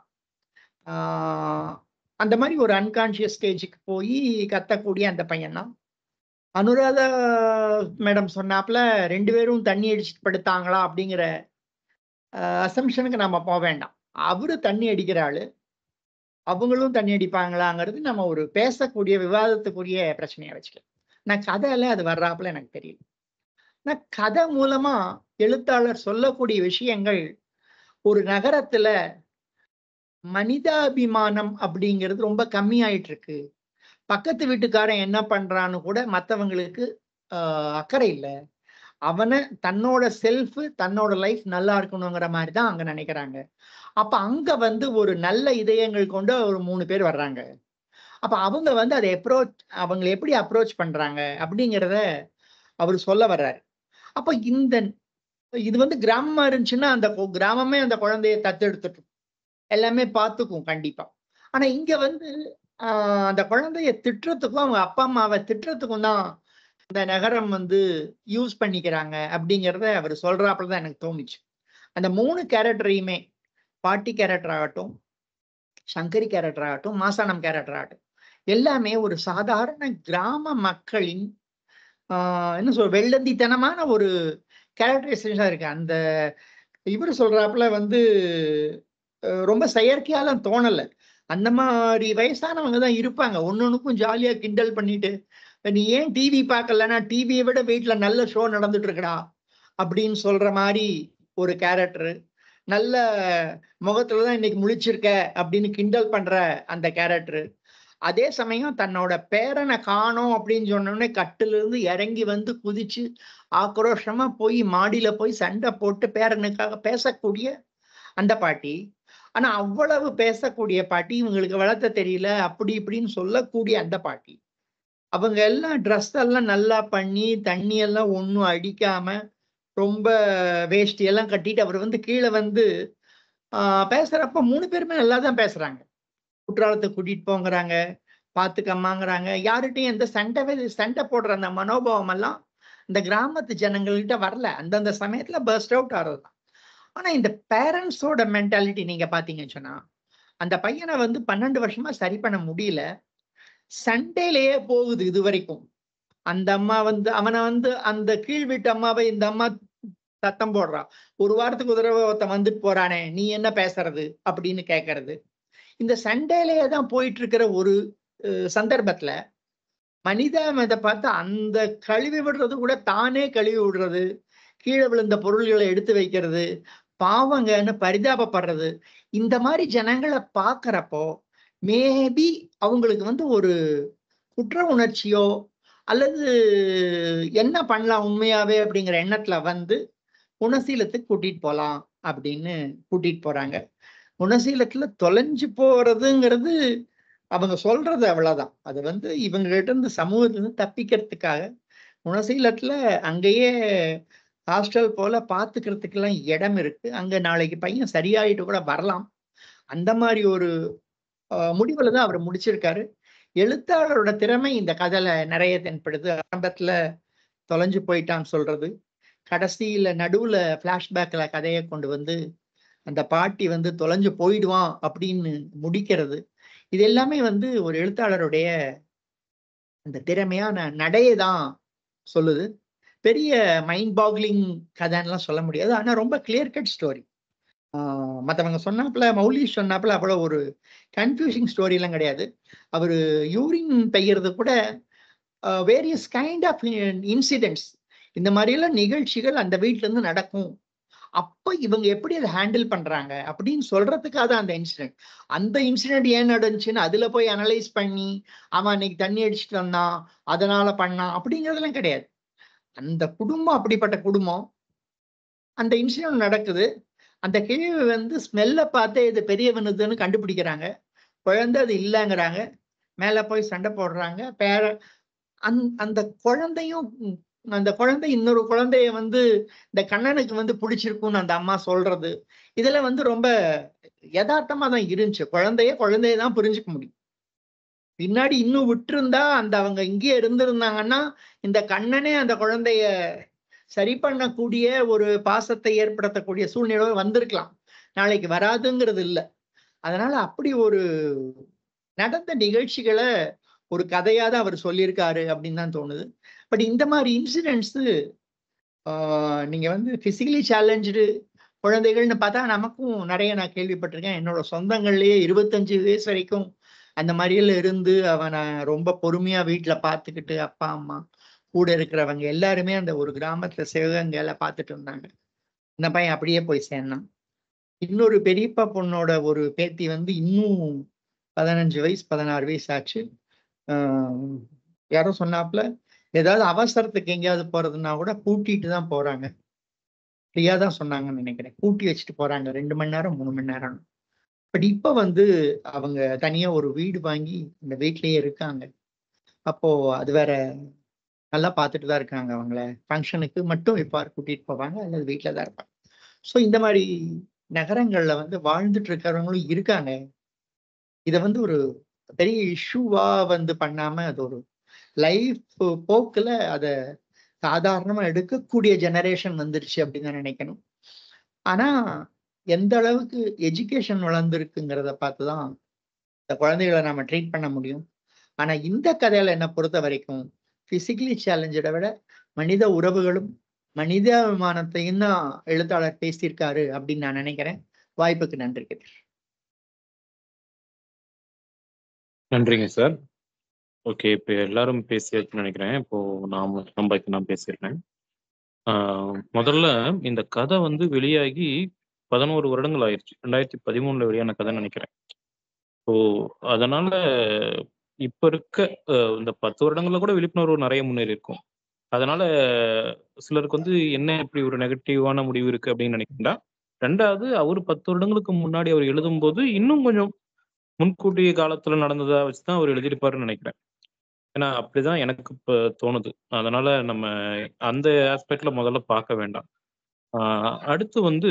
ஆஹ் அந்த மாதிரி ஒரு அன்கான்சியஸ் ஸ்டேஜுக்கு போய் கத்தக்கூடிய அந்த பையன் தான் அனுராதா மேடம் சொன்னாப்புல ரெண்டு பேரும் தண்ணி அடிச்சுட்டு படுத்தாங்களா அப்படிங்கிற அசம்ஷனுக்கு நம்ம போக வேண்டாம் அவரு தண்ணி அடிக்கிற ஆளு அவங்களும் தண்ணி அடிப்பாங்களாங்கிறது நம்ம ஒரு பேசக்கூடிய விவாதத்துக்குரிய பிரச்சனையா வச்சுக்கலாம் நான் கதையில அது வர்றாப்புல எனக்கு தெரியல நான் கதை மூலமா எழுத்தாளர் சொல்லக்கூடிய விஷயங்கள் ஒரு நகரத்துல மனிதாபிமானம் அப்படிங்கிறது ரொம்ப கம்மியாயிட்டு இருக்கு பக்கத்து வீட்டுக்காரன் என்ன பண்றான்னு கூட மற்றவங்களுக்கு அக்கறை இல்லை அவனை தன்னோட செல்ஃப் தன்னோட லைஃப் நல்லா இருக்கணுங்கிற மாதிரி தான் அங்க நினைக்கிறாங்க அப்ப அங்க வந்து ஒரு நல்ல இதயங்கள் கொண்ட ஒரு மூணு பேர் வர்றாங்க அப்ப அவங்க வந்து அதை அப்ரோச் அவங்களை எப்படி அப்ரோச் பண்றாங்க அப்படிங்கிறத அவர் சொல்ல வர்றாரு அப்ப இந்த இது வந்து கிராமமா இருந்துச்சுன்னா அந்த கொ- கிராமமே அந்த குழந்தைய தத்தெடுத்துட்டு எல்லாமே பார்த்துக்கும் கண்டிப்பா ஆனா இங்க வந்து ஆஹ் அந்த குழந்தைய திட்டுறதுக்கும் அவங்க அப்பா அம்மாவை திட்டுறதுக்கும் தான் இந்த நகரம் வந்து யூஸ் பண்ணிக்கிறாங்க அப்படிங்கிறத அவர் சொல்றாப்புல தான் எனக்கு தோணுச்சு அந்த மூணு கேரக்டரையுமே பாட்டி கேரக்டர் ஆகட்டும் சங்கரி கேரக்டர் ஆகட்டும் மாசானம் கேரக்டர் ஆகட்டும் எல்லாமே ஒரு சாதாரண கிராம மக்களின் ஆஹ் என்ன சொல் வெள்ளந்தித்தனமான ஒரு கேரக்டரைசேஷன் இருக்கு அந்த இவர் சொல்றாப்புல வந்து அஹ் ரொம்ப செயற்கையாலாம் தோணல அந்த மாதிரி வயசானவங்க தான் இருப்பாங்க ஒன்னொன்னுக்கும் ஜாலியா கிண்டல் பண்ணிட்டு நீ ஏன் டிவி பார்க்கலன்னா டிவியை விட வீட்டுல நல்ல ஷோ நடந்துட்டு இருக்குடா அப்படின்னு சொல்ற மாதிரி ஒரு கேரக்டர் நல்ல முகத்துல தான் இன்னைக்கு முழிச்சிருக்க அப்படின்னு கிண்டல் பண்ற அந்த கேரக்டர் அதே சமயம் தன்னோட பேரனை காணோம் அப்படின்னு சொன்னோடனே கட்டுல இருந்து இறங்கி வந்து குதிச்சு ஆக்ரோஷமா போய் மாடியில போய் சண்டை போட்டு பேரனுக்காக பேசக்கூடிய அந்த பாட்டி ஆனா அவ்வளவு பேசக்கூடிய பாட்டி இவங்களுக்கு வளர்த்த தெரியல அப்படி இப்படின்னு சொல்லக்கூடிய அந்த பாட்டி அவங்க எல்லாம் ட்ரெஸ் எல்லாம் நல்லா பண்ணி தண்ணி எல்லாம் ஒன்றும் அடிக்காம ரொம்ப வேஷ்டி எல்லாம் கட்டிட்டு அவர் வந்து கீழே வந்து ஆஹ் பேசுறப்ப மூணு பேருமே நல்லா தான் பேசுறாங்க குற்றாலத்தை கூட்டிட்டு போங்கிறாங்க பாத்துக்கம்மாங்கிறாங்க யார்கிட்டயும் எந்த சண்டை சண்டை போடுற அந்த மனோபாவம் எல்லாம் இந்த கிராமத்து ஜனங்கள்கிட்ட வரல அந்தந்த சமயத்துல பர்ஸ்ட் அவுட் ஆறதுதான் ஆனா இந்த பேரண்ட்ஸோட மென்டாலிட்டி நீங்க பாத்தீங்கன்னு சொன்னா அந்த பையனை வந்து பன்னெண்டு வருஷமா சரி பண்ண முடியல சண்டேலயே போகுது இது வரைக்கும் அந்த அம்மா வந்து அவனை வந்து அந்த கீழ் வீட்டு அம்மாவை இந்த அம்மா சத்தம் போடுறா ஒரு வாரத்துக்கு ஒரு தடவை ஒருத்தன் வந்துட்டு போறானே நீ என்ன பேசுறது அப்படின்னு கேட்கறது இந்த சண்டேலயே தான் போயிட்டு இருக்கிற ஒரு அஹ், சந்தர்ப்பத்துல மனித பார்த்து அந்த கழுவி விடுறது கூட தானே கழுவி விடுறது கீழே விழுந்த பொருள்களை எடுத்து வைக்கிறது பாவங்கன்னு பரிதாபப்படுறது இந்த மாதிரி ஜனங்களை பார்க்கறப்போ மேபி அவங்களுக்கு வந்து ஒரு குற்ற உணர்ச்சியோ அல்லது என்ன பண்ணலாம் உண்மையாவே அப்படிங்கிற எண்ணத்துல வந்து குணசீலத்துக்கு கூட்டிட்டு போலாம் அப்படின்னு கூட்டிட்டு போறாங்க குணசீலத்துல தொலைஞ்சு போறதுங்கிறது அவங்க சொல்றது அவ்வளவுதான் அது வந்து இவங்க கிட்ட இருந்து சமூகத்துல இருந்து தப்பிக்கிறதுக்காக குணசீலத்துல அங்கேயே ஹாஸ்டல் போல பாத்துக்கிறதுக்கெல்லாம் இடம் இருக்கு அங்க நாளைக்கு பையன் சரியாயிட்டு கூட வரலாம் அந்த மாதிரி ஒரு ஆஹ் முடிவுல தான் அவர் முடிச்சிருக்காரு எழுத்தாளரோட திறமை இந்த கதையில நிறைய தென்படுது ஆரம்பத்துல தொலைஞ்சு போயிட்டான்னு சொல்றது கடைசியில நடுவுல பிளாஷ்பேக்ல கதையை கொண்டு வந்து அந்த பாட்டி வந்து தொலைஞ்சு போயிடுவான் அப்படின்னு முடிக்கிறது இது எல்லாமே வந்து ஒரு எழுத்தாளருடைய அந்த திறமையான நடையை தான் சொல்லுது பெரிய மைண்ட் பாக்லிங் கதைன்னுலாம் சொல்ல முடியாது ஆனா ரொம்ப கிளியர் கட் ஸ்டோரி மற்றவங்க சொன்னாப்புல மௌலி சொன்னாப்புல அவ்வளோ ஒரு கன்ஃபியூசிங் ஸ்டோரிலாம் கிடையாது அவர் யூரின் பெய்யறது கூட வேரியஸ் கைண்ட் ஆஃப் இன்சிடென்ட்ஸ் இந்த மாதிரியெல்லாம் நிகழ்ச்சிகள் அந்த வீட்ல இருந்து நடக்கும் அப்ப இவங்க எப்படி அதை ஹேண்டில் பண்றாங்க அப்படின்னு சொல்றதுக்காக தான் அந்த இன்சிடென்ட் அந்த இன்சிடென்ட் ஏன் நடந்துச்சுன்னு அதுல போய் அனலைஸ் பண்ணி அவன் அன்னைக்கு தண்ணி அடிச்சுட்டு வந்தான் அதனால பண்ணான் அப்படிங்கிறதெல்லாம் கிடையாது அந்த குடும்பம் அப்படிப்பட்ட குடும்பம் அந்த இன்சிடென்ட் நடக்குது அந்த கிழவி வந்து ஸ்மெல்ல பார்த்தே இது பெரியவனுதுன்னு கண்டுபிடிக்கிறாங்க குழந்தை அது இல்லைங்கிறாங்க மேல போய் சண்டை போடுறாங்க பேர அந் அந்த குழந்தையும் உம், அந்த குழந்தை இன்னொரு குழந்தைய வந்து இந்த கண்ணனுக்கு வந்து பிடிச்சிருக்கும்னு அந்த அம்மா சொல்றது இதுல வந்து ரொம்ப யதார்த்தமா தான் இருந்துச்சு குழந்தைய குழந்தைய தான் புரிஞ்சுக்க முடியும் பின்னாடி இன்னும் விட்டிருந்தா அந்த அவங்க இங்கேயே இருந்திருந்தாங்கன்னா இந்த கண்ணனே அந்த குழந்தைய சரி பண்ணக்கூடிய ஒரு பாசத்தை ஏற்படுத்தக்கூடிய சூழ்நிலை வந்திருக்கலாம் நாளைக்கு வராதுங்கிறது இல்லை அதனால அப்படி ஒரு நடந்த நிகழ்ச்சிகளை ஒரு கதையா தான் அவர் சொல்லியிருக்காரு அப்படின்னு தான் தோணுது பட் இந்த மாதிரி இன்சிடென்ட்ஸ் நீங்க வந்து பிசிக்கலி சேலஞ்சு குழந்தைகள்னு பார்த்தா நமக்கும் நிறைய நான் கேள்விப்பட்டிருக்கேன் என்னோட சொந்தங்கள்லயே இருபத்தஞ்சு வயசு வரைக்கும் அந்த மாதிரியெல்லாம் இருந்து அவனை ரொம்ப பொறுமையா வீட்டுல பார்த்துக்கிட்டு அப்பா அம்மா கூட இருக்கிறவங்க எல்லாருமே அந்த ஒரு கிராமத்துல சிவகங்கையில பார்த்துட்டு இருந்தாங்க இந்த பையன் அப்படியே போய் சேர்ந்தான் இன்னொரு பெரியப்பா பொண்ணோட ஒரு பேத்தி வந்து இன்னும் பதினஞ்சு வயசு பதினாறு வயசு ஆச்சு ஆஹ் யாரோ சொன்னாப்புல ஏதாவது அவசரத்துக்கு எங்கேயாவது போறதுன்னா கூட கூட்டிட்டு தான் போறாங்க ஃப்ரீயா தான் சொன்னாங்கன்னு நினைக்கிறேன் கூட்டி வச்சுட்டு போறாங்க ரெண்டு மணி நேரம் மூணு மணி நேரம் பட் இப்ப வந்து அவங்க தனியா ஒரு வீடு வாங்கி இந்த வீட்லயே இருக்காங்க அப்போ அது வேற நல்லா பார்த்துட்டு தான் இருக்காங்க அவங்கள ஃபங்க்ஷனுக்கு மட்டும் இப்போ கூட்டிட்டு போவாங்க அல்லது வீட்டில் தான் இருப்பாங்க ஸோ இந்த மாதிரி நகரங்கள்ல வந்து வாழ்ந்துட்டு இருக்கிறவங்களும் இருக்காங்க இதை வந்து ஒரு பெரிய இஷ்யூவா வந்து பண்ணாம அது ஒரு லைஃப் போக்குல அதை சாதாரணமா எடுக்கக்கூடிய ஜெனரேஷன் வந்துருச்சு அப்படின்னு தான் நினைக்கணும் ஆனா எந்த அளவுக்கு எஜுகேஷன் வளர்ந்துருக்குங்கிறத பார்த்து தான் இந்த குழந்தைகளை நம்ம ட்ரீட் பண்ண முடியும் ஆனா இந்த கதையில என்னை பொறுத்த வரைக்கும் பிசிக்கலி சேலஞ்சை விட மனித உறவுகளும் மனிதாபிமானத்தையும் தான் எழுத்தாளர் பேசியிருக்காரு அப்படின்னு நான் நினைக்கிறேன் வாய்ப்புக்கு நன்றி கதிர் நன்றிங்க சார் ஓகே இப்போ எல்லாரும் பேசியாச்சுன்னு நினைக்கிறேன் இப்போ நான் நம்ம நான் பேசிடுறேன் ஆஹ் முதல்ல இந்த கதை வந்து வெளியாகி பதினோரு வருடங்கள் ஆயிடுச்சு ரெண்டாயிரத்தி பதிமூணுல வெளியான கதை நினைக்கிறேன் ஸோ அதனால இப்ப இருக்க அஹ் இந்த பத்து வருடங்கள்ல கூட விழிப்புணர்வு நிறைய முன்னேறி இருக்கும் அதனால சிலருக்கு வந்து என்ன இப்படி ஒரு நெகட்டிவான முடிவு இருக்கு அப்படின்னு நினைக்கிறேன் ரெண்டாவது அவர் பத்து வருடங்களுக்கு முன்னாடி அவர் எழுதும்போது இன்னும் கொஞ்சம் முன்கூட்டிய காலத்துல நடந்ததா வச்சுதான் அவர் எழுதியிருப்பாருன்னு நினைக்கிறேன் ஏன்னா அப்படிதான் எனக்கு இப்ப தோணுது அதனால நம்ம அந்த ஆஸ்பெக்ட்ல முதல்ல பார்க்க வேண்டாம் ஆஹ் அடுத்து வந்து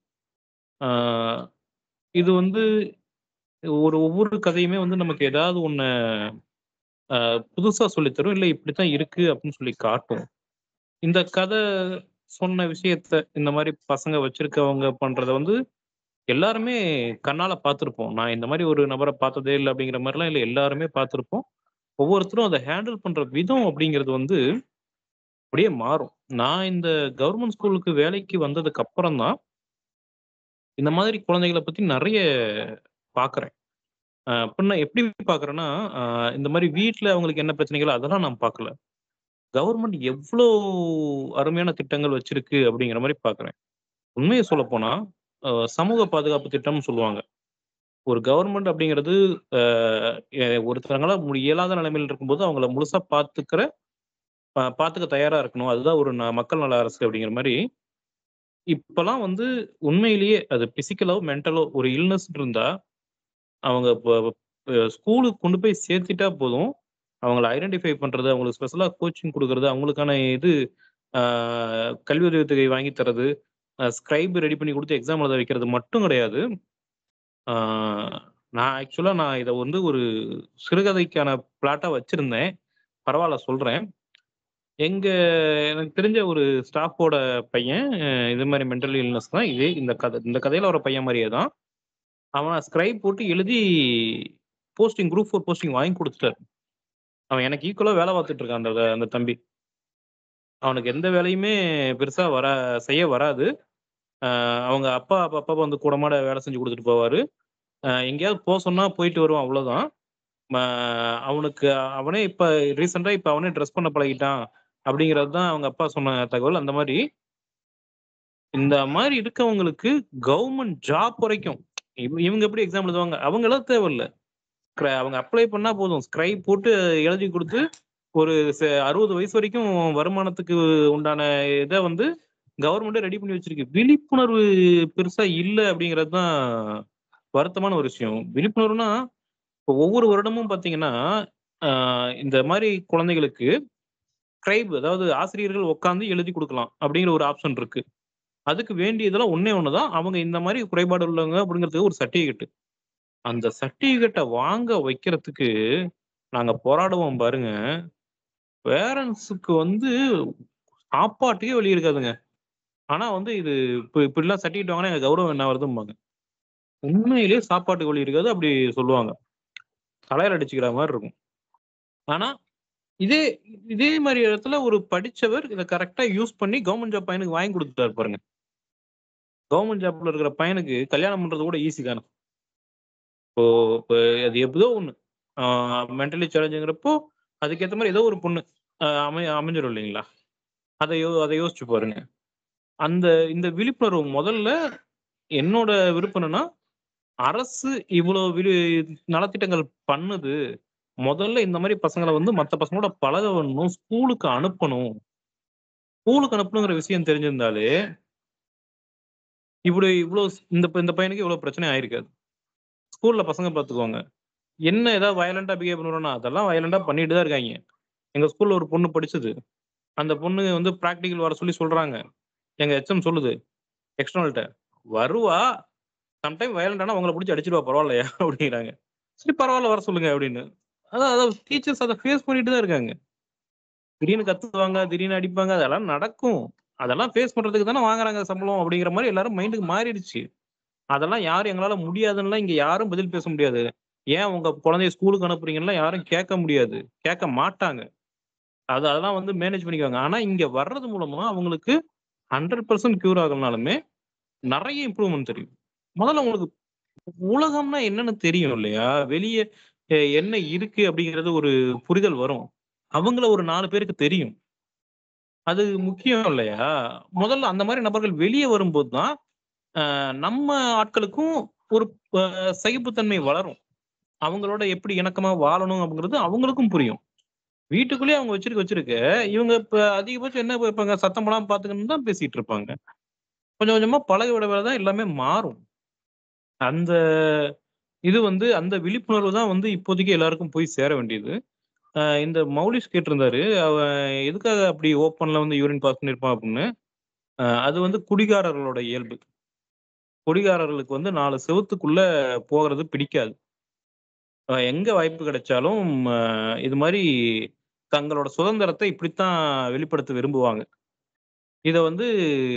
ஆஹ் இது வந்து ஒரு ஒவ்வொரு கதையுமே வந்து நமக்கு ஏதாவது ஒண்ணு ஆஹ் புதுசா சொல்லித்தரும் இல்லை இப்படித்தான் இருக்கு அப்படின்னு சொல்லி காட்டும் இந்த கதை சொன்ன விஷயத்த இந்த மாதிரி பசங்க வச்சிருக்கவங்க பண்றத வந்து எல்லாருமே கண்ணால பார்த்துருப்போம் நான் இந்த மாதிரி ஒரு நபரை பார்த்ததே இல்லை அப்படிங்கிற மாதிரிலாம் இல்லை எல்லாருமே பார்த்துருப்போம் ஒவ்வொருத்தரும் அதை ஹேண்டில் பண்ற விதம் அப்படிங்கிறது வந்து அப்படியே மாறும் நான் இந்த கவர்மெண்ட் ஸ்கூலுக்கு வேலைக்கு வந்ததுக்கு அப்புறம் தான் இந்த மாதிரி குழந்தைகளை பத்தி நிறைய பார்க்குறேன் அப்படின்னா எப்படி பார்க்குறேன்னா இந்த மாதிரி வீட்டில் அவங்களுக்கு என்ன பிரச்சனைகள் அதெல்லாம் நான் பார்க்கல கவர்மெண்ட் எவ்வளோ அருமையான திட்டங்கள் வச்சிருக்கு அப்படிங்கிற மாதிரி பார்க்குறேன் உண்மையை சொல்ல போனா அஹ் சமூக பாதுகாப்பு திட்டம்னு சொல்லுவாங்க ஒரு கவர்மெண்ட் அப்படிங்கிறது அஹ் எ- ஒருத்தவங்கள மு- இயலாத நிலைமையில் இருக்கும்போது அவங்கள முழுசா பார்த்துக்கிற பா- பார்த்துக்க தயாரா இருக்கணும் அதுதான் ஒரு ந- மக்கள் நல அரசு அப்படிங்கிற மாதிரி இப்பெல்லாம் வந்து உண்மையிலேயே அது பிசிக்கலோ மென்டலோ ஒரு இல்னஸ் இருந்தா அவங்க ஸ்கூலுக்கு கொண்டு போய் சேர்த்துட்டா போதும் அவங்கள ஐடென்டிஃபை பண்றது அவங்களுக்கு ஸ்பெஷலா கோச்சிங் கொடுக்கறது அவங்களுக்கான இது ஆஹ் கல்வி உதவித்தொகை வாங்கி தரது ஸ்கிரைப் ரெடி பண்ணி கொடுத்து எக்ஸாம் எழுத வைக்கிறது மட்டும் கிடையாது ஆஹ் நான் ஆக்சுவலா நான் இதை வந்து ஒரு சிறுகதைக்கான பிளாட்டா வச்சிருந்தேன் பரவாயில்ல சொல்றேன் எங்க எனக்கு தெரிஞ்ச ஒரு ஸ்டாஃபோட பையன் அஹ் இது மாதிரி மென்டல் இல்னஸ் தான் இதே இந்த கதை இந்த கதையில வர பையன் மாதிரியே தான் அவன் ஸ்கிரைப் போட்டு எழுதி போஸ்டிங் குரூப் ஃபோர் போஸ்டிங் வாங்கி கொடுத்துட்டாரு அவன் எனக்கு ஈக்குவலா வேலை பார்த்துட்டு இருக்கான் அந்த அந்த தம்பி அவனுக்கு எந்த வேலையுமே பெருசா வர செய்ய வராது ஆஹ் அவங்க அப்பா அப்பா அப்பா வந்து கூடமாட வேலை செஞ்சு கொடுத்துட்டு போவாரு ஆஹ் எங்கேயாவது போக சொன்னா போயிட்டு வருவான் அவ்வளவுதான் ம- அவனுக்கு அவனே இப்ப ரீசெண்டா இப்ப அவனே ட்ரெஸ் பண்ண பழகிட்டான் அப்படிங்கிறது தான் அவங்க அப்பா சொன்ன தகவல் அந்த மாதிரி இந்த மாதிரி இருக்கவங்களுக்கு கவர்மெண்ட் ஜாப் வரைக்கும் இவ- இவங்க எப்படி எக்ஸாம் எழுதுவாங்க அவங்க எழுத தேவையில்ல Scri- அவங்க அப்ளை பண்ணா போதும் ஸ்கிரைப் போட்டு எழுதி கொடுத்து ஒரு ச- அறுபது வயசு வரைக்கும் வருமானத்துக்கு உண்டான இதை வந்து கவர்மெண்டே ரெடி பண்ணி வச்சிருக்கு விழிப்புணர்வு பெருசா இல்லை அப்படிங்கிறது தான் வருத்தமான ஒரு விஷயம் விழிப்புணர்வுனா இப்போ ஒவ்வொரு வருடமும் பாத்தீங்கன்னா ஆஹ் இந்த மாதிரி குழந்தைகளுக்கு ஸ்கிரைப் அதாவது ஆசிரியர்கள் உட்காந்து எழுதி கொடுக்கலாம் அப்படிங்கிற ஒரு ஆப்ஷன் இருக்கு அதுக்கு வேண்டியதெல்லாம் ஒண்ணே ஒண்ணுதான் அவங்க இந்த மாதிரி குறைபாடு உள்ளவங்க அப்படிங்கிறதுக்கு ஒரு சர்டிபிகேட் அந்த சர்டிபிகேட்டை வாங்க வைக்கிறதுக்கு நாங்க போராடுவோம் பாருங்க பேரண்ட்ஸுக்கு வந்து சாப்பாட்டுக்கே வழி இருக்காதுங்க ஆனா வந்து இது இப்போ இப்படிலாம் சர்டிஃபிகேட் வாங்கினா எங்க கௌரவம் என்ன வருதும்பாங்க உண்மையிலேயே சாப்பாட்டுக்கு வழி இருக்காது அப்படி சொல்லுவாங்க தலையில அடிச்சுக்கிற மாதிரி இருக்கும் ஆனா இதே இதே மாதிரி இடத்துல ஒரு படிச்சவர் இதை கரெக்டா யூஸ் பண்ணி கவர்மெண்ட் ஜாப் பையனுக்கு வாங்கி கொடுத்துட்டாரு பாருங்க கவர்மெண்ட் ஜாப்ல இருக்கிற பையனுக்கு கல்யாணம் பண்றது கூட ஈஸி தானே இப்போ இப்போ அது எப்பதோ ஒண்ணு மென்டலி சேலஞ்சுங்கிறப்போ அதுக்கேற்ற மாதிரி ஏதோ ஒரு பொண்ணு ஆஹ் அமை அமைஞ்சிடும் இல்லைங்களா அதை யோ அதை யோசிச்சு பாருங்க அந்த இந்த விழிப்புணர்வு முதல்ல என்னோட விருப்பம் என்னன்னா அரசு இவ்வளவு விழி நலத்திட்டங்கள் பண்ணுது முதல்ல இந்த மாதிரி பசங்களை வந்து மத்த பசங்களோட பழக வரணும் ஸ்கூலுக்கு அனுப்பணும் ஸ்கூலுக்கு அனுப்பணுங்கிற விஷயம் தெரிஞ்சிருந்தாலே இப்படி இவ்வளவு இந்த ப- இந்த பையனுக்கு இவ்வளவு பிரச்சனை ஆயிருக்காது ஸ்கூல்ல பசங்க பாத்துக்குவாங்க என்ன ஏதாவது வயலண்டா பிஹேவ் பண்ணுறோம்னா அதெல்லாம் வயலண்டா பண்ணிட்டு தான் இருக்காங்க எங்க ஸ்கூல்ல ஒரு பொண்ணு படிச்சது அந்த பொண்ணு வந்து ப்ராக்டிக்கல் வர சொல்லி சொல்றாங்க எங்க எச்எம் சொல்லுது எக்ஸ்டர்னல்ட்ட வருவா சம்டைம் வயலண்டானா உங்களை பிடிச்சி அடிச்சிருவா பரவாயில்லையா அப்படிங்கிறாங்க சரி பரவாயில்ல வர சொல்லுங்க அப்படின்னு அதான் அதான் டீச்சர்ஸ் அதை ஃபேஸ் பண்ணிட்டு தான் இருக்காங்க திடீர்னு கத்துவாங்க திடீர்னு அடிப்பாங்க அதெல்லாம் நடக்கும் அதெல்லாம் ஃபேஸ் பண்றதுக்கு தானே வாங்குறாங்க சம்பளம் அப்படிங்கிற மாதிரி எல்லாரும் மைண்டுக்கு மாறிடுச்சு அதெல்லாம் யாரும் எங்களால முடியாதுன்னா இங்க யாரும் பதில் பேச முடியாது ஏன் உங்க குழந்தைய ஸ்கூலுக்கு அனுப்புறீங்கன்னா யாரும் கேட்க முடியாது கேட்க மாட்டாங்க அது அதெல்லாம் வந்து மேனேஜ் பண்ணிக்குவாங்க ஆனா இங்க வர்றது மூலமா அவங்களுக்கு ஹண்ட்ரட் பர்சன்ட் கியூர் ஆகலனாலுமே நிறைய இம்ப்ரூவ்மெண்ட் தெரியும் முதல்ல உங்களுக்கு உலகம்னா என்னன்னு தெரியும் இல்லையா வெளியே அஹ், என்ன இருக்கு அப்படிங்கிறது ஒரு புரிதல் வரும் அவங்கள ஒரு நாலு பேருக்கு தெரியும் அது முக்கியம் இல்லையா முதல்ல அந்த மாதிரி நபர்கள் வெளியே வரும்போது தான் ஆஹ், நம்ம ஆட்களுக்கும் ஒரு ஆஹ், சகிப்புத்தன்மை வளரும் அவங்களோட எப்படி இணக்கமா வாழணும் அப்படிங்கிறது அவங்களுக்கும் புரியும் வீட்டுக்குள்ளேயே அவங்க வச்சிருக்க வச்சிருக்க இவங்க இப்ப அதிகபட்சம் என்ன வைப்பாங்க சத்தம் போடாம பாத்துக்கணும் தான் பேசிட்டு இருப்பாங்க கொஞ்சம் கொஞ்சமா பழக விட விட தான் எல்லாமே மாறும் அந்த இது வந்து அந்த விழிப்புணர்வு தான் வந்து இப்போதைக்கு எல்லாருக்கும் போய் சேர வேண்டியது ஆஹ் இந்த மௌலிஷ் கேட்டிருந்தாரு அவன் எதுக்காக அப்படி ஓப்பன்ல வந்து யூரின் பாஸ் பண்ணிருப்பான் அப்படின்னு ஆஹ் அது வந்து குடிகாரர்களோட இயல்பு குடிகாரர்களுக்கு வந்து நாலு செவுத்துக்குள்ள போகிறது பிடிக்காது ஆஹ் எங்க வாய்ப்பு கிடைச்சாலும் ஆஹ் இது மாதிரி தங்களோட சுதந்திரத்தை இப்படித்தான் வெளிப்படுத்த விரும்புவாங்க இதை வந்து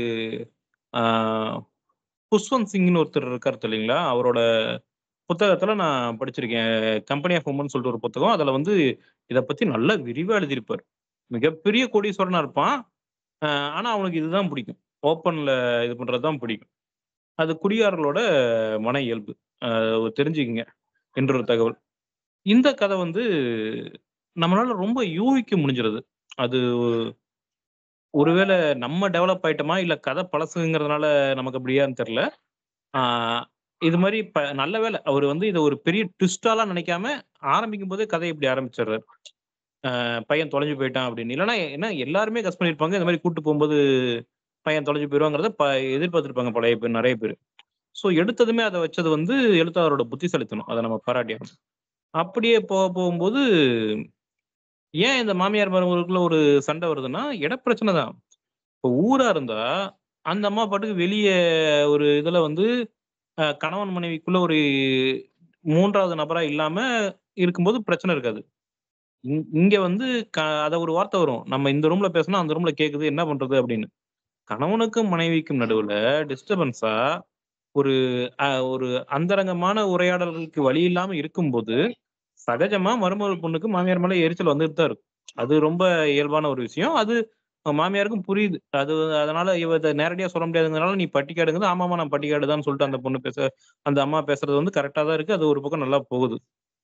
ஆஹ் புஷ்வந்த் சிங்னு ஒருத்தர் இருக்காரு இல்லைங்களா அவரோட புத்தகத்துல நான் படிச்சிருக்கேன் கம்பெனி ஆஃப் உமன் சொல்லிட்டு ஒரு புத்தகம் அதுல வந்து இதை பத்தி நல்லா விரிவா எழுதியிருப்பார் மிகப்பெரிய கோடீஸ்வரனா இருப்பான் ஆஹ் ஆனா அவனுக்கு இதுதான் பிடிக்கும் ஓப்பன்ல இது பண்றதுதான் பிடிக்கும் அது குடியாரர்களோட மன இயல்பு ஆஹ் தெரிஞ்சுக்கங்க என்ற ஒரு தகவல் இந்த கதை வந்து நம்மளால ரொம்ப யூகிக்க முடிஞ்சிருது அது ஒருவேளை நம்ம டெவலப் ஆயிட்டோமா இல்ல கதை பழசுங்கிறதுனால நமக்கு அப்படியான்னு தெரியல ஆஹ் இது மாதிரி ப நல்ல வேளை அவர் வந்து இதை ஒரு பெரிய ட்விஸ்டாலாம் நினைக்காம ஆரம்பிக்கும் போதே கதை இப்படி ஆரம்பிச்சிடுறாரு ஆஹ் பையன் தொலைஞ்சு போயிட்டான் அப்படின்னு இல்லைன்னா என்ன எல்லாருமே கஸ் பண்ணியிருப்பாங்க இந்த மாதிரி கூட்டு போகும்போது பையன் தொலைஞ்சு போயிடுவாங்கிறத ப எதிர்பார்த்திருப்பாங்க பழைய பேர் நிறைய பேர் ஸோ எடுத்ததுமே அதை வச்சது வந்து எழுத்தாளரோட புத்திசாலித்தனம் அதை நம்ம பாராட்டியாகணும் அப்படியே போக போகும்போது ஏன் இந்த மாமியார் மருமகளுக்குள்ள ஒரு சண்டை வருதுன்னா இடப்பிரச்சனை தான் இப்போ ஊரா இருந்தா அந்த அம்மா பாட்டுக்கு வெளியே ஒரு இதுல வந்து அஹ், கணவன் மனைவிக்குள்ள ஒரு மூன்றாவது நபரா இல்லாம இருக்கும்போது பிரச்சனை இருக்காது இங்- இங்க வந்து க அத ஒரு வார்த்தை வரும் நம்ம இந்த ரூம்ல பேசினா அந்த ரூம்ல கேக்குது என்ன பண்றது அப்படின்னு கணவனுக்கும் மனைவிக்கும் நடுவுல டிஸ்டர்பன்ஸா ஒரு அஹ், ஒரு அந்தரங்கமான உரையாடல்களுக்கு வழி இல்லாம இருக்கும்போது சகஜமா மருமகள் பொண்ணுக்கு மாமியார் மேல எரிச்சல் வந்துட்டு தான் இருக்கும் அது ரொம்ப இயல்பான ஒரு விஷயம் அது மாமியாருக்கும் புரியுது அது அதனால இவ இதை நேரடியா சொல்ல முடியாதுங்கிறனால நீ பட்டிக்காடுங்கிறது ஆமாமா நான் பட்டிக்காடு சொல்லிட்டு அந்த பொண்ணு பேச அந்த அம்மா பேசுறது வந்து கரெக்டா தான் இருக்கு அது ஒரு பக்கம் நல்லா போகுது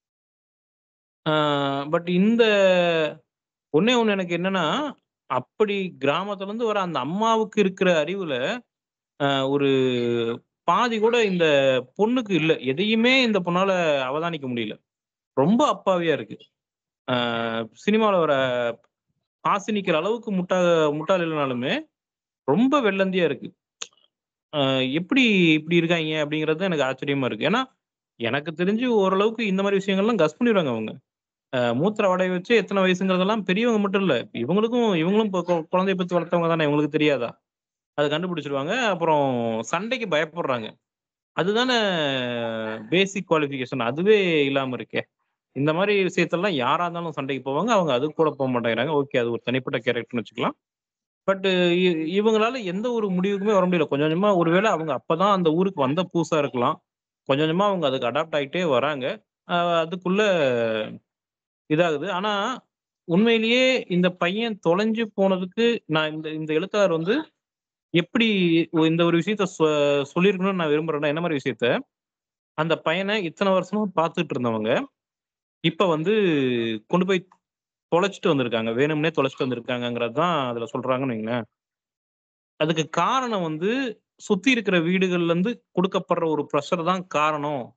பட் இந்த ஒண்ணே ஒண்ணு எனக்கு என்னன்னா அப்படி கிராமத்துல இருந்து வர அந்த அம்மாவுக்கு இருக்கிற அறிவுல ஆஹ் ஒரு பாதி கூட இந்த பொண்ணுக்கு இல்ல எதையுமே இந்த பொண்ணால அவதானிக்க முடியல ரொம்ப அப்பாவியா இருக்கு ஆஹ் சினிமால வர ஆசினிக்கிற அளவுக்கு முட்டா முட்டாள் இல்லைனாலுமே ரொம்ப வெள்ளந்தியா இருக்கு ஆஹ் எப்படி இப்படி இருக்காங்க அப்படிங்கிறது எனக்கு ஆச்சரியமா இருக்கு ஏன்னா எனக்கு தெரிஞ்சு ஓரளவுக்கு இந்த மாதிரி விஷயங்கள்லாம் கஸ் பண்ணிடுவாங்க அவங்க ஆஹ் மூத்திர வடைய வச்சு எத்தனை வயசுங்கிறதெல்லாம் பெரியவங்க மட்டும் இல்ல இவங்களுக்கும் இவங்களும் இப்போ கொ- குழந்தைய பத்தி வளர்த்தவங்க தானே இவங்களுக்கு தெரியாதா அதை கண்டுபிடிச்சிருவாங்க அப்புறம் சண்டைக்கு பயப்படுறாங்க அதுதானே பேசிக் குவாலிஃபிகேஷன் அதுவே இல்லாம இருக்கே இந்த மாதிரி விஷயத்தெல்லாம் யாரா இருந்தாலும் சண்டைக்கு போவாங்க அவங்க அது கூட போக மாட்டேங்கிறாங்க ஓகே அது ஒரு தனிப்பட்ட கேரக்டர்னு வச்சுக்கலாம் பட் இவங்களால எந்த ஒரு முடிவுக்குமே வர முடியல கொஞ்சம் கொஞ்சமா ஒருவேளை அவங்க அப்பதான் அந்த ஊருக்கு வந்த புதுசா இருக்கலாம் கொஞ்சம் கொஞ்சமா அவங்க அதுக்கு அடாப்ட் ஆகிட்டே வராங்க ஆஹ் அதுக்குள்ள இதாகுது ஆனா உண்மையிலேயே இந்த பையன் தொலைஞ்சு போனதுக்கு நான் இந்த இந்த எழுத்தாளர் வந்து எப்படி இந்த ஒரு விஷயத்த சொ- சொல்லியிருக்கணும்னு நான் விரும்புறேன்னா என்ன மாதிரி விஷயத்த அந்த பையனை இத்தனை வருஷமா பார்த்துட்டு இருந்தவங்க இப்ப வந்து கொண்டு போய் தொலைச்சிட்டு வந்திருக்காங்க வேணும்னே தொலைச்சிட்டு வந்திருக்காங்கங்கிறது தான் அதுல சொல்றாங்கன்னு வைங்களேன் அதுக்கு காரணம் வந்து சுத்தி இருக்கிற வீடுகள்ல இருந்து கொடுக்கப்படுற ஒரு ப்ரெஷர் தான் காரணம்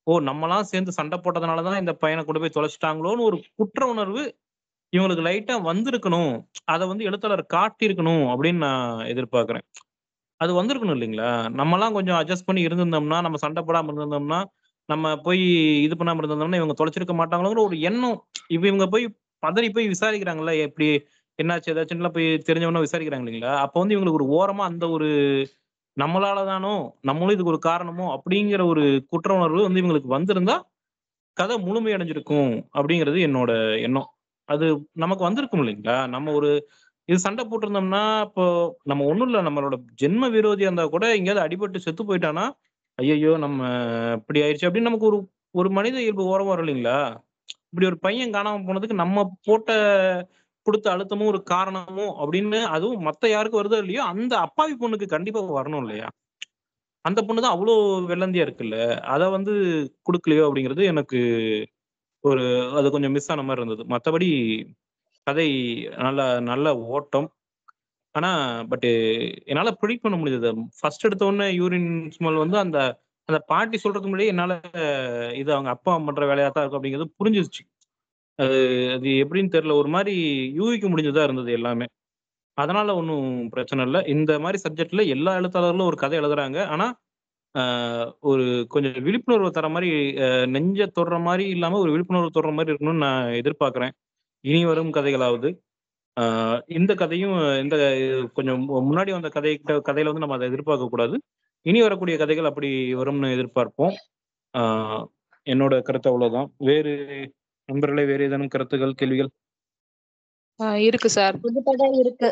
ஓ நம்மலாம் சேர்ந்து சண்டை போட்டதுனால தான் இந்த பையனை கொண்டு போய் தொலைச்சிட்டாங்களோன்னு ஒரு குற்ற உணர்வு இவங்களுக்கு லைட்டா வந்திருக்கணும் அதை வந்து எழுத்தாளர் காட்டியிருக்கணும் அப்படின்னு நான் எதிர்பார்க்கிறேன் அது வந்திருக்கணும் இல்லைங்களா நம்மலாம் கொஞ்சம் அட்ஜஸ்ட் பண்ணி இருந்திருந்தோம்னா நம்ம சண்டை போடாம இருந்திருந்தோம்னா நம்ம போய் இது பண்ணாம இருந்திருந்தோம்னா இவங்க தொலைச்சிருக்க மாட்டாங்களோங்கிற ஒரு எண்ணம் இப்ப இவங்க போய் பதறி போய் விசாரிக்கிறாங்கல்ல எப்படி என்னாச்சு ஏதாச்சும்லாம் போய் தெரிஞ்சவன விசாரிக்கிறாங்க இல்லைங்களா அப்போ வந்து இவங்களுக்கு ஒரு ஓரமா அந்த ஒரு நம்மளால தானோ நம்மளும் இதுக்கு ஒரு காரணமோ அப்படிங்கிற ஒரு குற்ற உணர்வு வந்து இவங்களுக்கு வந்திருந்தா கதை முழுமை அடைஞ்சிருக்கும் அப்படிங்கிறது என்னோட எண்ணம் அது நமக்கு வந்திருக்கும் இல்லைங்களா நம்ம ஒரு இது சண்டை போட்டிருந்தோம்னா இப்போ நம்ம ஒண்ணும் இல்ல நம்மளோட ஜென்ம விரோதியா இருந்தா கூட எங்கேயாவது அடிபட்டு செத்து போயிட்டானா ஐயையோ நம்ம இப்படி ஆயிடுச்சு அப்படின்னு நமக்கு ஒரு ஒரு மனித இயல்பு ஓரமா வரும் இல்லைங்களா இப்படி ஒரு பையன் காணாம போனதுக்கு நம்ம போட்ட கொடுத்த அழுத்தமும் ஒரு காரணமும் அப்படின்னு அதுவும் மத்த யாருக்கு வருதோ இல்லையோ அந்த அப்பாவி பொண்ணுக்கு கண்டிப்பா வரணும் இல்லையா அந்த பொண்ணு தான் அவ்வளோ வெள்ளந்தியா இருக்குல்ல அதை வந்து கொடுக்கலையோ அப்படிங்கிறது எனக்கு ஒரு அது கொஞ்சம் மிஸ் ஆன மாதிரி இருந்தது மற்றபடி கதை நல்ல நல்ல ஓட்டம் ஆனா பட் என்னால ப்ரிடிக் பண்ண முடிஞ்சது ஃபர்ஸ்ட் எடுத்த உடனே யூரின் ஸ்மெல் வந்து அந்த அந்த பாட்டி சொல்றதுக்கு முன்னாடியே என்னால இது அவங்க அப்பா பண்ற வேலையா தான் இருக்கும் அப்படிங்கிறது புரிஞ்சிருச்சு அது அது எப்படின்னு தெரியல ஒரு மாதிரி யூகிக்க முடிஞ்சதா இருந்தது எல்லாமே அதனால ஒன்றும் பிரச்சனை இல்லை இந்த மாதிரி சப்ஜெக்ட்ல எல்லா எழுத்தாளர்களும் ஒரு கதை எழுதுறாங்க ஆனா ஆஹ் ஒரு கொஞ்சம் விழிப்புணர்வு தர மாதிரி ஆஹ் நெஞ்ச தொடுற மாதிரி இல்லாம ஒரு விழிப்புணர்வு தொடுற மாதிரி இருக்கணும்னு நான் எதிர்பார்க்கிறேன் இனி வரும் கதைகளாவது ஆஹ் இந்த கதையும் இந்த கொஞ்சம் மு- முன்னாடி வந்த கதை கதையில வந்து நம்ம அதை எதிர்பார்க்க கூடாது இனி வரக்கூடிய கதைகள் அப்படி வரும்னு எதிர்பார்ப்போம் ஆஹ் என்னோட கருத்து அவ்வளவுதான் வேறு நண்பர்களே வேறு ஏதேனும் கருத்துகள் கேள்விகள் ஆஹ் இருக்கு சார் புதுப்பட இருக்கு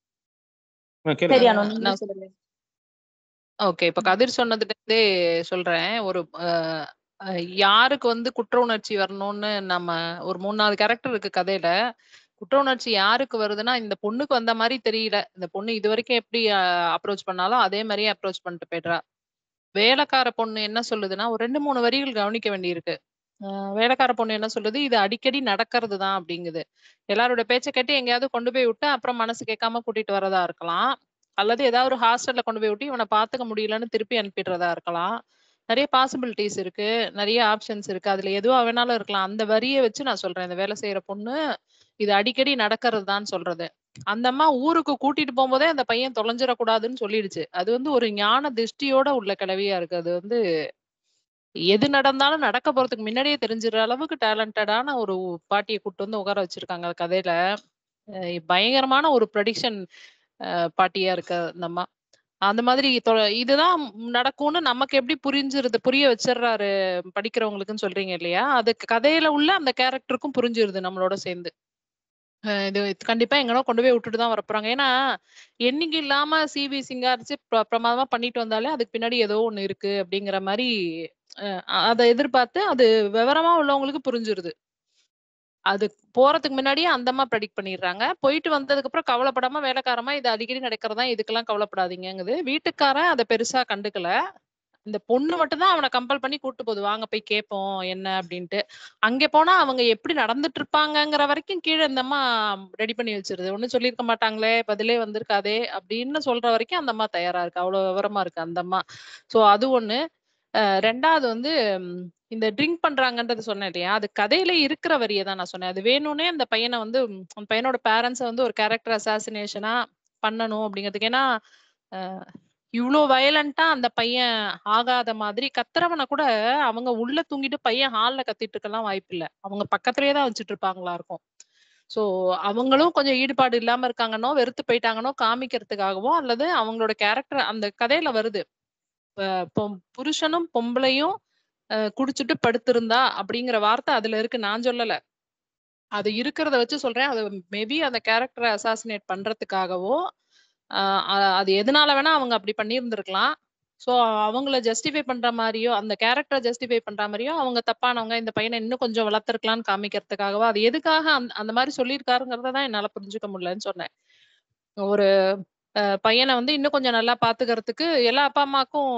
ஆஹ் கேளுங்க சரி அனு நீங்க நான் சொல்லுங்க ஓகே இப்ப கதிர் சொன்னதுல இருந்தே சொல்றேன் ஒரு ஆஹ் ஆஹ் யாருக்கு வந்து குற்ற உணர்ச்சி வரணும்னு நம்ம ஒரு மூணு நாலு கேரக்டர் இருக்கு கதையில குற்ற உணர்ச்சி யாருக்கு வருதுன்னா இந்த பொண்ணுக்கு வந்த மாதிரி தெரியல இந்த பொண்ணு இது வரைக்கும் எப்படி அப்ரோச் பண்ணாலும் அதே மாதிரியே அப்ரோச் பண்ணிட்டு போயிடுறா வேலைக்கார பொண்ணு என்ன சொல்லுதுன்னா ஒரு ரெண்டு மூணு வரிகள் கவனிக்க வேண்டியிருக்கு ஆஹ் வேலைக்கார பொண்ணு என்ன சொல்லுது இது அடிக்கடி நடக்கிறது தான் அப்படிங்குது எல்லாரோட பேச்சை கேட்டு எங்கேயாவது கொண்டு போய் விட்டு அப்புறம் மனசு கேட்காம கூட்டிட்டு வரதா இருக்கலாம் அல்லது ஏதாவது ஒரு ஹாஸ்டல்ல கொண்டு போய் விட்டு இவனை பாத்துக்க முடியலன்னு திருப்பி அனுப்பிடுறதா இருக்கலாம் நிறைய பாசிபிலிட்டிஸ் இருக்கு நிறைய ஆப்ஷன்ஸ் இருக்கு அதுல எதுவா வேணாலும் இருக்கலாம் அந்த வரியை வச்சு நான் சொல்றேன் இந்த வேலை செய்யற பொண்ணு இது அடிக்கடி நடக்கிறது தான் சொல்றது அந்த அம்மா ஊருக்கு கூட்டிட்டு போகும்போதே அந்த பையன் தொலைஞ்சிடக்கூடாதுன்னு சொல்லிடுச்சு அது வந்து ஒரு ஞான திருஷ்டியோட உள்ள கிளவியா இருக்கு அது வந்து எது நடந்தாலும் நடக்க போறதுக்கு முன்னாடியே தெரிஞ்சிடுற அளவுக்கு டேலண்டடான ஒரு பாட்டியை கூட்டு வந்து உட்கார வச்சிருக்காங்க அந்த கதையில அஹ் பயங்கரமான ஒரு ப்ரொடிக்ஷன் பாட்டியா இருக்கு அந்த அம்மா அந்த மாதிரி தொ- இதுதான் நடக்கும்னு நமக்கு எப்படி புரிஞ்சிருது புரிய வச்சிடுறாரு படிக்கிறவங்களுக்குன்னு சொல்றீங்க இல்லையா அது கதையில உள்ள அந்த கேரக்டருக்கும் புரிஞ்சிருது நம்மளோட சேர்ந்து அஹ் இது கண்டிப்பா எங்கனோ கொண்டு போய் விட்டுட்டு தான் வரப்போறாங்க ஏன்னா என்னைக்கு இல்லாம சிவி சிங்காரிச்சு பிர- பிரமாதமா பண்ணிட்டு வந்தாலே அதுக்கு பின்னாடி ஏதோ ஒண்ணு இருக்கு அப்படிங்கிற மாதிரி அஹ் அதை எதிர்பார்த்து அது விவரமா உள்ளவங்களுக்கு புரிஞ்சிருது அது போறதுக்கு முன்னாடியே அந்த அம்மா ப்ரெடிக்ட் பண்ணிடுறாங்க போயிட்டு வந்ததுக்கு அப்புறம் கவலைப்படாம வேலைக்காரமா இது அடிக்கடி நடக்கிறதா இதுக்கெல்லாம் கவலைப்படாதீங்கங்குது வீட்டுக்காரன் அதை பெருசா கண்டுக்கல இந்த பொண்ணு மட்டும் தான் அவனை கம்பல் பண்ணி கூட்டு போகுது வாங்க போய் கேட்போம் என்ன அப்படின்ட்டு அங்க போனா அவங்க எப்படி நடந்துட்டு இருப்பாங்கங்கிற வரைக்கும் கீழே இந்த அம்மா ரெடி பண்ணி வச்சிருது ஒண்ணும் சொல்லியிருக்க மாட்டாங்களே பதிலே வந்திருக்காதே அப்படின்னு சொல்ற வரைக்கும் அந்த அம்மா தயாரா இருக்கு அவ்வளவு விவரமா இருக்கு அந்த அம்மா சோ அது ஒண்ணு அஹ் ரெண்டாவது வந்து ம், இந்த ட்ரிங்க் பண்றாங்கன்றது சொன்னேன் இல்லையா அது கதையில இருக்கிற வரியை தான் நான் சொன்னேன் அது வேணும்னே அந்த பையனை வந்து ம், அந்த பையனோட பேரண்ட்ஸை வந்து ஒரு கேரக்டர் அசாசினேஷனா பண்ணணும் அப்படிங்கிறதுக்கு ஏன்னா அஹ், இவ்ளோ வயலண்டா அந்த பையன் ஆகாத மாதிரி கத்துறவனை கூட அவங்க உள்ள தூங்கிட்டு பையன் ஹால்ல கத்திட்டு இருக்கலாம் வாய்ப்பு இல்ல அவங்க பக்கத்துலயே தான் வச்சுட்டு இருப்பாங்களா இருக்கும் சோ அவங்களும் கொஞ்சம் ஈடுபாடு இல்லாம இருக்காங்கன்னோ வெறுத்து போயிட்டாங்கன்னோ காமிக்கிறதுக்காகவோ அல்லது அவங்களோட கேரக்டர் அந்த கதையில வருது அஹ் பொம்- புருஷனும் பொம்பளையும் அஹ் குடிச்சிட்டு படுத்திருந்தா அப்படிங்கிற வார்த்தை அதுல இருக்கு நான் சொல்லல அது இருக்கிறத வச்சு சொல்றேன் அது மேபி அந்த கேரக்டரை அசாசினேட் பண்றதுக்காகவோ ஆஹ் அ- அது எதனால வேணா அவங்க அப்படி பண்ணியிருந்திருக்கலாம் ஸோ அவங்கள ஜஸ்டிஃபை பண்ற மாதிரியோ அந்த கேரக்டரை ஜஸ்டிஃபை பண்ற மாதிரியோ அவங்க தப்பானவங்க இந்த பையனை இன்னும் கொஞ்சம் வளர்த்துருக்கலாம்னு காமிக்கிறதுக்காகவோ அது எதுக்காக அந்த அந்த மாதிரி சொல்லியிருக்காருங்கிறத தான் என்னால புரிஞ்சுக்க முடியலன்னு சொன்னேன் ஒரு அஹ், பையனை வந்து இன்னும் கொஞ்சம் நல்லா பாத்துக்கிறதுக்கு எல்லா அப்பா அம்மாக்கும்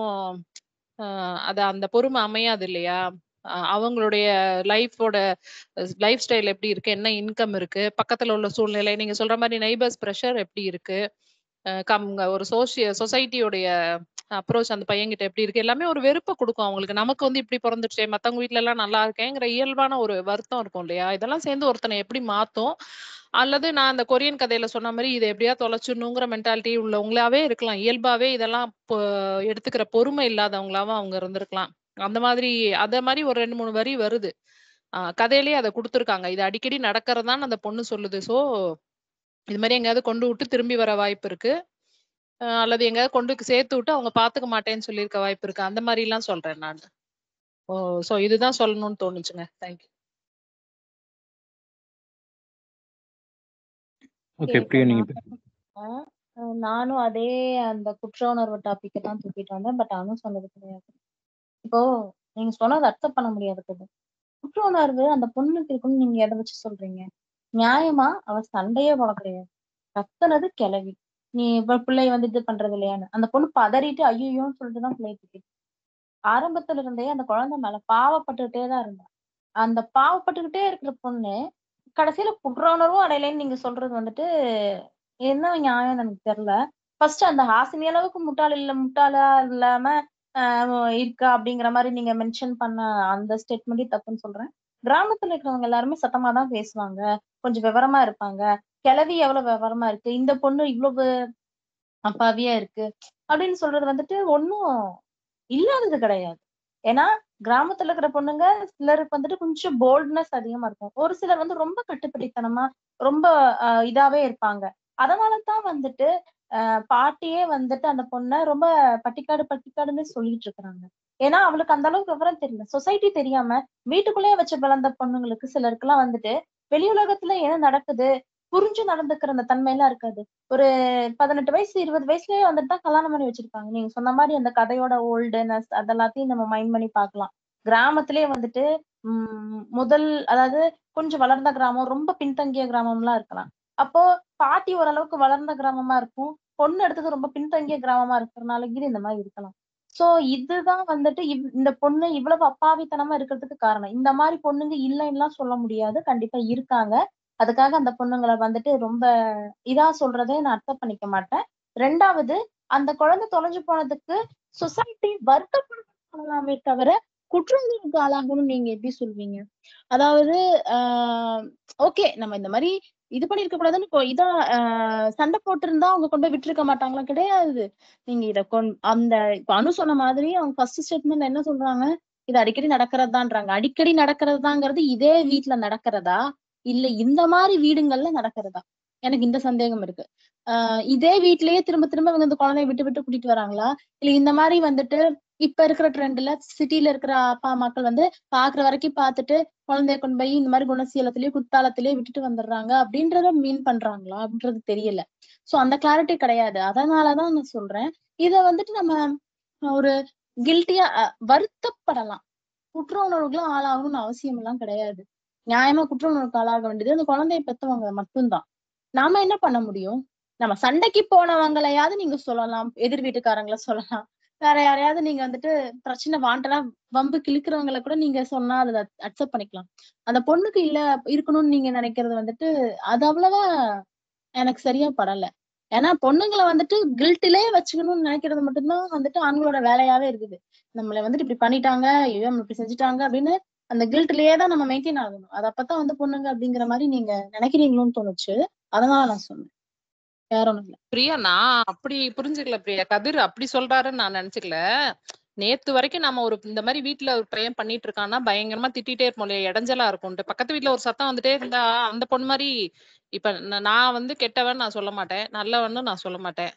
ஆஹ் அது அந்த பொறுமை அமையாது இல்லையா ஆஹ் அவங்களுடைய லைஃபோட லைஃப் ஸ்டைல் எப்படி இருக்கு என்ன இன்கம் இருக்கு பக்கத்துல உள்ள சூழ்நிலை நீங்க சொல்ற மாதிரி நெய்பர்ஸ் ப்ரெஷர் எப்படி இருக்கு அஹ் கம் ஒரு சோசிய சொசைட்டியோடைய அப்ரோச் அந்த பையன்கிட்ட எப்படி இருக்கு எல்லாமே ஒரு வெறுப்பை கொடுக்கும் அவங்களுக்கு நமக்கு வந்து இப்படி பிறந்துச்சே மத்தவங்க வீட்ல எல்லாம் நல்லா இருக்கேங்கிற இயல்பான ஒரு வருத்தம் இருக்கும் இல்லையா இதெல்லாம் சேர்ந்து ஒருத்தனை எப்படி மாத்தும் அல்லது நான் அந்த கொரியன் கதையில சொன்ன மாதிரி இதை எப்படியா தொலைச்சிடணுங்கிற மென்டாலிட்டி உள்ளவங்களாவே இருக்கலாம் இயல்பாவே இதெல்லாம் பொ- எடுத்துக்கிற பொறுமை இல்லாதவங்களாவும் அவங்க இருந்திருக்கலாம் அந்த மாதிரி அத மாதிரி ஒரு ரெண்டு மூணு வரி வருது ஆஹ் கதையிலேயே அதை கொடுத்துருக்காங்க இது அடிக்கடி நடக்கிறதான்னு அந்த பொண்ணு சொல்லுது சோ இது மாதிரி எங்கேயாவது கொண்டு விட்டு திரும்பி வர வாய்ப்பு இருக்கு அஹ் அல்லது எங்கேயாவது கொண்டு சேர்த்து விட்டு அவங்க பாத்துக்க மாட்டேன்னு சொல்லியிருக்க வாய்ப்பு இருக்கு அந்த மாதிரி எல்லாம் சொல்றேன் நான் ஓ சோ இதுதான் சொல்லணும்னு தோணுச்சுங்க தேங்க்யூ ஓகே சரி இப்போ பிரியா நீங்க நான் ஆஹ் அஹ் நானும் அதே அந்த குற்ற உணர்வு டாபிக் தான் தூக்கிட்டு வந்தேன் பட் அவனும் சொன்னது கிடையாது இப்போ நீங்க சொன்னதை அக்செப்ட் பண்ண முடியாது போது குற்ற உணர்வு அந்த பொண்ணுக்கு இருக்குன்னு நீங்க எதை வச்சு சொல்றீங்க நியாயமா அவ சண்டையே போட கிடையாது கத்துனது கிளவி நீ இப்ப பிள்ளைய வந்து இது பண்றது இல்லையான்னு அந்த பொண்ணு பதறிட்டு ஐயோன்னு சொல்லிட்டு தான் பிள்ளைய தூக்கிட்டு ஆரம்பத்துல இருந்தே அந்த குழந்தை மேல பாவப்பட்டுக்கிட்டே தான் இருந்தா அந்த பாவப்பட்டுக்கிட்டே இருக்கிற பொண்ணு கடைசியில குற்ற உணர்வும் அடையலைன்னு நீங்க சொல்றது வந்துட்டு என்ன நியாயம் எனக்கு தெரியல ஃபர்ஸ்ட் அந்த ஹாசினி அளவுக்கு முட்டாள் இல்ல முட்டாளா இல்லாம ஆஹ் இருக்கா அப்படிங்கிற மாதிரி நீங்க மென்ஷன் பண்ண அந்த ஸ்டேட்மெண்டே தப்புன்னு சொல்றேன் கிராமத்துல இருக்கிறவங்க எல்லாருமே சத்தமா தான் பேசுவாங்க கொஞ்சம் விவரமா இருப்பாங்க கிளவி எவ்வளவு விவரமா இருக்கு இந்த பொண்ணு இவ்வளவு அப்பாவியா இருக்கு அப்படின்னு சொல்றது வந்துட்டு ஒண்ணும் இல்லாதது கிடையாது ஏன்னா கிராமத்துல இருக்கிற பொண்ணுங்க சிலருக்கு வந்துட்டு கொஞ்சம் போல்ட்னஸ் அதிகமா இருக்கும் ஒரு சிலர் வந்து ரொம்ப கட்டுப்படித்தனமா ரொம்ப ஆஹ் இதாவே இருப்பாங்க அதனாலதான் வந்துட்டு ஆஹ் பாட்டியே வந்துட்டு அந்த பொண்ணை ரொம்ப பட்டிக்காடு பட்டிக்காடுன்னு சொல்லிட்டு இருக்கிறாங்க ஏன்னா அவளுக்கு அந்த அளவுக்கு விவரம் தெரியல சொசைட்டி தெரியாம வீட்டுக்குள்ளேயே வச்சு வளர்ந்த பொண்ணுங்களுக்கு சிலருக்குலாம் வந்துட்டு வெளி உலகத்துல என்ன நடக்குது புரிஞ்சு நடந்துக்கிற அந்த தன்மையெல்லாம் இருக்காது ஒரு பதினெட்டு வயசு இருபது வயசுலயே வந்துட்டு தான் கல்யாணம் பண்ணி வச்சிருப்பாங்க நீங்க சொன்ன மாதிரி அந்த கதையோட ஓல்டுனஸ் அதெல்லாத்தையும் நம்ம மைண்ட் பண்ணி பார்க்கலாம் கிராமத்திலேயே வந்துட்டு உம் முதல் அதாவது கொஞ்சம் வளர்ந்த கிராமம் ரொம்ப பின்தங்கிய கிராமம்லாம் இருக்கலாம் அப்போ பாட்டி ஓரளவுக்கு வளர்ந்த கிராமமா இருக்கும் பொண்ணு எடுத்தது ரொம்ப பின்தங்கிய கிராமமா இருக்கிறதுனால இது இந்த மாதிரி இருக்கலாம் சோ இதுதான் வந்துட்டு இவ்- இந்த பொண்ணு இவ்வளவு அப்பாவித்தனமா இருக்கிறதுக்கு காரணம் இந்த மாதிரி பொண்ணுங்க இல்லைன்னுலாம் சொல்ல முடியாது கண்டிப்பா இருக்காங்க அதுக்காக அந்த பொண்ணுங்களை வந்துட்டு ரொம்ப இதா சொல்றதே நான் அர்த்தம் பண்ணிக்க மாட்டேன் ரெண்டாவது அந்த குழந்தை தொலைஞ்சு போனதுக்கு சொசைட்டி வருத்தப்படலாமே தவிர குற்றங்களுக்கு ஆளாகணும்னு நீங்க எப்படி சொல்வீங்க அதாவது ஆஹ் ஓகே நம்ம இந்த மாதிரி இது பண்ணிருக்க கூடாதுன்னு இப்போ இதா ஆஹ் சண்டை போட்டிருந்தா அவங்க கொண்டு போய் விட்டுருக்க மாட்டாங்களா கிடையாது நீங்க இத கொண் அந்த இப்ப அனு சொன்ன மாதிரி அவங்க ஃபர்ஸ்ட் ஸ்டேட்மெண்ட்ல என்ன சொல்றாங்க இது அடிக்கடி நடக்கிறதுதான்றாங்க அடிக்கடி நடக்கிறதுதாங்கிறது இதே வீட்ல நடக்கிறதா இல்ல இந்த மாதிரி வீடுங்கள்ல நடக்கிறதா எனக்கு இந்த சந்தேகம் இருக்கு ஆஹ் இதே வீட்லயே திரும்ப திரும்ப இவங்க இந்த குழந்தைய விட்டு விட்டு கூட்டிட்டு வராங்களா இல்ல இந்த மாதிரி வந்துட்டு இப்ப இருக்கிற ட்ரெண்ட்ல சிட்டில இருக்கிற அப்பா அம்மாக்கள் வந்து பாக்குற வரைக்கும் பார்த்துட்டு குழந்தைய கொண்டு போய் இந்த மாதிரி குணசீலத்திலேயே குத்தாலத்திலேயே விட்டுட்டு வந்துடுறாங்க அப்படின்றத மீன் பண்றாங்களா அப்படின்றது தெரியல சோ அந்த கிளாரிட்டி கிடையாது அதனாலதான் நான் சொல்றேன் இத வந்துட்டு நம்ம ஒரு கில்ட்டியா வருத்தப்படலாம் குற்ற உணர்வுகளும் ஆளாகணும்னு அவசியம் எல்லாம் கிடையாது நியாயமா குற்ற உணர்வுக்கு ஆளாக வேண்டியது அந்த குழந்தைய பெத்தவங்க மட்டும்தான் நாம என்ன பண்ண முடியும் நம்ம சண்டைக்கு போனவங்களையாவது நீங்க சொல்லலாம் எதிர் வீட்டுக்காரங்கள சொல்லலாம் வேற யாரையாவது நீங்க வந்துட்டு பிரச்சனை வாண்டலா வம்பு கிழிக்கிறவங்களை கூட நீங்க சொன்னா அதை அக்செப்ட் பண்ணிக்கலாம் அந்த பொண்ணுக்கு இல்ல இருக்கணும்னு நீங்க நினைக்கிறது வந்துட்டு அது அவ்வளவா எனக்கு சரியா படல ஏன்னா பொண்ணுங்களை வந்துட்டு கில்ட்டிலே வச்சுக்கணும்னு நினைக்கிறது மட்டும்தான் வந்துட்டு ஆண்களோட வேலையாவே இருக்குது நம்மளை வந்துட்டு இப்படி பண்ணிட்டாங்க ஐயோ நம்ம இப்படி செஞ்சுட்டாங்க அப்படின்னு அந்த கில்ட்லயே தான் நம்ம மெயின்டைன் ஆகணும் அது அப்பதான் வந்து பொண்ணுங்க அப்படிங்கிற மாதிரி நீங்க நினைக்கிறீங்களோன்னு தோணுச்சு அதனால நான் சொன்னேன் வேற ஒண்ணும் இல்ல பிரியா நான் அப்படி புரிஞ்சுக்கல பிரியா கதிர் அப்படி சொல்றாருன்னு நான் நினைச்சுக்கல நேத்து வரைக்கும் நம்ம ஒரு இந்த மாதிரி வீட்ல ஒரு பையன் பண்ணிட்டு இருக்கான்னா பயங்கரமா திட்டிட்டே இருப்போம் இல்லையா இடைஞ்சலா இருக்கும்ட்டு பக்கத்து வீட்ல ஒரு சத்தம் வந்துட்டே இருந்தா அந்த பொண்ணு மாதிரி இப்ப ந- நான் வந்து கெட்டவன் நான் சொல்ல மாட்டேன் நல்லவன்னு நான் சொல்ல மாட்டேன்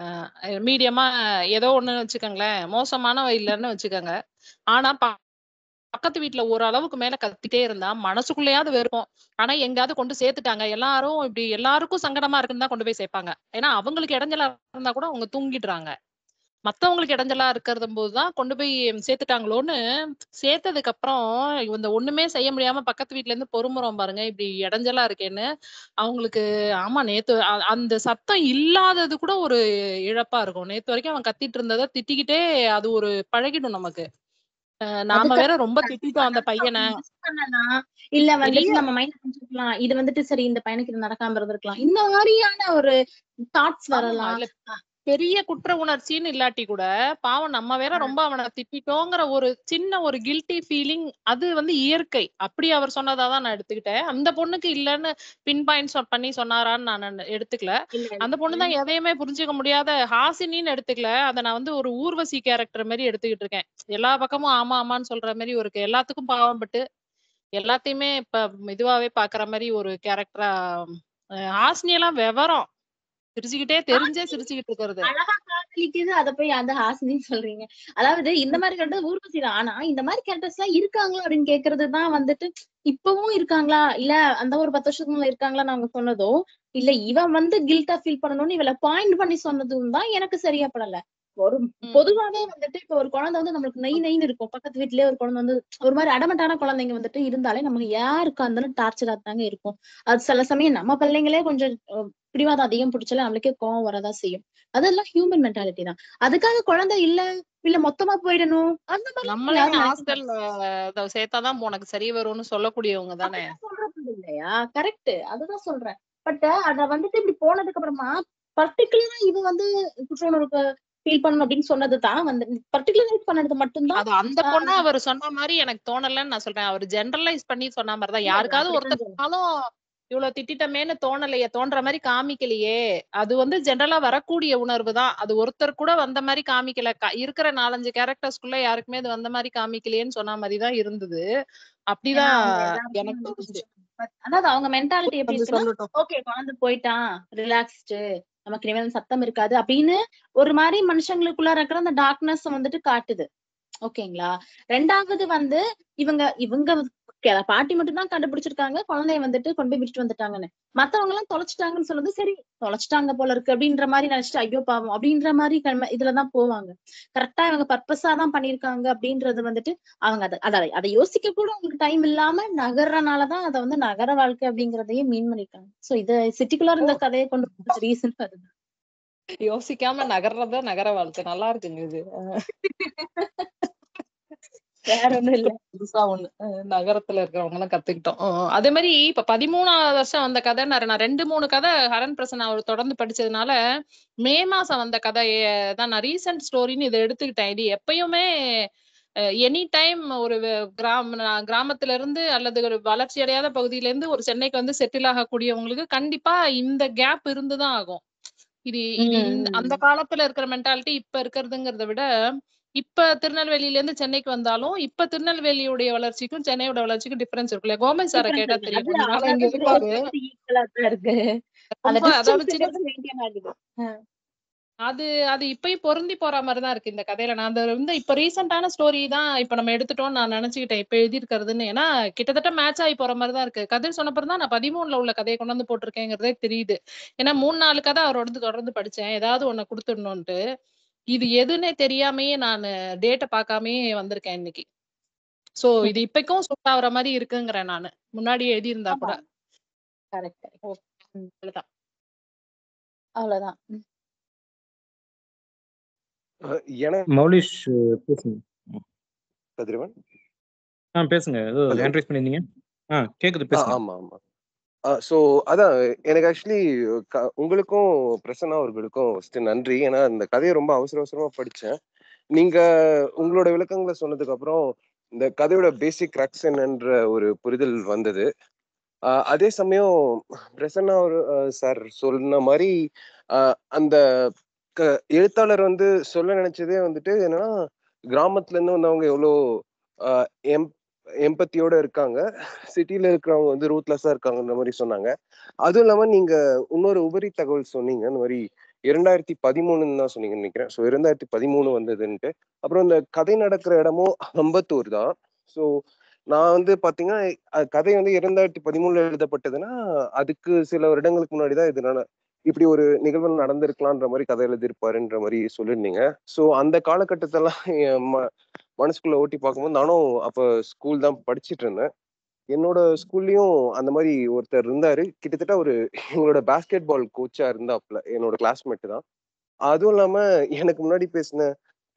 மீடியமா ஏதோ ஒண்ணுன்னு வச்சுக்கோங்களேன் மோசமானவ இல்லைன்னு வச்சுக்கோங்க ஆனா ப- பக்கத்து வீட்ல ஓரளவுக்கு மேல கத்திட்டே இருந்தா மனசுக்குள்ளேயாவது வெறுப்போம் ஆனா எங்கேயாவது கொண்டு சேர்த்துட்டாங்க எல்லாரும் இப்படி எல்லாருக்கும் சங்கடமா இருக்குன்னு தான் கொண்டு போய் சேர்ப்பாங்க ஏன்னா அவங்களுக்கு இடைஞ்சலா இருந்தா கூட அவங்க தூங்கிடுறாங்க மத்தவங்களுக்கு இடைஞ்சலா இருக்கிறது போதுதான் கொண்டு போய் சேர்த்துட்டாங்களோன்னு சேர்த்ததுக்கு அப்புறம் இந்த ஒண்ணுமே செய்ய முடியாம பக்கத்து வீட்ல இருந்து பொறுமுறோம் பாருங்க இப்படி இடைஞ்சலா இருக்கேன்னு அவங்களுக்கு ஆமா நேத்து அ- அந்த சத்தம் இல்லாதது கூட ஒரு இழப்பா இருக்கும் நேத்து வரைக்கும் அவன் கத்திட்டு இருந்ததை திட்டிக்கிட்டே அது ஒரு பழகிடும் நமக்கு அஹ் நாம அதுக்கு வேற ரொம்ப திட்டிட்டோம் அந்த பையனை மிஸ் பண்ணலாம் இல்ல வந்துட்டு பெரிய நம்ம மைண்ட் நினைச்சிருக்கலாம் இது வந்துட்டு சரி இந்த பையனுக்கு இது நடக்காம இருந்திருக்கலாம் இந்த மாதிரியான ஒரு தாட்ஸ் ஆமா வரலாம் இல்ல பெரிய குற்ற உணர்ச்சின்னு இல்லாட்டி கூட பாவம் நம்ம வேற ரொம்ப அவனை திட்டிட்டோங்கிற ஒரு சின்ன ஒரு கில்ட்டி ஃபீலிங் அது வந்து இயற்கை அப்படி அவர் சொன்னதாதான் நான் எடுத்துக்கிட்டேன் அந்த பொண்ணுக்கு இல்லைன்னு பின் பாயிண்ட் பண்ணி சொன்னாரான்னு நான் எடுத்துக்கல இல்ல இல்ல அந்த பொண்ணு தான் எதையுமே புரிஞ்சுக்க முடியாத ஹாசினின்னு எடுத்துக்கல அதை நான் வந்து ஒரு ஊர்வசி கேரக்டர் மாதிரி எடுத்துக்கிட்டு இருக்கேன் எல்லா பக்கமும் ஆமா ஆமான்னு சொல்ற மாதிரி ஒரு எல்லாத்துக்கும் பாவம் பட்டு எல்லாத்தையுமே இப்ப இதுவாவே பாக்குற மாதிரி ஒரு கேரக்டரா ஹாசினி எல்லாம் விவரம் சிரிச்சுக்கிட்டே தெரிஞ்சே சிரிச்சுக்கிட்டு இருக்கிறது அழகா காதலிக்குது அத போய் அந்த ஹாசினின்னு சொல்றீங்க அதாவது இந்த மாதிரி கேரக்டர் ஊர்வசி தான் ஆனா இந்த மாதிரி கேரக்டர்ஸ் எல்லாம் இருக்காங்களா அப்படின்னு கேக்குறதுதான் வந்துட்டு இப்பவும் இருக்காங்களா இல்ல அந்த ஒரு பத்து வருஷத்துக்கு முன்னால இருக்காங்களா நாங்க சொன்னதோ இல்ல இவன் வந்து கில்ட்டா ஃபீல் பண்ணணும்னு இவள பாயிண்ட் பண்ணி சொன்னதும் தான் எனக்கு சரியா படல ஒரு ம். பொதுவாவே வந்துட்டு இப்ப ஒரு குழந்தை வந்து நம்மளுக்கு நெய் நெய்ன்னு இருக்கும் பக்கத்து வீட்லயே ஒரு குழந்தை வந்து ஒரு மாதிரி அடமட்டான குழந்தைங்க வந்துட்டு இருந்தாலே நமக்கு யாருக்கு இருந்தாலும் டார்ச்சரா தாங்க இருக்கும் அது சில சமயம் நம்ம பிள்ளைங்களே கொஞ்சம் அஹ், பிடிவாதம் அதிகம் பிடிச்சாலும் நம்மளுக்கே கோவம் வரதான் செய்யும் அதெல்லாம் ஹியூமன் மென்டாலிட்டி தான் அதுக்காக குழந்தை இல்ல இல்ல மொத்தமா போயிடணும் அந்த மாதிரி நம்மளே யாரும் நினைக்க ஹாஸ்டல்ல சேர்த்தாதான் உனக்கு சரி வரும்னு சொல்லக்கூடியவங்க தானே அதுதான் சொல்றது இல்லையா கரெக்ட் அதுதான் சொல்றேன் பட் அத வந்துட்டு இப்படி போனதுக்கு அப்புறமா பர்டிகுலரா இது வந்து குற்ற உணர்வுக்கு ஃபீல் பண்ணணும் அப்படின்னு சொன்னது தான் வந்து பர்டிகுலரைஸ் பண்ணது மட்டும்தான் அது அந்த ஆஹ் பொண்ணு அவர் சொன்ன மாதிரி எனக்கு தோணலன்னு நான் சொல்றேன் அவர் ஜெனரலைஸ் பண்ணி சொன்ன மாதிரி தான் இல்ல இல்ல யாருக்காவது அப்படிதான் சொல்றேன் ஒருத்தருனாலும் இவ்வளவு திட்டிட்டமேன்னு தோணலையே தோன்ற மாதிரி காமிக்கலையே அது வந்து ஜெனரலா வரக்கூடிய உணர்வு தான் அது ஒருத்தர் கூட வந்த மாதிரி காமிக்கல க- இருக்கிற நாலஞ்சு கேரக்டர்ஸ்குள்ள யாருக்குமே அது வந்த மாதிரி காமிக்கலையேன்னு சொன்ன மாதிரி தான் இருந்தது ஏன்னா அப்படிதான் அவங்க எல்லாருக்கும் எனக்கு வந்து தோணுச்சு but அதாவது அவங்க மென்டாலிட்டி எப்படி வந்து இருக்குன்னா சொல்லட்டும் ஓகே குழந்தை போயிட்டான் ரிலாக்ஸ்டு நமக்கு இனிமேல் சத்தம் இருக்காது அப்படின்னு ஒரு மாதிரி மனுஷங்களுக்குள்ள இருக்கிற அந்த டார்க்னஸ் வந்துட்டு காட்டுது ஓகேங்களா ரெண்டாவது வந்து இவங்க இவங்க கே- பாட்டி மட்டும் தான் கண்டுபிடிச்சிருக்காங்க குழந்தைய வந்துட்டு கொண்டு போய் விட்டுட்டு வந்துட்டாங்கன்னு மத்தவங்க எல்லாம் தொலைச்சிட்டாங்கன்னு சொல்லுது சரி தொலைச்சிட்டாங்க போல இருக்கு அப்படின்ற மாதிரி நினைச்சிட்டு ஐயோ பாவம் அப்படின்ற மாதிரி கண்ம- இதுலதான் போவாங்க கரெக்டா இவங்க பர்பஸா தான் பண்ணிருக்காங்க அப்படின்றது வந்துட்டு அவங்க அதை அதை அதை யோசிக்க கூட அவங்களுக்கு டைம் இல்லாம நகர்றனாலதான் அதை வந்து நகர வாழ்க்கை அப்படிங்கறதையும் மீன் பண்ணிருக்காங்க சோ இத சிட்டிக்குள்ளார இந்த கதையை கொண்டு போறது ரீசன் அதுதான் யோசிக்காம நகர்றத நகர வாழ்க்கை நல்லா இருக்குங்க இது அஹ் வேற ஒண்ணும் இல்ல புதுசா ஒண்ணு அஹ் நகரத்துல இருக்கிறவங்க எல்லாம் கத்துக்கிட்டோம் அஹ் அதே மாதிரி இப்ப பதிமூணாவது வருஷம் வந்த கதை நான் ரெண்டு மூணு கதை ஹரன் பிரசன் அவர் தொடர்ந்து படிச்சதுனால மே மாசம் வந்த கதையை தான் நான் ரீசன்ட் ஸ்டோரின்னு இதை எடுத்துக்கிட்டேன் இது எப்பயுமே எனி டைம் ஒரு வே- கிராம நான் கிராமத்துல இருந்து அல்லது ஒரு வளர்ச்சி அடையாத பகுதியில இருந்து ஒரு சென்னைக்கு வந்து செட்டில் ஆகக்கூடியவங்களுக்கு கண்டிப்பா இந்த கேப் இருந்துதான் ஆகும் இது இது உம் இந்த உம் அந்த காலத்துல இருக்கிற மென்டாலிட்டி இப்ப இருக்கிறதுங்கிறத விட இப்ப திருநெல்வேலியில இருந்து சென்னைக்கு வந்தாலும் இப்ப திருநெல்வேலியுடைய வளர்ச்சிக்கும் சென்னையோட வளர்ச்சிக்கும் டிஃபரன்ஸ் இருக்குல்ல கோமதி சாரை டிஃபரன்ஸ் கேட்டா இருக்கு தெரியும் அது கொஞ்ச நாள் இங்க இருப்பாரு அவ்வளவு ஈக்குவலா தான் இருக்கு அந்த ரொம்ப அதாவது டிஸ்டன்ஸ் சின்ன மெயின்டைன் ஆகுது அஹ் அது அது இப்பயும் பொருந்தி போற மாதிரி தான் இருக்கு இந்த கதையில நான் அந்த வந்து இப்ப ரீசெண்டான ஸ்டோரி தான் இப்ப நம்ம எடுத்துட்டோம்னு நான் நினைச்சுக்கிட்டேன் இப்ப எழுதியிருக்கிறதுன்னு ஏன்னா கிட்டத்தட்ட மேட்ச் ஆகி போற மாதிரி தான் இருக்கு கதை சொன்னப்பறம் தான் நான் பதிமூணுல உள்ள கதையை கொண்டு வந்து போட்டிருக்கேங்கிறதே தெரியுது ஏன்னா மூணு நாலு கதை அவரோட தொடர்ந்து படிச்சேன் ஏதாவது ஒண்ணு கொடுத்துடணும்ட்டு இது எதுன்னே தெரியாமயே நான் டேட்டை பார்க்காமயே வந்திருக்கேன் இன்னைக்கு சோ இது இப்பக்கும் சூட் ஆகுற மாதிரி இருக்குங்கிறேன் நானு முன்னாடி எழுதியிருந்தா கூட ஆமா கரெக்ட் கரெக்ட் ஓ, அவ்வளவுதான் அவ்வளவுதான் உம் அஹ் எனக்கு மௌலிஷ் பேசுங்க ம். கதிரவன் ஆ பேசுங்க ஏதோ ஹலோ ஹேண்ட் ரைஸ் பண்ணியிருந்தீங்க ஆ கேக்குது ஆ பேசுங்க ஆமா ஆமா ஸோ அதான் எனக்கு ஆக்சுவலி உங்களுக்கும் பிரசன்னா அவர்களுக்கும் ஃபர்ஸ்ட் நன்றி ஏன்னா இந்த கதையை ரொம்ப அவசர அவசரமா படிச்சேன் நீங்க உங்களோட விளக்கங்களை சொன்னதுக்கு அப்புறம் இந்த கதையோட பேசிக் கிராக்ஸ் என்னன்ற ஒரு புரிதல் வந்தது ஆஹ் அதே சமயம் பிரசன்னா ஒரு சார் சொன்ன மாதிரி ஆஹ் அந்த க- எழுத்தாளர் வந்து சொல்ல நினைச்சதே வந்துட்டு என்னன்னா கிராமத்துல இருந்து வந்தவங்க எவ்வளோ எம் எம்பத்தியோட இருக்காங்க சிட்டில இருக்கிறவங்க வந்து ரூத்லெஸ்ஸா இருக்காங்கன்ற மாதிரி சொன்னாங்க அதுவும் இல்லாம நீங்க இன்னொரு உபரி தகவல் சொன்னீங்க இந்த மாதிரி இரண்டாயிரத்தி பதிமூணுன்னு தான் சொன்னீங்கன்னு நினைக்கிறேன் ஸோ இரண்டாயிரத்தி பதிமூணு வந்ததுன்ட்டு அப்புறம் இந்த கதை நடக்கிற இடமும் அம்பத்தூர் தான் ஸோ நான் வந்து பாத்தீங்கன்னா அஹ் கதை வந்து இரண்டாயிரத்தி பதிமூணுல எழுதப்பட்டதுன்னா அதுக்கு சில வருடங்களுக்கு முன்னாடி தான் இதனால இப்படி ஒரு நிகழ்வு நடந்திருக்கலான்ற மாதிரி கதை எழுதியிருப்பாருன்ற மாதிரி சொல்லியிருந்தீங்க ஸோ அந்த காலகட்டத்தெல்லாம் என் ம- மனசுக்குள்ள ஓட்டி பார்க்கும்போது நானும் அப்ப ஸ்கூல் தான் படிச்சிட்டு இருந்தேன் என்னோட ஸ்கூல்லயும் அந்த மாதிரி ஒருத்தர் இருந்தாரு கிட்டத்தட்ட ஒரு எங்களோட பாஸ்கெட் பால் கோச்சா இருந்தாப்ல என்னோட கிளாஸ்மேட் தான் அதுவும் இல்லாம எனக்கு முன்னாடி பேசின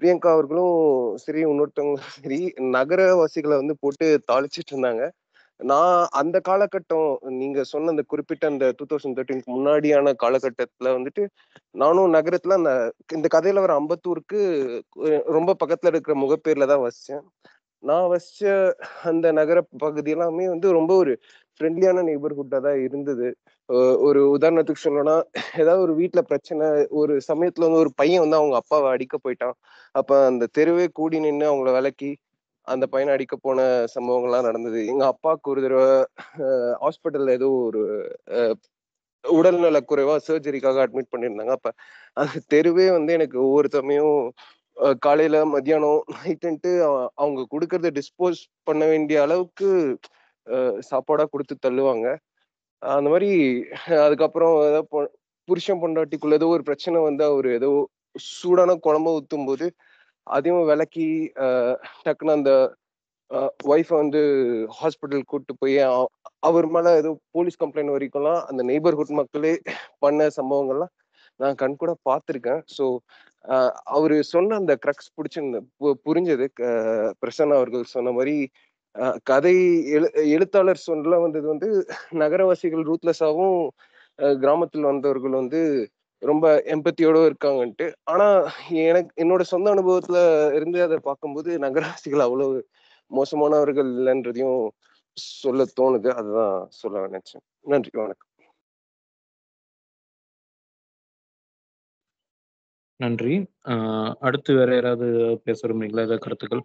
பிரியங்கா அவர்களும் சரி இன்னொருத்தவங்களும் சரி நகரவாசிகளை வந்து போட்டு தாளிச்சிட்டு இருந்தாங்க நான் அந்த காலகட்டம் நீங்க சொன்ன அந்த குறிப்பிட்ட அந்த டூ தௌசண்ட் தேர்ட்டீனுக்கு முன்னாடியான காலகட்டத்துல வந்துட்டு நானும் நகரத்துல அந்த இந்த கதையில வர அம்பத்தூருக்கு அஹ் ரொம்ப பக்கத்துல இருக்கிற முகப்பேர்ல தான் வசிச்சேன் நான் வசிச்ச அந்த நகர பகுதி எல்லாமே வந்து ரொம்ப ஒரு ஃப்ரெண்ட்லியான நெய்பர்ஹுட்டா தான் இருந்தது அஹ் ஒரு உதாரணத்துக்கு சொல்லணும்னா ஏதாவது ஒரு வீட்ல பிரச்சனை ஒரு சமயத்துல வந்து ஒரு பையன் வந்து அவங்க அப்பாவை அடிக்க போயிட்டான் அப்ப அந்த தெருவே கூடி நின்று அவங்கள விலக்கி அந்த பையனை அடிக்க போன சம்பவங்கள்லாம் நடந்தது எங்க அப்பாவுக்கு ஒரு தடவை ஹாஸ்பிட்டல்ல ஏதோ ஒரு அஹ், உடல்நல குறைவா சர்ஜரிக்காக அட்மிட் பண்ணியிருந்தாங்க அப்ப அந்த தெருவே வந்து எனக்கு ஒவ்வொரு சமயம் அஹ், காலையில மத்தியானம் நைட்டுன்ட்டு அவங்க கொடுக்கறத டிஸ்போஸ் பண்ண வேண்டிய அளவுக்கு அஹ், சாப்பாடா கொடுத்து தள்ளுவாங்க அந்த மாதிரி அதுக்கப்புறம் ஏதோ பொ- புருஷன் பொண்டாட்டிக்குள்ள ஏதோ ஒரு பிரச்சனை வந்து அவர் ஏதோ சூடான குழம்ப ஊத்தும் போது அதையும் விளக்கி அஹ், டக்குன்னு அந்த ஒய்ஃபை வந்து ஹாஸ்பிட்டல் கூட்டு போய் அவ- அவர் மேல ஏதோ போலீஸ் கம்ப்ளைண்ட் வரைக்கும்லாம் அந்த நெய்பர்ஹுட் மக்களே பண்ண சம்பவங்கள்லாம் நான் கண் கூட பார்த்துருக்கேன் ஸோ அவரு சொன்ன அந்த கிரக்ஸ் பிடிச்சிருந்த பு- புரிஞ்சது க- பிரசன்னா அவர்கள் சொன்ன மாதிரி அஹ், கதை எழு எழுத்தாளர் சொல்ல வந்தது வந்து நகரவாசிகள் ரூத்லெஸ்ஸாவும் கிராமத்தில் வந்தவர்கள் வந்து ரொம்ப எம்பத்தியோட இருக்காங்கன்ட்டு ஆனா எனக்கு என்னோட சொந்த அனுபவத்துல இருந்து அதை பார்க்கும்போது நகரவாசிகள் அவ்வளவு மோசமானவர்கள் இல்லைன்றதையும் சொல்ல தோணுது அதுதான் சொல்ல நினைச்சேன் நன்றி வணக்கம் நன்றி ஆஹ் அடுத்து வேற யாராவது பேச விரும்புறீங்களா ஏதாவது கருத்துக்கள்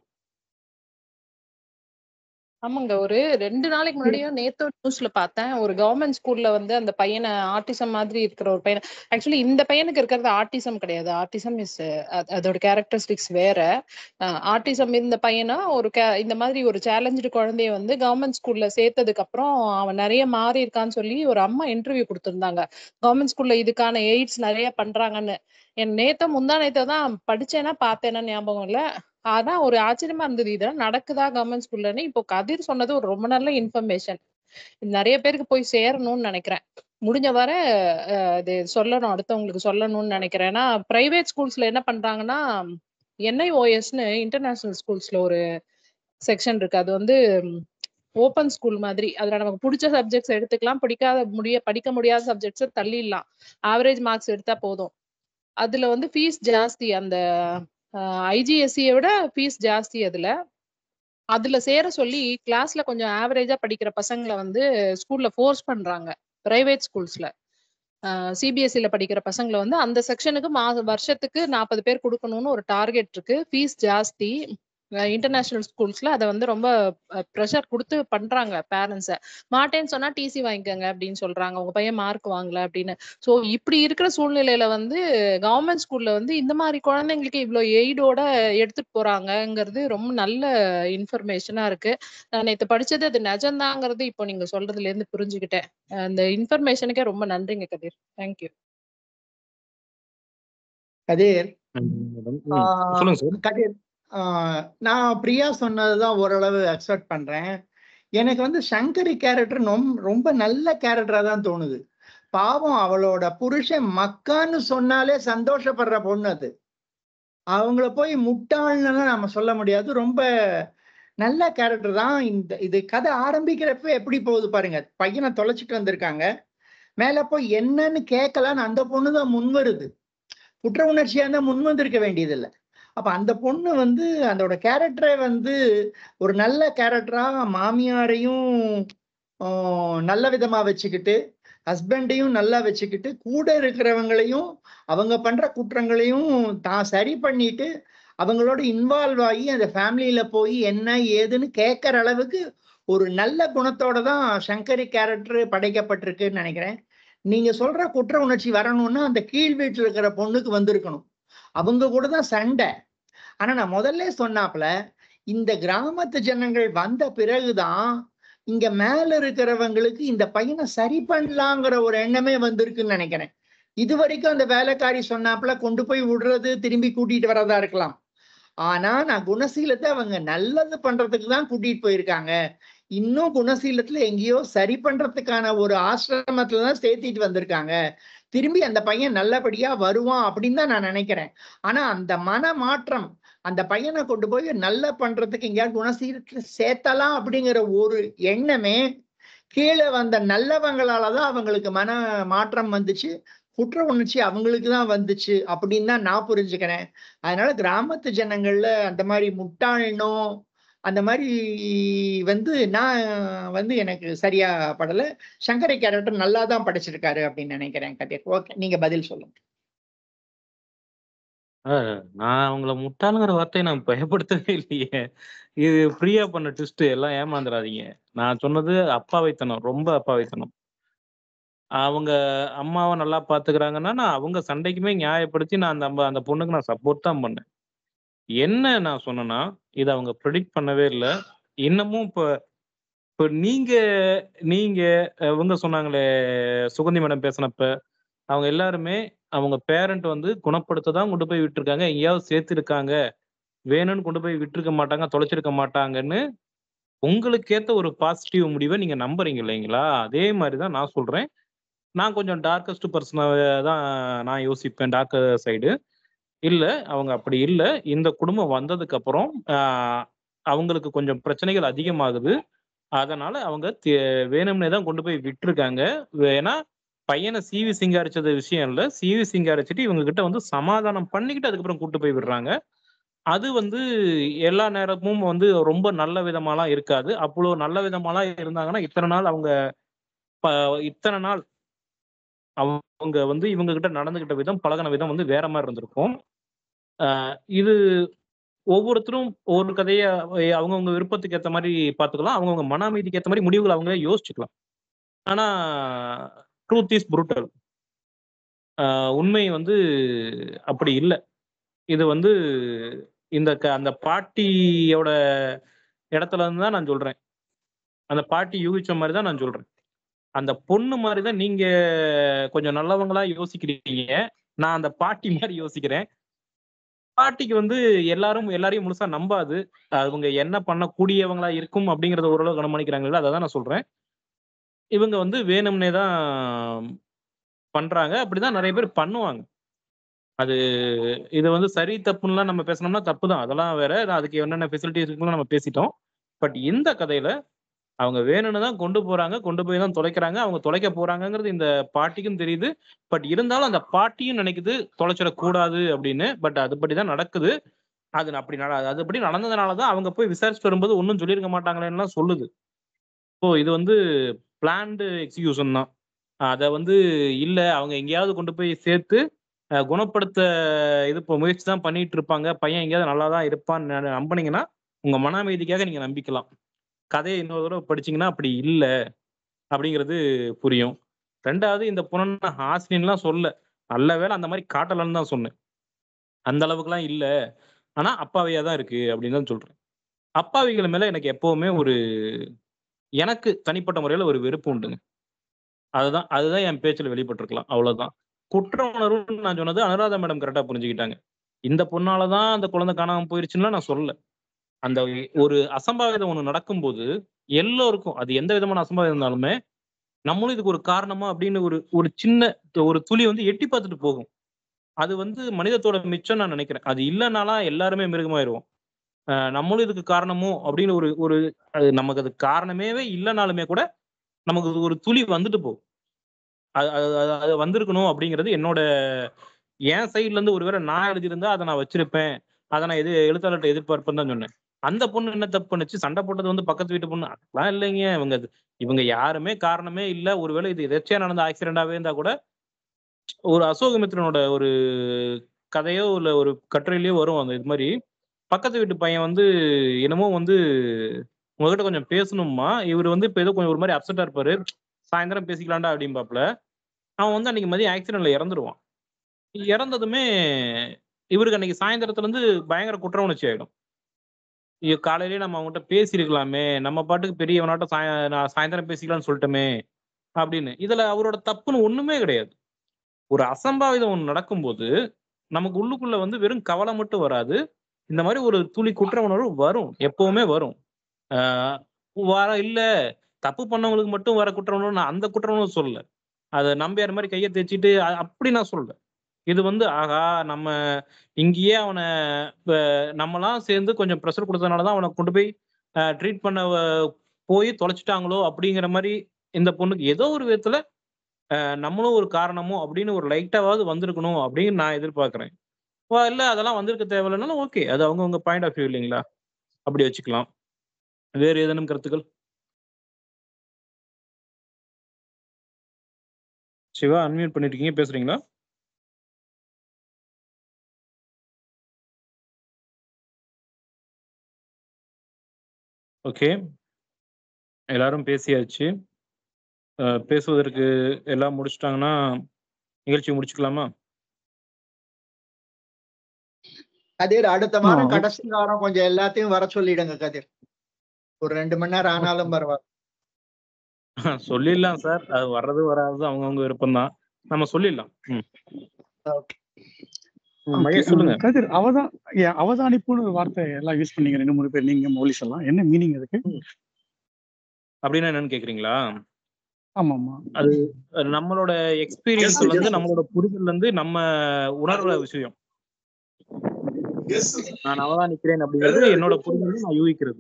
ஆமாங்க ஒரு ரெண்டு நாளைக்கு முன்னாடியும் நேத்து நியூஸ்ல பார்த்தேன் ஒரு கவர்மெண்ட் ஸ்கூல்ல வந்து அந்த பையனை ஆட்டிசம் மாதிரி இருக்கிற ஒரு பையனை ஆக்சுவலி இந்த பையனுக்கு இருக்கிறது ஆட்டிசம் கிடையாது ஆட்டிசம் இஸ் அதோட கேரக்டரிஸ்டிக்ஸ் வேற ஆட்டிசம் இருந்த பையனா ஒரு ca- இந்த மாதிரி ஒரு சேலஞ்சு குழந்தைய வந்து கவர்மெண்ட் ஸ்கூல்ல சேர்த்ததுக்கு அப்புறம் அவன் நிறைய மாறி இருக்கான்னு சொல்லி ஒரு அம்மா இன்டர்வியூ கொடுத்திருந்தாங்க கவர்மெண்ட் ஸ்கூல்ல இதுக்கான எய்ட்ஸ் நிறைய பண்றாங்கன்னு என் நேத்த முந்தா நேத்த தான் படிச்சேன்னா பார்த்தேன்னா ஞாபகம் இல்ல ஆனா ஒரு ஆச்சரியமா இருந்தது இதெல்லாம் நடக்குதா கவர்மெண்ட் ஸ்கூல்லன்னு இப்போ கதிர் சொன்னது ஒரு ரொம்ப நல்ல இன்ஃபர்மேஷன் நிறைய பேருக்கு போய் சேரணும்னு நினைக்கிறேன் முடிஞ்ச வர அஹ், இது சொல்லணும் அடுத்தவங்களுக்கு சொல்லணும்னு நினைக்கிறேன் ஏன்னா பிரைவேட் ஸ்கூல்ஸ்ல என்ன பண்றாங்கன்னா என்ஐஓஎஸ்னு இன்டர்நேஷனல் ஸ்கூல்ஸ்ல ஒரு செக்ஷன் இருக்கு அது வந்து ஓப்பன் ஸ்கூல் மாதிரி அதுல நமக்கு பிடிச்ச சப்ஜெக்ட்ஸ் எடுத்துக்கலாம் பிடிக்காத முடிய படிக்க முடியாத சப்ஜெக்ட்ஸை தள்ளிடலாம் ஆவரேஜ் மார்க்ஸ் எடுத்தா போதும் அதுல வந்து ஃபீஸ் ஜாஸ்தி அந்த ஐஜிஎஸ்சியை விட ஃபீஸ் ஜாஸ்தி அதுல அதுல சேர சொல்லி கிளாஸ்ல கொஞ்சம் ஆவரேஜா படிக்கிற பசங்களை வந்து ஸ்கூல்ல ஃபோர்ஸ் பண்றாங்க பிரைவேட் ஸ்கூல்ஸ்ல சிபிஎஸ்சில படிக்கிற பசங்களை வந்து அந்த செக்ஷனுக்கு மா வருஷத்துக்கு நாற்பது பேர் கொடுக்கணும்னு ஒரு டார்கெட் இருக்கு ஃபீஸ் ஜாஸ்தி இன்டர்நேஷனல் ஸ்கூல்ஸ்ல அதை வந்து ரொம்ப ப்ரெஷர் கொடுத்து பண்றாங்க பேரண்ட்ஸை மாட்டேன்னு சொன்னா டிசி வாங்கிக்கோங்க அப்படின்னு சொல்றாங்க உங்க பையன் மார்க் வாங்கல அப்படின்னு ஸோ இப்படி இருக்கிற சூழ்நிலையில வந்து கவர்மெண்ட் ஸ்கூல்ல வந்து இந்த மாதிரி குழந்தைங்களுக்கு இவ்வளோ எய்டோட எடுத்துட்டு போறாங்கங்கிறது ரொம்ப நல்ல இன்ஃபர்மேஷனா இருக்கு நான் நேற்று படிச்சது அது நிஜம்தாங்கிறது இப்போ நீங்க சொல்றதுல இருந்து புரிஞ்சுக்கிட்டேன் அந்த இன்ஃபர்மேஷனுக்கே ரொம்ப நன்றிங்க கதிர் தேங்க்யூ கதிர் நன்றி மேடம் ம், ஆஹ் சொல்லுங்க சார் கதிர் ஆஹ் நான் பிரியா சொன்னதுதான் ஓரளவு அக்செப்ட் பண்றேன் எனக்கு வந்து சங்கரி கேரக்டர் ரொம்ப ரொம்ப நல்ல கேரக்டரா தான் தோணுது பாவம் அவளோட புருஷன் மக்கான்னு சொன்னாலே சந்தோஷப்படுற பொண்ணு அது அவங்கள போய் முட்டாள்னு நம்ம சொல்ல முடியாது ரொம்ப நல்ல கேரக்டர் தான் இந்த இது கதை ஆரம்பிக்கிறப்ப எப்படி போகுது பாருங்க பையனை தொலைச்சிட்டு வந்திருக்காங்க மேல போய் என்னன்னு கேட்கலான்னு அந்த பொண்ணு தான் முன் வருது குற்ற உணர்ச்சியா இருந்தா முன் வந்திருக்க வேண்டியதில்லை அப்ப அந்த பொண்ணு வந்து அதோட கேரக்டரை வந்து ஒரு நல்ல கேரக்டரா மாமியாரையும் ஆஹ், நல்ல விதமா வச்சுக்கிட்டு ஹஸ்பண்டையும் நல்லா வச்சுக்கிட்டு கூட இருக்கிறவங்களையும் அவங்க பண்ற குற்றங்களையும் தான் சரி பண்ணிட்டு அவங்களோட இன்வால்வ் ஆகி அந்த ஃபேமிலியில போய் என்ன ஏதுன்னு கேட்கற அளவுக்கு ஒரு நல்ல குணத்தோட தான் சங்கரி கேரக்டர் படைக்கப்பட்டிருக்குன்னு நினைக்கிறேன் நீங்க சொல்ற குற்ற உணர்ச்சி வரணும்னா அந்த கீழ் வீட்டுல இருக்கிற பொண்ணுக்கு வந்திருக்கணும் அவங்க கூட தான் சண்டை ஆனா நான் முதல்ல சொன்னாப்ல இந்த கிராமத்து ஜனங்கள் வந்த பிறகுதான் இங்க மேல இருக்கிறவங்களுக்கு இந்த பையனை சரி பண்ணலாங்கிற ஒரு எண்ணமே வந்திருக்குன்னு நினைக்கிறேன் இது வரைக்கும் அந்த வேலைக்காரி சொன்னாப்புல கொண்டு போய் விடுறது திரும்பி கூட்டிட்டு வரதா இருக்கலாம் ஆனா நான் குணசீலத்தை அவங்க நல்லது பண்றதுக்கு தான் கூட்டிட்டு போயிருக்காங்க இன்னும் குணசீலத்துல எங்கேயோ சரி பண்றதுக்கான ஒரு ஆசிரமத்துல தான் சேர்த்திட்டு வந்திருக்காங்க திரும்பி அந்த பையன் நல்லபடியா வருவான் அப்படின்னு தான் நான் நினைக்கிறேன் ஆனா அந்த மன மாற்றம் அந்த பையனை கொண்டு போய் நல்லா பண்றதுக்கு எங்கேயாவது குணசீலத்துல சேர்த்தலாம் அப்படிங்கிற ஒரு எண்ணமே கீழே வந்த நல்லவங்களாலதான் அவங்களுக்கு மன மாற்றம் வந்துச்சு குற்ற உணர்ச்சி அவங்களுக்கு தான் வந்துச்சு அப்படின்னு தான் நான் புரிஞ்சுக்கிறேன் அதனால கிராமத்து ஜனங்கள்ல அந்த மாதிரி முட்டாள்னோ அந்த மாதிரி வந்து நான் வந்து எனக்கு சரியா படல சங்கரை கேரக்டர் நல்லா தான் படிச்சிருக்காரு அப்படின்னு நினைக்கிறேன் கதிர் ஓகே நீங்க பதில் சொல்லுங்க ஆஹ் நான் அவங்கள முட்டாளுங்கிற வார்த்தையை நான் பயப்படுத்தவே இல்லையே இது ஃப்ரீயா பண்ண ட்விஸ்ட் எல்லாம் ஏமாந்துடாதீங்க நான் சொன்னது அப்பாவைத்தனம் ரொம்ப அப்பாவைத்தனம் அவங்க அம்மாவை நல்லா பாத்துக்கிறாங்கன்னா நான் அவங்க சண்டைக்குமே நியாயப்படுத்தி நான் அந்த அம்ப- அந்த பொண்ணுக்கு நான் சப்போர்ட் தான் பண்ணேன் என்ன நான் சொன்னேன்னா இதை அவங்க ப்ரெடிக்ட் பண்ணவே இல்லை இன்னமும் இப்போ இப்போ நீங்க நீங்க அஹ் இவங்க சொன்னாங்களே சுகந்தி மேடம் பேசினப்ப அவங்க எல்லாருமே அவங்க பேரண்ட் வந்து குணப்படுத்த தான் கொண்டு போய் விட்டுருக்காங்க எங்கேயாவது சேர்த்திருக்காங்க வேணும்னு கொண்டு போய் விட்டுருக்க மாட்டாங்க தொலைச்சிருக்க மாட்டாங்கன்னு உங்களுக்கு ஏத்த ஒரு பாசிட்டிவ் முடிவை நீங்க நம்புறீங்க இல்லைங்களா அதே மாதிரி தான் நான் சொல்றேன் நான் கொஞ்சம் டார்க்கஸ்ட் பர்சனாக தான் நான் யோசிப்பேன் டார்க்கர் சைடு இல்ல அவங்க அப்படி இல்ல இந்த குடும்பம் வந்ததுக்கு அப்புறம் ஆஹ், அவங்களுக்கு கொஞ்சம் பிரச்சனைகள் அதிகமாகுது அதனால அவங்க தே- வேணும்னே தான் கொண்டு போய் விட்டுருக்காங்க ஏன்னா பையனை சிவி சிங்காரிச்சது விஷயம் இல்ல சிவி சிங்காரிச்சிட்டு இவங்க கிட்ட வந்து சமாதானம் பண்ணிக்கிட்டு அதுக்கப்புறம் கூட்டு போய் விடுறாங்க அது வந்து எல்லா நேரமும் வந்து ரொம்ப நல்ல விதமாலாம் இருக்காது அவ்வளோ நல்ல விதமாலாம் இருந்தாங்கன்னா இத்தனை நாள் அவங்க ப- இத்தனை நாள் அவங்க வந்து இவங்க கிட்ட நடந்துகிட்ட விதம் பழகுன விதம் வந்து வேற மாதிரி இருந்திருக்கும் ஆஹ் இது ஒவ்வொருத்தரும் ஒவ்வொரு கதையை அவங்கவுங்க விருப்பத்துக்கு ஏற்ற மாதிரி பார்த்துக்கலாம் அவங்கவுங்க மன அமைதிக்கு ஏற்ற மாதிரி முடிவுகள் அவங்களே யோசிச்சுக்கலாம் ஆனா ட்ரூத் இஸ் புரூட்டல் உண்மை வந்து அப்படி இல்லை இது வந்து இந்த க அந்த பாட்டியோட இடத்துல இருந்து தான் நான் சொல்றேன் அந்த பாட்டி யூகிச்ச மாதிரி தான் நான் சொல்றேன் அந்த பொண்ணு மாதிரி தான் நீங்க கொஞ்சம் நல்லவங்களா யோசிக்கிறீங்க நான் அந்த பாட்டி மாதிரி யோசிக்கிறேன் பாட்டிக்கு வந்து எல்லாரும் எல்லாரையும் முழுசா நம்பாது அவங்க என்ன பண்ணக்கூடியவங்களா இருக்கும் அப்படிங்கறத ஓரளவு கவனிக்கிறாங்கல்ல அதை தான் நான் சொல்றேன் இவங்க வந்து வேணும்னே தான் பண்றாங்க அப்படிதான் நிறைய பேர் பண்ணுவாங்க அது இது வந்து சரி தப்புன்னுலாம் நம்ம பேசணும்னா தப்பு தான் அதெல்லாம் வேற அதுக்கு என்னென்ன ஃபெசிலிட்டிஸ் இருக்குன்னு நம்ம பேசிட்டோம் பட் இந்த கதையில அவங்க வேணும்னு தான் கொண்டு போறாங்க கொண்டு போய் தான் தொலைக்கிறாங்க அவங்க தொலைக்க போறாங்கங்கிறது இந்த பாட்டிக்கும் தெரியுது பட் இருந்தாலும் அந்த பாட்டியும் நினைக்குது தொலைச்சிடக்கூடாது அப்படின்னு பட் அதுபடி தான் நடக்குது அது அப்படி நட அதுபடி நடந்ததுனால தான் அவங்க போய் விசாரிச்சுட்டு வரும்போது ஒன்றும் சொல்லியிருக்க மாட்டாங்களேன்னுலாம் சொல்லுது ஸோ இது வந்து பிளான்டு எக்ஸிகியூஷன் தான் அதை வந்து இல்லை அவங்க எங்கேயாவது கொண்டு போய் சேர்த்து அஹ், குணப்படுத்த இது இப்போ முயற்சி தான் பண்ணிட்டு இருப்பாங்க பையன் எங்கேயாவது நல்லா தான் இருப்பான்னு ந- நம்புனீங்கன்னா உங்க மன அமைதிக்காக நீங்க நம்பிக்கலாம் கதையை இன்னொரு தடவை படிச்சீங்கன்னா அப்படி இல்லை அப்படிங்கிறது புரியும் ரெண்டாவது இந்த புனன ஹாஸ்னின்லாம் சொல்ல நல்ல வேளை அந்த மாதிரி காட்டலன்னு தான் சொன்னேன் அந்த அளவுக்குலாம் இல்லை ஆனா அப்பாவியா தான் இருக்கு அப்படின்னு தான் சொல்றேன் அப்பாவிகள் மேல எனக்கு எப்பவுமே ஒரு எனக்கு தனிப்பட்ட முறையில ஒரு வெறுப்பு உண்டுங்க அதுதான் அதுதான் என் பேச்சுல வெளிப்பட்டிருக்கலாம் அவ்வளவுதான் குற்ற உணர்வுன்னு நான் சொன்னது அனுராதா மேடம் கரெக்டா புரிஞ்சுக்கிட்டாங்க இந்த பொண்ணாலதான் அந்த குழந்தை காணாம போயிருச்சுன்னா நான் சொல்லல அந்த ஒரு அசம்பாவிதம் ஒண்ணு நடக்கும்போது எல்லோருக்கும் அது எந்த விதமான அசம்பாவிதம் இருந்தாலுமே நம்மளும் இதுக்கு ஒரு காரணமா அப்படின்னு ஒரு ஒரு சின்ன ஒரு துளி வந்து எட்டி பார்த்துட்டு போகும் அது வந்து மனிதத்தோட மிச்சம் நான் நினைக்கிறேன் அது இல்லைனாலாம் எல்லாருமே மிருகமாயிருவோம் அஹ் நம்மளும் இதுக்கு காரணமோ அப்படின்னு ஒரு ஒரு அது நமக்கு அது காரணமே இல்லைனாலுமே கூட நமக்கு அது ஒரு துளி வந்துட்டு போகும் அது அது அது- அது வந்திருக்கணும் அப்படிங்கிறது என்னோட என் சைட்ல இருந்து ஒருவேளை நான் எழுதியிருந்தா அதை நான் வச்சிருப்பேன் அதை நான் எது எழுத்தாளர்கிட்ட எதிர்பார்ப்பேன்னு தான் சொன்னேன் அந்த பொண்ணு என்ன தப்பு பண்ணுச்சு சண்டை போட்டது வந்து பக்கத்து வீட்டு பொண்ணு அதெல்லாம் இல்லைங்க இவங்க அது- இவங்க யாருமே காரணமே இல்லை ஒருவேளை இது எதாச்சியா நடந்த ஆக்சிடென்டாவே இருந்தா கூட ஒரு அசோகமித்ரனோட ஒரு கதையோ இல்ல ஒரு கட்டுரையிலயோ வரும் அந்த இது மாதிரி பக்கத்து வீட்டு பையன் வந்து என்னமோ வந்து உங்ககிட்ட கொஞ்சம் பேசணுமா இவர் வந்து இப்ப ஏதோ கொஞ்சம் ஒரு மாதிரி அப்செட்டா இருப்பாரு சாயந்தரம் பேசிக்கலாம்டா அப்படிம்பாப்புல அவன் வந்து அன்னைக்கு மதியம் ஆக்சிடென்ட்ல இறந்துருவான் இறந்ததுமே இவருக்கு அன்னைக்கு சாயந்தரத்துல இருந்து பயங்கர குற்ற உணர்ச்சி ஆயிடும் ஐயோ காலையிலேயே நம்ம அவங்ககிட்ட பேசியிருக்கலாமே நம்ம பாட்டுக்கு பெரியவனாட்ட சாய நான் சாயந்தரம் பேசிக்கலாம்னு சொல்லிட்டோமே அப்படின்னு இதுல அவரோட தப்புன்னு ஒண்ணுமே கிடையாது ஒரு அசம்பாவிதம் ஒன்று நடக்கும்போது நமக்கு உள்ளுக்குள்ள வந்து வெறும் கவலை மட்டும் வராது இந்த மாதிரி ஒரு துளி குற்ற உணர்வு வரும் எப்பவுமே வரும் ஆஹ் வர இல்ல தப்பு பண்ணவங்களுக்கு மட்டும் வர குற்ற உணர்வு நான் அந்த குற்ற உணர்வு சொல்லல அதை நம்பியார் மாதிரி கையை தேய்ச்சிட்டு அ- அப்படி நான் சொல்லல இது வந்து ஆகா நம்ம இங்கேயே அவனை இப்ப நம்மலாம் சேர்ந்து கொஞ்சம் ப்ரெஷர் கொடுத்ததுனால தான் அவனை கொண்டு போய் ட்ரீட் பண்ண வ- போய் தொலைச்சிட்டாங்களோ அப்படிங்கிற மாதிரி இந்த பொண்ணுக்கு ஏதோ ஒரு விதத்துல அஹ், நம்மளும் ஒரு காரணமோ அப்படின்னு ஒரு லைட்டாவது வந்திருக்கணும் அப்படின்னு நான் எதிர்பார்க்கிறேன் ஓ இல்ல அதெல்லாம் வந்திருக்க தேவையில்லைனாலும் ஓகே அது அவங்கவுங்க பாயிண்ட் ஆஃப் வியூ இல்லைங்களா அப்படி வச்சுக்கலாம் வேறு ஏதேனும் கருத்துக்கள் சிவா அன்மியூட் பண்ணிருக்கீங்க பேசுறீங்களா ஓகே எல்லாரும் பேசியாச்சு அஹ், பேசுவதற்கு எல்லாம் முடிச்சிட்டாங்கன்னா நிகழ்ச்சி முடிச்சுக்கலாமா கதிர் அடுத்த வாரம் ஆ, கடைசி வாரம் கொஞ்சம் எல்லாத்தையும் வர சொல்லிடுங்க கதிர் ஒரு ரெண்டு மணி நேரம் ஆனாலும் பரவாயில்ல சொல்லிடலாம் சார் அது வர்றது வராது அவங்கவுங்க விருப்பம் தான் நம்ம சொல்லிடலாம் ம் ஓகே ம், ஓகே மகேஷ் சொல்லுங்க கதிர் அவதான் ஏன் அவதானிப்புன்னு ஒரு வார்த்தை எல்லாம் யூஸ் பண்ணீங்க ரெண்டு மூணு பேர் நீங்க மௌலிஸ் எல்லாம் என்ன மீனிங் அதுக்கு அப்படின்னா என்னன்னு கேக்குறீங்களா ஆமா ஆமா அது அது நம்மளோட எக்ஸ்பீரியன்ஸ்ல இருந்து நம்மளோட புரிதல்ல இருந்து நம்ம உணர்ற விஷயம் நான் அவதான் நிக்கிறேன் அப்படிங்கிறது என்னோட புரிதல் நான் யூகிக்கிறது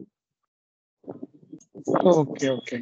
ஓகே ஓகே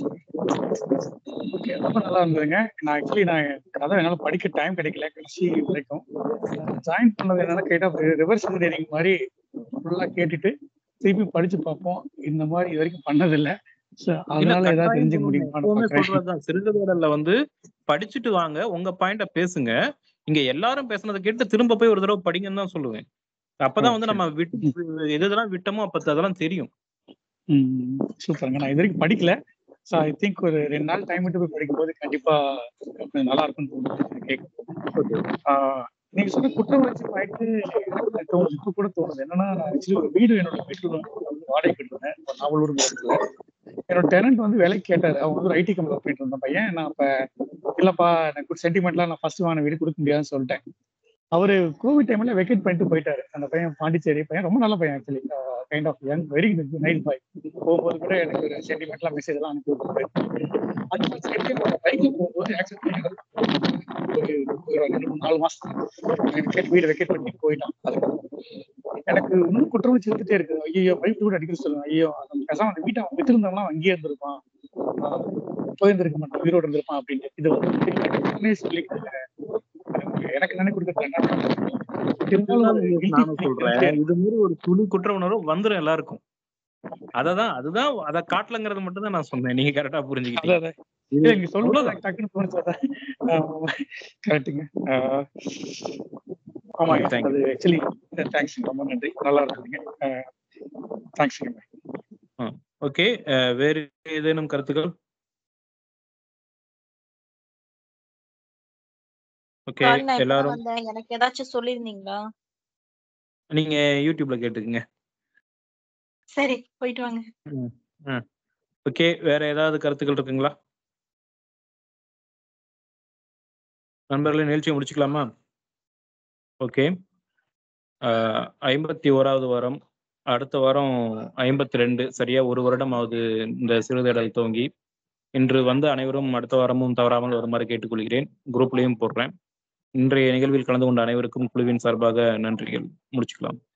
ஓகே ரொம்ப நல்லா இருந்ததுங்க நான் ஆக்சுவலி நான் கதை என்னால படிக்க டைம் கிடைக்கல கடைசி வரைக்கும் ஜாயின் பண்ணது என்னன்னா கேட்டா ரிவர்ஸ் இன்ஜினியரிங் மாதிரி ஃபுல்லா கேட்டுட்டு திருப்பி படிச்சு பார்ப்போம் இந்த மாதிரி இது வரைக்கும் பண்ணதில்லை ஸோ இல்ல அதனால ஏதாவது கட்டாயம் தெரிஞ்சுக்க பண்ணணும் முடியுமான்னு எப்பவுமே பாக்குறேன் சொல்றதுதான் சிறுகதையாடல்ல வந்து படிச்சுட்டு வாங்க உங்க பாயிண்ட பேசுங்க இங்க எல்லாரும் பேசுனதை கேட்டு திரும்ப போய் ஒரு தடவை படிங்கன்னு தான் சொல்லுவேன் அப்பதான் வந்து ஓகே நம்ம விட்டு எது எதெல்லாம் விட்டோமோ அப்ப அதெல்லாம் தெரியும் ம் சூப்பருங்க நான் இது வரைக்கும் படிக்கல ஸோ ஐ திங்க் ஒரு ரெண்டு நாள் டைம் விட்டு போய் படிக்கும்போது கண்டிப்பா கொஞ்சம் நல்லா இருக்கும்னு தோணுது கேட்க ஆஹ் நீங்க சொன்ன குற்ற உணர்ச்சி பாயிட்டு தோணுது இப்போ கூட தோணுது என்னன்னா நான் ஆக்சுவலி ஒரு வீடு என்னோட வீட்டுல வந்து வாடகை இருந்தேன் ஒரு நாவலூர் இடத்துல என்னோட டெனன்ட் வந்து வேலைக்கு கேட்டாரு அவங்க வந்து ஐடி கம்பெனி போயிட்டு இருந்த பையன் நான் அப்ப இல்லப்பா எனக்கு சென்டிமெண்ட்லாம் நான் ஃபர்ஸ்ட் வாங்கின வீடு கொடுக்க முடியாதுன்னு சொல்லிட்டேன் அவரு கோவிட் டைம்ல வெக்கேட் பண்ணிட்டு போயிட்டாரு அந்த பையன் பாண்டிச்சேரி பையன் ரொம்ப நல்ல பையன் actually kind of young very nice boy போகும்போது கூட எனக்கு ஒரு சென்டிமெண்ட்லாம் மெசேஜ் எல்லாம் அனுப்பி விட்டுருப்பாரு அந்த மாதிரி பைக்ல போகும்போது ஆக்சிடென்ட் ஒரு ஒரு ரெண்டு மூணு நாலு மாசம் வீடு வெக்கேட் பண்ணி போயிட்டான் அதுக்கப்புறம் எனக்கு இன்னும் குற்ற உணர்ச்சி இருந்துட்டே இருக்கு ஐயோ வைஃப் கூட அடிக்கடி சொல்லுவேன் ஐயோ அந்த பேசாம அந்த வீட்டை அவன் வித்திருந்தோம்னா அவன் அங்கேயே இருந்திருப்பான் ஆஹ் போயிருந்திருக்க மாட்டான் உயிரோடு இருந்திருப்பான் அப்படின்ட்டு இது வந்து உண்மையை சொல்லி எனக்கு நினைவு கொடுக்குறது இதுதான் மகேஷ் நானும் சொல்றேன் இது மாதிரி ஒரு துளி குற்ற உணர்வு வந்துரும் எல்லாருக்கும் அததான் அதுதான் அத காட்டலங்கிறது மட்டும் தான் நான் சொன்னேன் நீங்க கரெக்டா புரிஞ்சுக்கிட்டீங்க அதான் இது இல்ல நீங்க சொல்லும்போது அவ்வளவுதான் எனக்கு டக்குன்னு தோணுச்சு கரெக்டுங்க ஆமாங்க தேங்க்யூ அது ஆக்சுவலி தேங்க்ஸ் ரொம்ப நன்றி நல்லா இருந்ததுங்க தேங்க்ஸ்ங்க ஓகே வேறு ஏதேனும் கருத்துக்கள் ஓகே சாரி நான் இப்பதான் எல்லாரும் வந்தேன் எனக்கு ஏதாச்சும் சொல்லிருந்தீங்களா நீங்க யூடியூப்ல கேட்டுக்குங்க சரி போயிட்டு வாங்க ஓகே வேற ஏதாவது கருத்துக்கள் இருக்குங்களா நண்பர்களே நிகழ்ச்சியை முடிச்சுக்கலாமா ஓகே ஐம்பத்தி ஓராவது வாரம் அடுத்த வாரம் ஐம்பத்தி ரெண்டு சரியா ஒரு வருடம் ஆகுது இந்த சிறுதேடல் துவங்கி இன்று வந்த அனைவரும் அடுத்த வாரமும் தவறாமல் வருமாறு கேட்டுக்கொள்கிறேன் குரூப்லயும் போடுறேன் இன்றைய நிகழ்வில் கலந்து கொண்ட அனைவருக்கும் குழுவின் சார்பாக நன்றிகள் முடிச்சுக்கலாம்